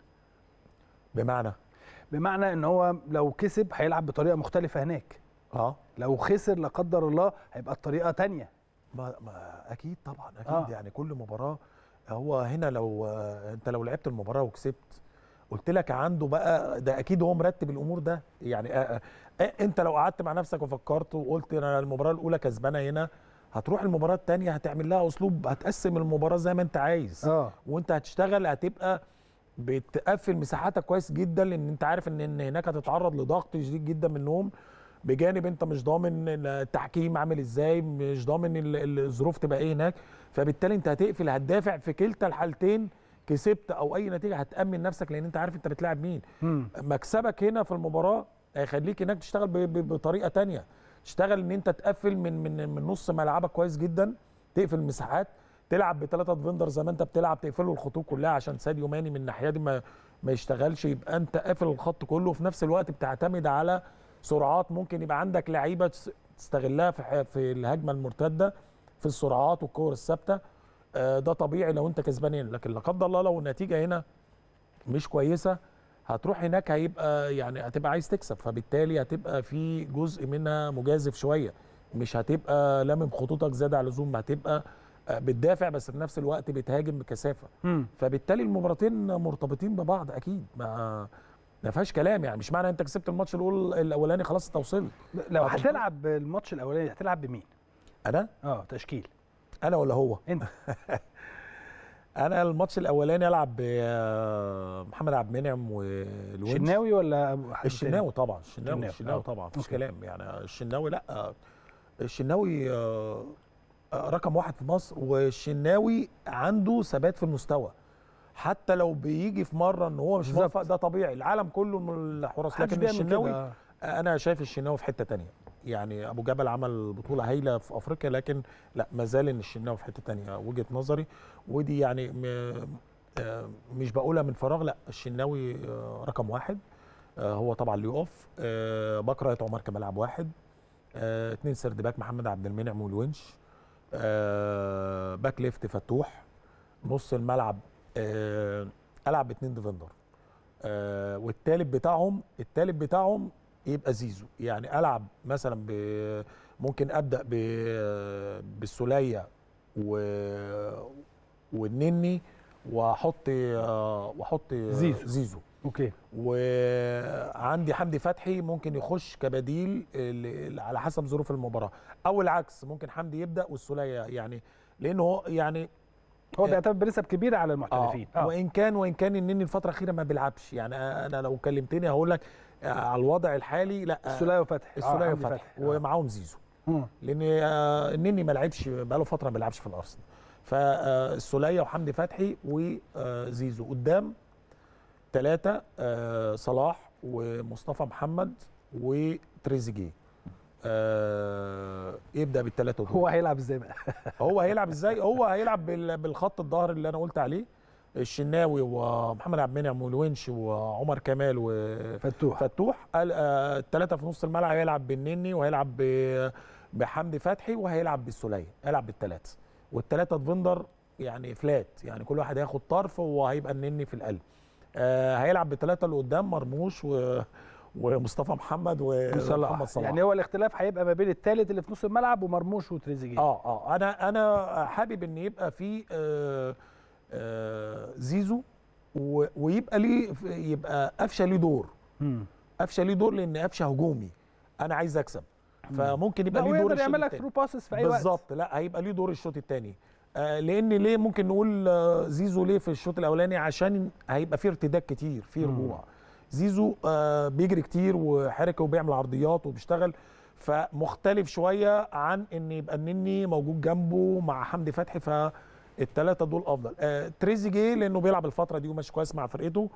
بمعنى بمعنى ان هو لو كسب هيلعب بطريقه مختلفه هناك اه لو خسر لا قدر الله هيبقى الطريقه تانية ما, ما اكيد طبعا اكيد آه. آه. يعني كل مباراه هو هنا لو آه، انت لو لعبت المباراه وكسبت قلت لك عنده بقى ده اكيد هو مرتب الامور ده يعني آه آه آه انت لو قعدت مع نفسك وفكرت وقلت انا المباراه الاولى كسبانه هنا هتروح المباراه الثانيه هتعمل لها اسلوب هتقسم المباراه زي ما انت عايز اه وانت هتشتغل هتبقى بتقفل مساحاتك كويس جدا لان انت عارف ان ان هناك هتتعرض لضغط شديد جدا منهم بجانب انت مش ضامن التحكيم عامل ازاي مش ضامن ال- ال- الظروف تبقى ايه هناك فبالتالي انت هتقفل هتدافع في كلتا الحالتين كسبت او اي نتيجه هتامن نفسك لان انت عارف انت بتلاعب مين مم. مكسبك هنا في المباراه هيخليك هناك تشتغل ب- ب- بطريقه تانية تشتغل ان انت تقفل من من من نص ملعبك كويس جدا تقفل المساحات تلعب بثلاثه ديفندر زي ما انت بتلعب تقفله الخطوط كلها عشان ساديو ماني من الناحيه دي ما ما يشتغلش يبقى انت قافل الخط كله وفي نفس الوقت بتعتمد على سرعات ممكن يبقى عندك لعيبه تس- تستغلها في ح- في الهجمه المرتده في السرعات والكور الثابته آه، ده طبيعي لو انت كسبان هنا لكن لا قدر الله لو النتيجه هنا مش كويسه هتروح هناك هيبقى يعني هتبقى عايز تكسب فبالتالي هتبقى في جزء منها مجازف شويه مش هتبقى لامم خطوطك زياده على اللزوم هتبقى آه، بتدافع بس في نفس الوقت بتهاجم بكثافه مم. فبالتالي المباراتين مرتبطين ببعض اكيد ما ما فيهاش كلام يعني مش معنى انت كسبت الماتش الأول الاولاني خلاص انت وصلت لو آه، هتلعب الماتش الاولاني هتلعب بمين انا اه تشكيل انا ولا هو انت انا الماتش الاولاني العب بمحمد عبد المنعم والونش شناوي ولا أبو حد تاني؟ الشناوي طبعا الشناوي الشناوي، الشناوي آه. طبعا مفيش أوكي. كلام يعني الشناوي لا آه، الشناوي آه، آه، رقم واحد في مصر والشناوي عنده ثبات في المستوى حتى لو بيجي في مره ان هو مش بالظبط. موفق ده طبيعي العالم كله من الحراس محدش لكن بيعمل الشناوي كده. انا شايف الشناوي في حته تانية يعني ابو جبل عمل بطوله هايله في افريقيا لكن لا ما زال ان الشناوي في حته تانية وجهه نظري ودي يعني م- آه، مش بقولها من فراغ لا الشناوي آه، رقم واحد آه، هو طبعا اللي يقف آه، بكره عمر كملعب واحد آه، اتنين سرد باك محمد عبد المنعم والونش آه، باك ليفت فتوح نص الملعب آه، العب باتنين ديفندر آه، والتالت بتاعهم التالت بتاعهم يبقى زيزو يعني العب مثلا ب ممكن ابدا ب بالسوليه و والنني واحط آه، واحط زيزو. زيزو اوكي وعندي حمدي فتحي ممكن يخش كبديل ال- على حسب ظروف المباراه او العكس ممكن حمدي يبدا والسوليه يعني لانه هو يعني هو آه. بيعتمد بنسب كبيره على المحترفين آه. وان كان وان كان النني الفتره الاخيره ما بيلعبش يعني انا لو كلمتني هقول لك آه، على الوضع الحالي لا آه، السوليه وفتحي السوليه آه، حمدي وفتحي آه. ومعاهم زيزو مم. لان آه، النني ما لعبش بقاله فتره ما بيلعبش في الارسنال فالسوليه وحمدي فتحي وزيزو قدام ثلاثه صلاح ومصطفى محمد وتريزيجيه آه، يبدا بالثلاثه دول هو هيلعب ازاي بقى هو هيلعب ازاي هو هيلعب بال- بالخط الظهر اللي انا قلت عليه الشناوي ومحمد عبد المنعم والونش وعمر كمال فتوح وفتوح الثلاثه في نص الملعب هيلعب بالنني وهيلعب ب- بحمدي فتحي وهيلعب بالسوليه هيلعب بالثلاثه والثلاثه ديفندر يعني فلات يعني كل واحد هياخد طرف وهيبقى النني في القلب آه هيلعب بالثلاثه اللي قدام مرموش و ومصطفى محمد ومحمد صلاح صلاح يعني هو الاختلاف هيبقى ما بين الثالث اللي في نص الملعب ومرموش وتريزيجيه اه اه انا انا حابب ان يبقى في آه آه زيزو و- ويبقى ليه يبقى قفشه ليه دور مم. قفشه ليه دور لان قفشه هجومي انا عايز اكسب فممكن لا يبقى هو ليه دور يقدر الشوط يعمل لك التاني. ثرو باسز في اي وقت بالظبط لا هيبقى ليه دور الشوط الثاني آه لان ليه ممكن نقول آه، زيزو ليه في الشوط الاولاني عشان هيبقى فيه ارتداد كتير فيه مم. رجوع زيزو آه بيجري كتير وحركه وبيعمل عرضيات وبيشتغل فمختلف شويه عن ان يبقى النني موجود جنبه مع حمدي فتحي فالثلاثه دول افضل آه تريزيجيه لانه بيلعب الفتره دي وماشي كويس مع فرقته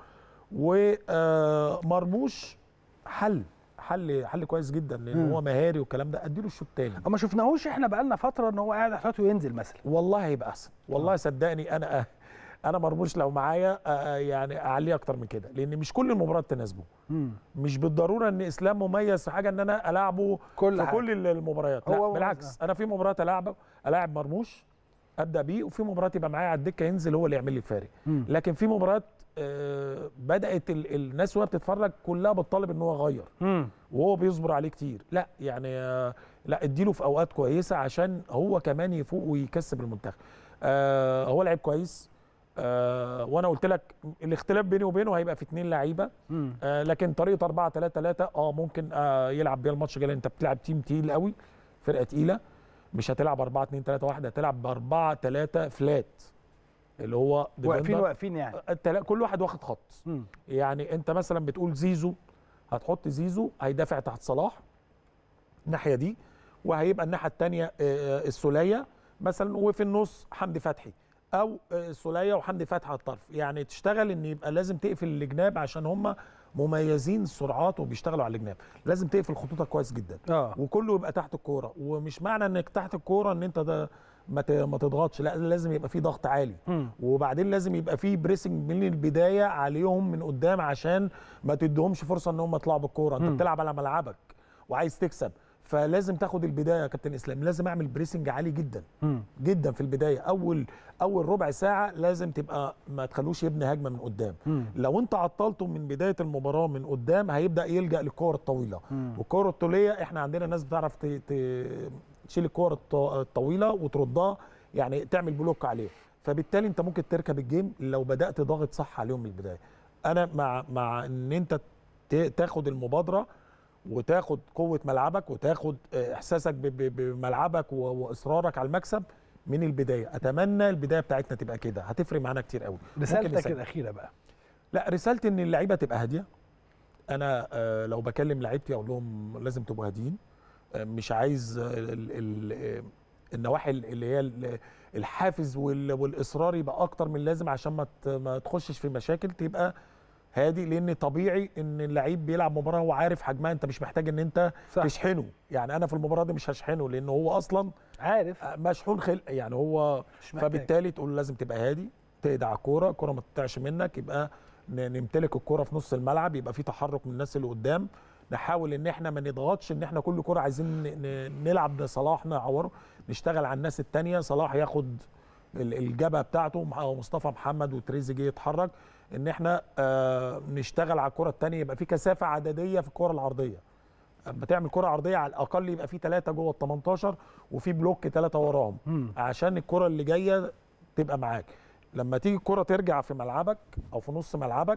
ومرموش حل حل حل كويس جدا لان مم. هو مهاري والكلام ده اديله الشوط الثاني ما شفناهوش احنا بقالنا فتره ان هو قاعد احتياطي وينزل مثلا والله هيبقى احسن والله آه. صدقني انا انا مرموش لو معايا آه، يعني اعليه اكتر من كده لان مش كل المباريات تناسبه مش بالضروره ان اسلام مميز في حاجه ان انا العبه كل في حاجة. كل المباريات هو لا هو بالعكس انا في مباريات العب الاعب مرموش ابدا بيه وفي مباريات يبقى معايا على الدكه ينزل هو اللي يعمل لي الفارق مم. لكن في مباريات آه، بدات ال- الناس وهي بتتفرج كلها بتطالب ان هو يغير مم. وهو بيصبر عليه كتير لا يعني آه، لا اديله في اوقات كويسه عشان هو كمان يفوق ويكسب المنتخب آه هو لعيب كويس آه وانا قلت لك الاختلاف بيني وبينه هيبقى في اتنين لعيبه مم. آه لكن طريقه 4 3 3 اه ممكن آه يلعب بيها الماتش الجاي انت بتلعب تيم تقيل قوي فرقه تقيله مش هتلعب 4 2 3 1 هتلعب ب 4 3 فلات اللي هو واقفين defender. واقفين يعني التلا- كل واحد واخد خط مم. يعني انت مثلا بتقول زيزو هتحط زيزو هيدافع تحت صلاح الناحيه دي وهيبقى الناحيه الثانيه السوليه مثلا وفي النص حمدي فتحي او آه، السوليه وحمدي فتحي على الطرف يعني تشتغل ان يبقى لازم تقفل الجناب عشان هم مميزين السرعات وبيشتغلوا على الجناب لازم تقفل خطوطك كويس جدا اه وكله يبقى تحت الكوره ومش معنى انك تحت الكوره ان انت ده ما ت- ما تضغطش لا لازم يبقى في ضغط عالي مم. وبعدين لازم يبقى في بريسنج من البدايه عليهم من قدام عشان ما تديهمش فرصه ان هم يطلعوا بالكوره انت مم. بتلعب على ملعبك وعايز تكسب فلازم تاخد البدايه يا كابتن اسلام لازم اعمل بريسنج عالي جدا مم. جدا في البدايه اول اول ربع ساعه لازم تبقى ما تخلوش يبني هجمه من قدام مم. لو انت عطلته من بدايه المباراه من قدام هيبدا يلجا للكور الطويله مم. والكور الطوليه احنا عندنا ناس بتعرف ت- ت- تشيل الكور الط- الطويله وتردها يعني تعمل بلوك عليه فبالتالي انت ممكن تركب الجيم لو بدات ضاغط صح عليهم من البدايه انا مع مع ان انت ت- تاخد المبادره وتاخد قوه ملعبك وتاخد اه، احساسك ب- ب- بملعبك و- واصرارك على المكسب من البدايه اتمنى البدايه بتاعتنا تبقى كده هتفرق معانا كتير قوي ممكن رسالتك نسجل. الاخيره بقى لا رسالتي ان اللعيبه تبقى هاديه انا آه، لو بكلم لعيبتي اقول لهم لازم تبقوا هاديين آه، مش عايز آه، ال- ال- آه، النواحي اللي هي ال- الحافز وال- والاصرار يبقى اكتر من اللازم عشان ما ت- ما تخشش في مشاكل تبقى هادي لان طبيعي ان اللعيب بيلعب مباراه هو عارف حجمها انت مش محتاج ان انت صح. تشحنه يعني انا في المباراه دي مش هشحنه لان هو اصلا عارف مشحون خلق يعني هو مش محتاج. فبالتالي تقول له لازم تبقى هادي تقدع على الكوره الكوره ما تقطعش منك يبقى ن- نمتلك الكوره في نص الملعب يبقى في تحرك من الناس اللي قدام نحاول ان احنا ما نضغطش ان احنا كل كوره عايزين ن- ن- نلعب لصلاح نعوره نشتغل على الناس التانية صلاح ياخد ال- الجبهه بتاعته مع مصطفى محمد وتريزيجيه يتحرك ان احنا آه نشتغل على الكره التانية يبقى في كثافه عدديه في الكره العرضيه اما تعمل كره عرضيه على الاقل يبقى في ثلاثه جوه ال 18 وفي بلوك ثلاثه وراهم مم. عشان الكره اللي جايه تبقى معاك لما تيجي الكره ترجع في ملعبك او في نص ملعبك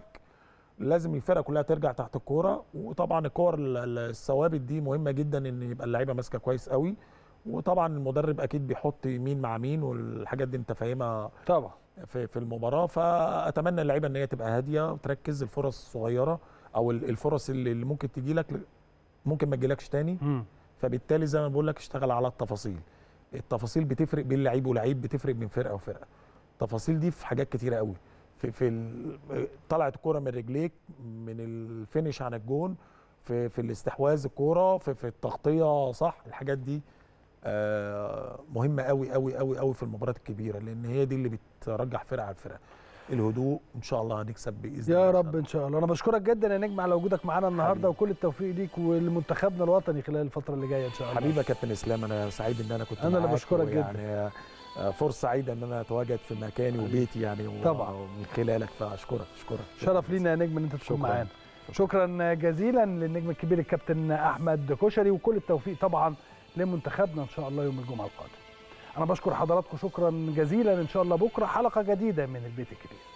لازم الفرقه كلها ترجع تحت الكوره وطبعا الكور ال- ال- الثوابت دي مهمه جدا ان يبقى اللعيبه ماسكه كويس قوي وطبعا المدرب اكيد بيحط مين مع مين والحاجات دي انت فاهمها طبعا في في المباراه فاتمنى اللعيبه ان هي تبقى هاديه وتركز الفرص الصغيره او ال- الفرص اللي اللي ممكن تجي لك ممكن ما تجيلكش تاني مم. فبالتالي زي ما بقول لك اشتغل على التفاصيل التفاصيل بتفرق بين لعيب ولعيب بتفرق بين فرقه وفرقه التفاصيل دي في حاجات كتيره قوي في في ال- طلعت الكوره من رجليك من الفينش عن الجون في في الاستحواذ الكوره في في التغطيه صح الحاجات دي آه، مهمه قوي قوي قوي قوي في المباريات الكبيره لان هي دي اللي بترجح فرقه على الفرقه الهدوء ان شاء الله هنكسب باذن الله يا إن شاء رب ان شاء الله انا بشكرك جدا يا نجم على وجودك معانا النهارده حبيبي. وكل التوفيق ليك ولمنتخبنا الوطني خلال الفتره اللي جايه ان شاء الله حبيبي يا كابتن اسلام انا سعيد ان انا كنت أنا اللي معاك بشكرك جدا. ويعني آه، فرصه سعيده ان انا اتواجد في مكاني وبيتي يعني و- طبعا. ومن خلالك فاشكرك اشكرك شرف لينا يا نجم ان انت تكون شكراً. معانا شكرا جزيلا للنجم الكبير الكابتن احمد كشري وكل التوفيق طبعا لمنتخبنا ان شاء الله يوم الجمعه القادم انا بشكر حضراتكم شكرا جزيلا ان شاء الله بكره حلقه جديده من البيت الكبير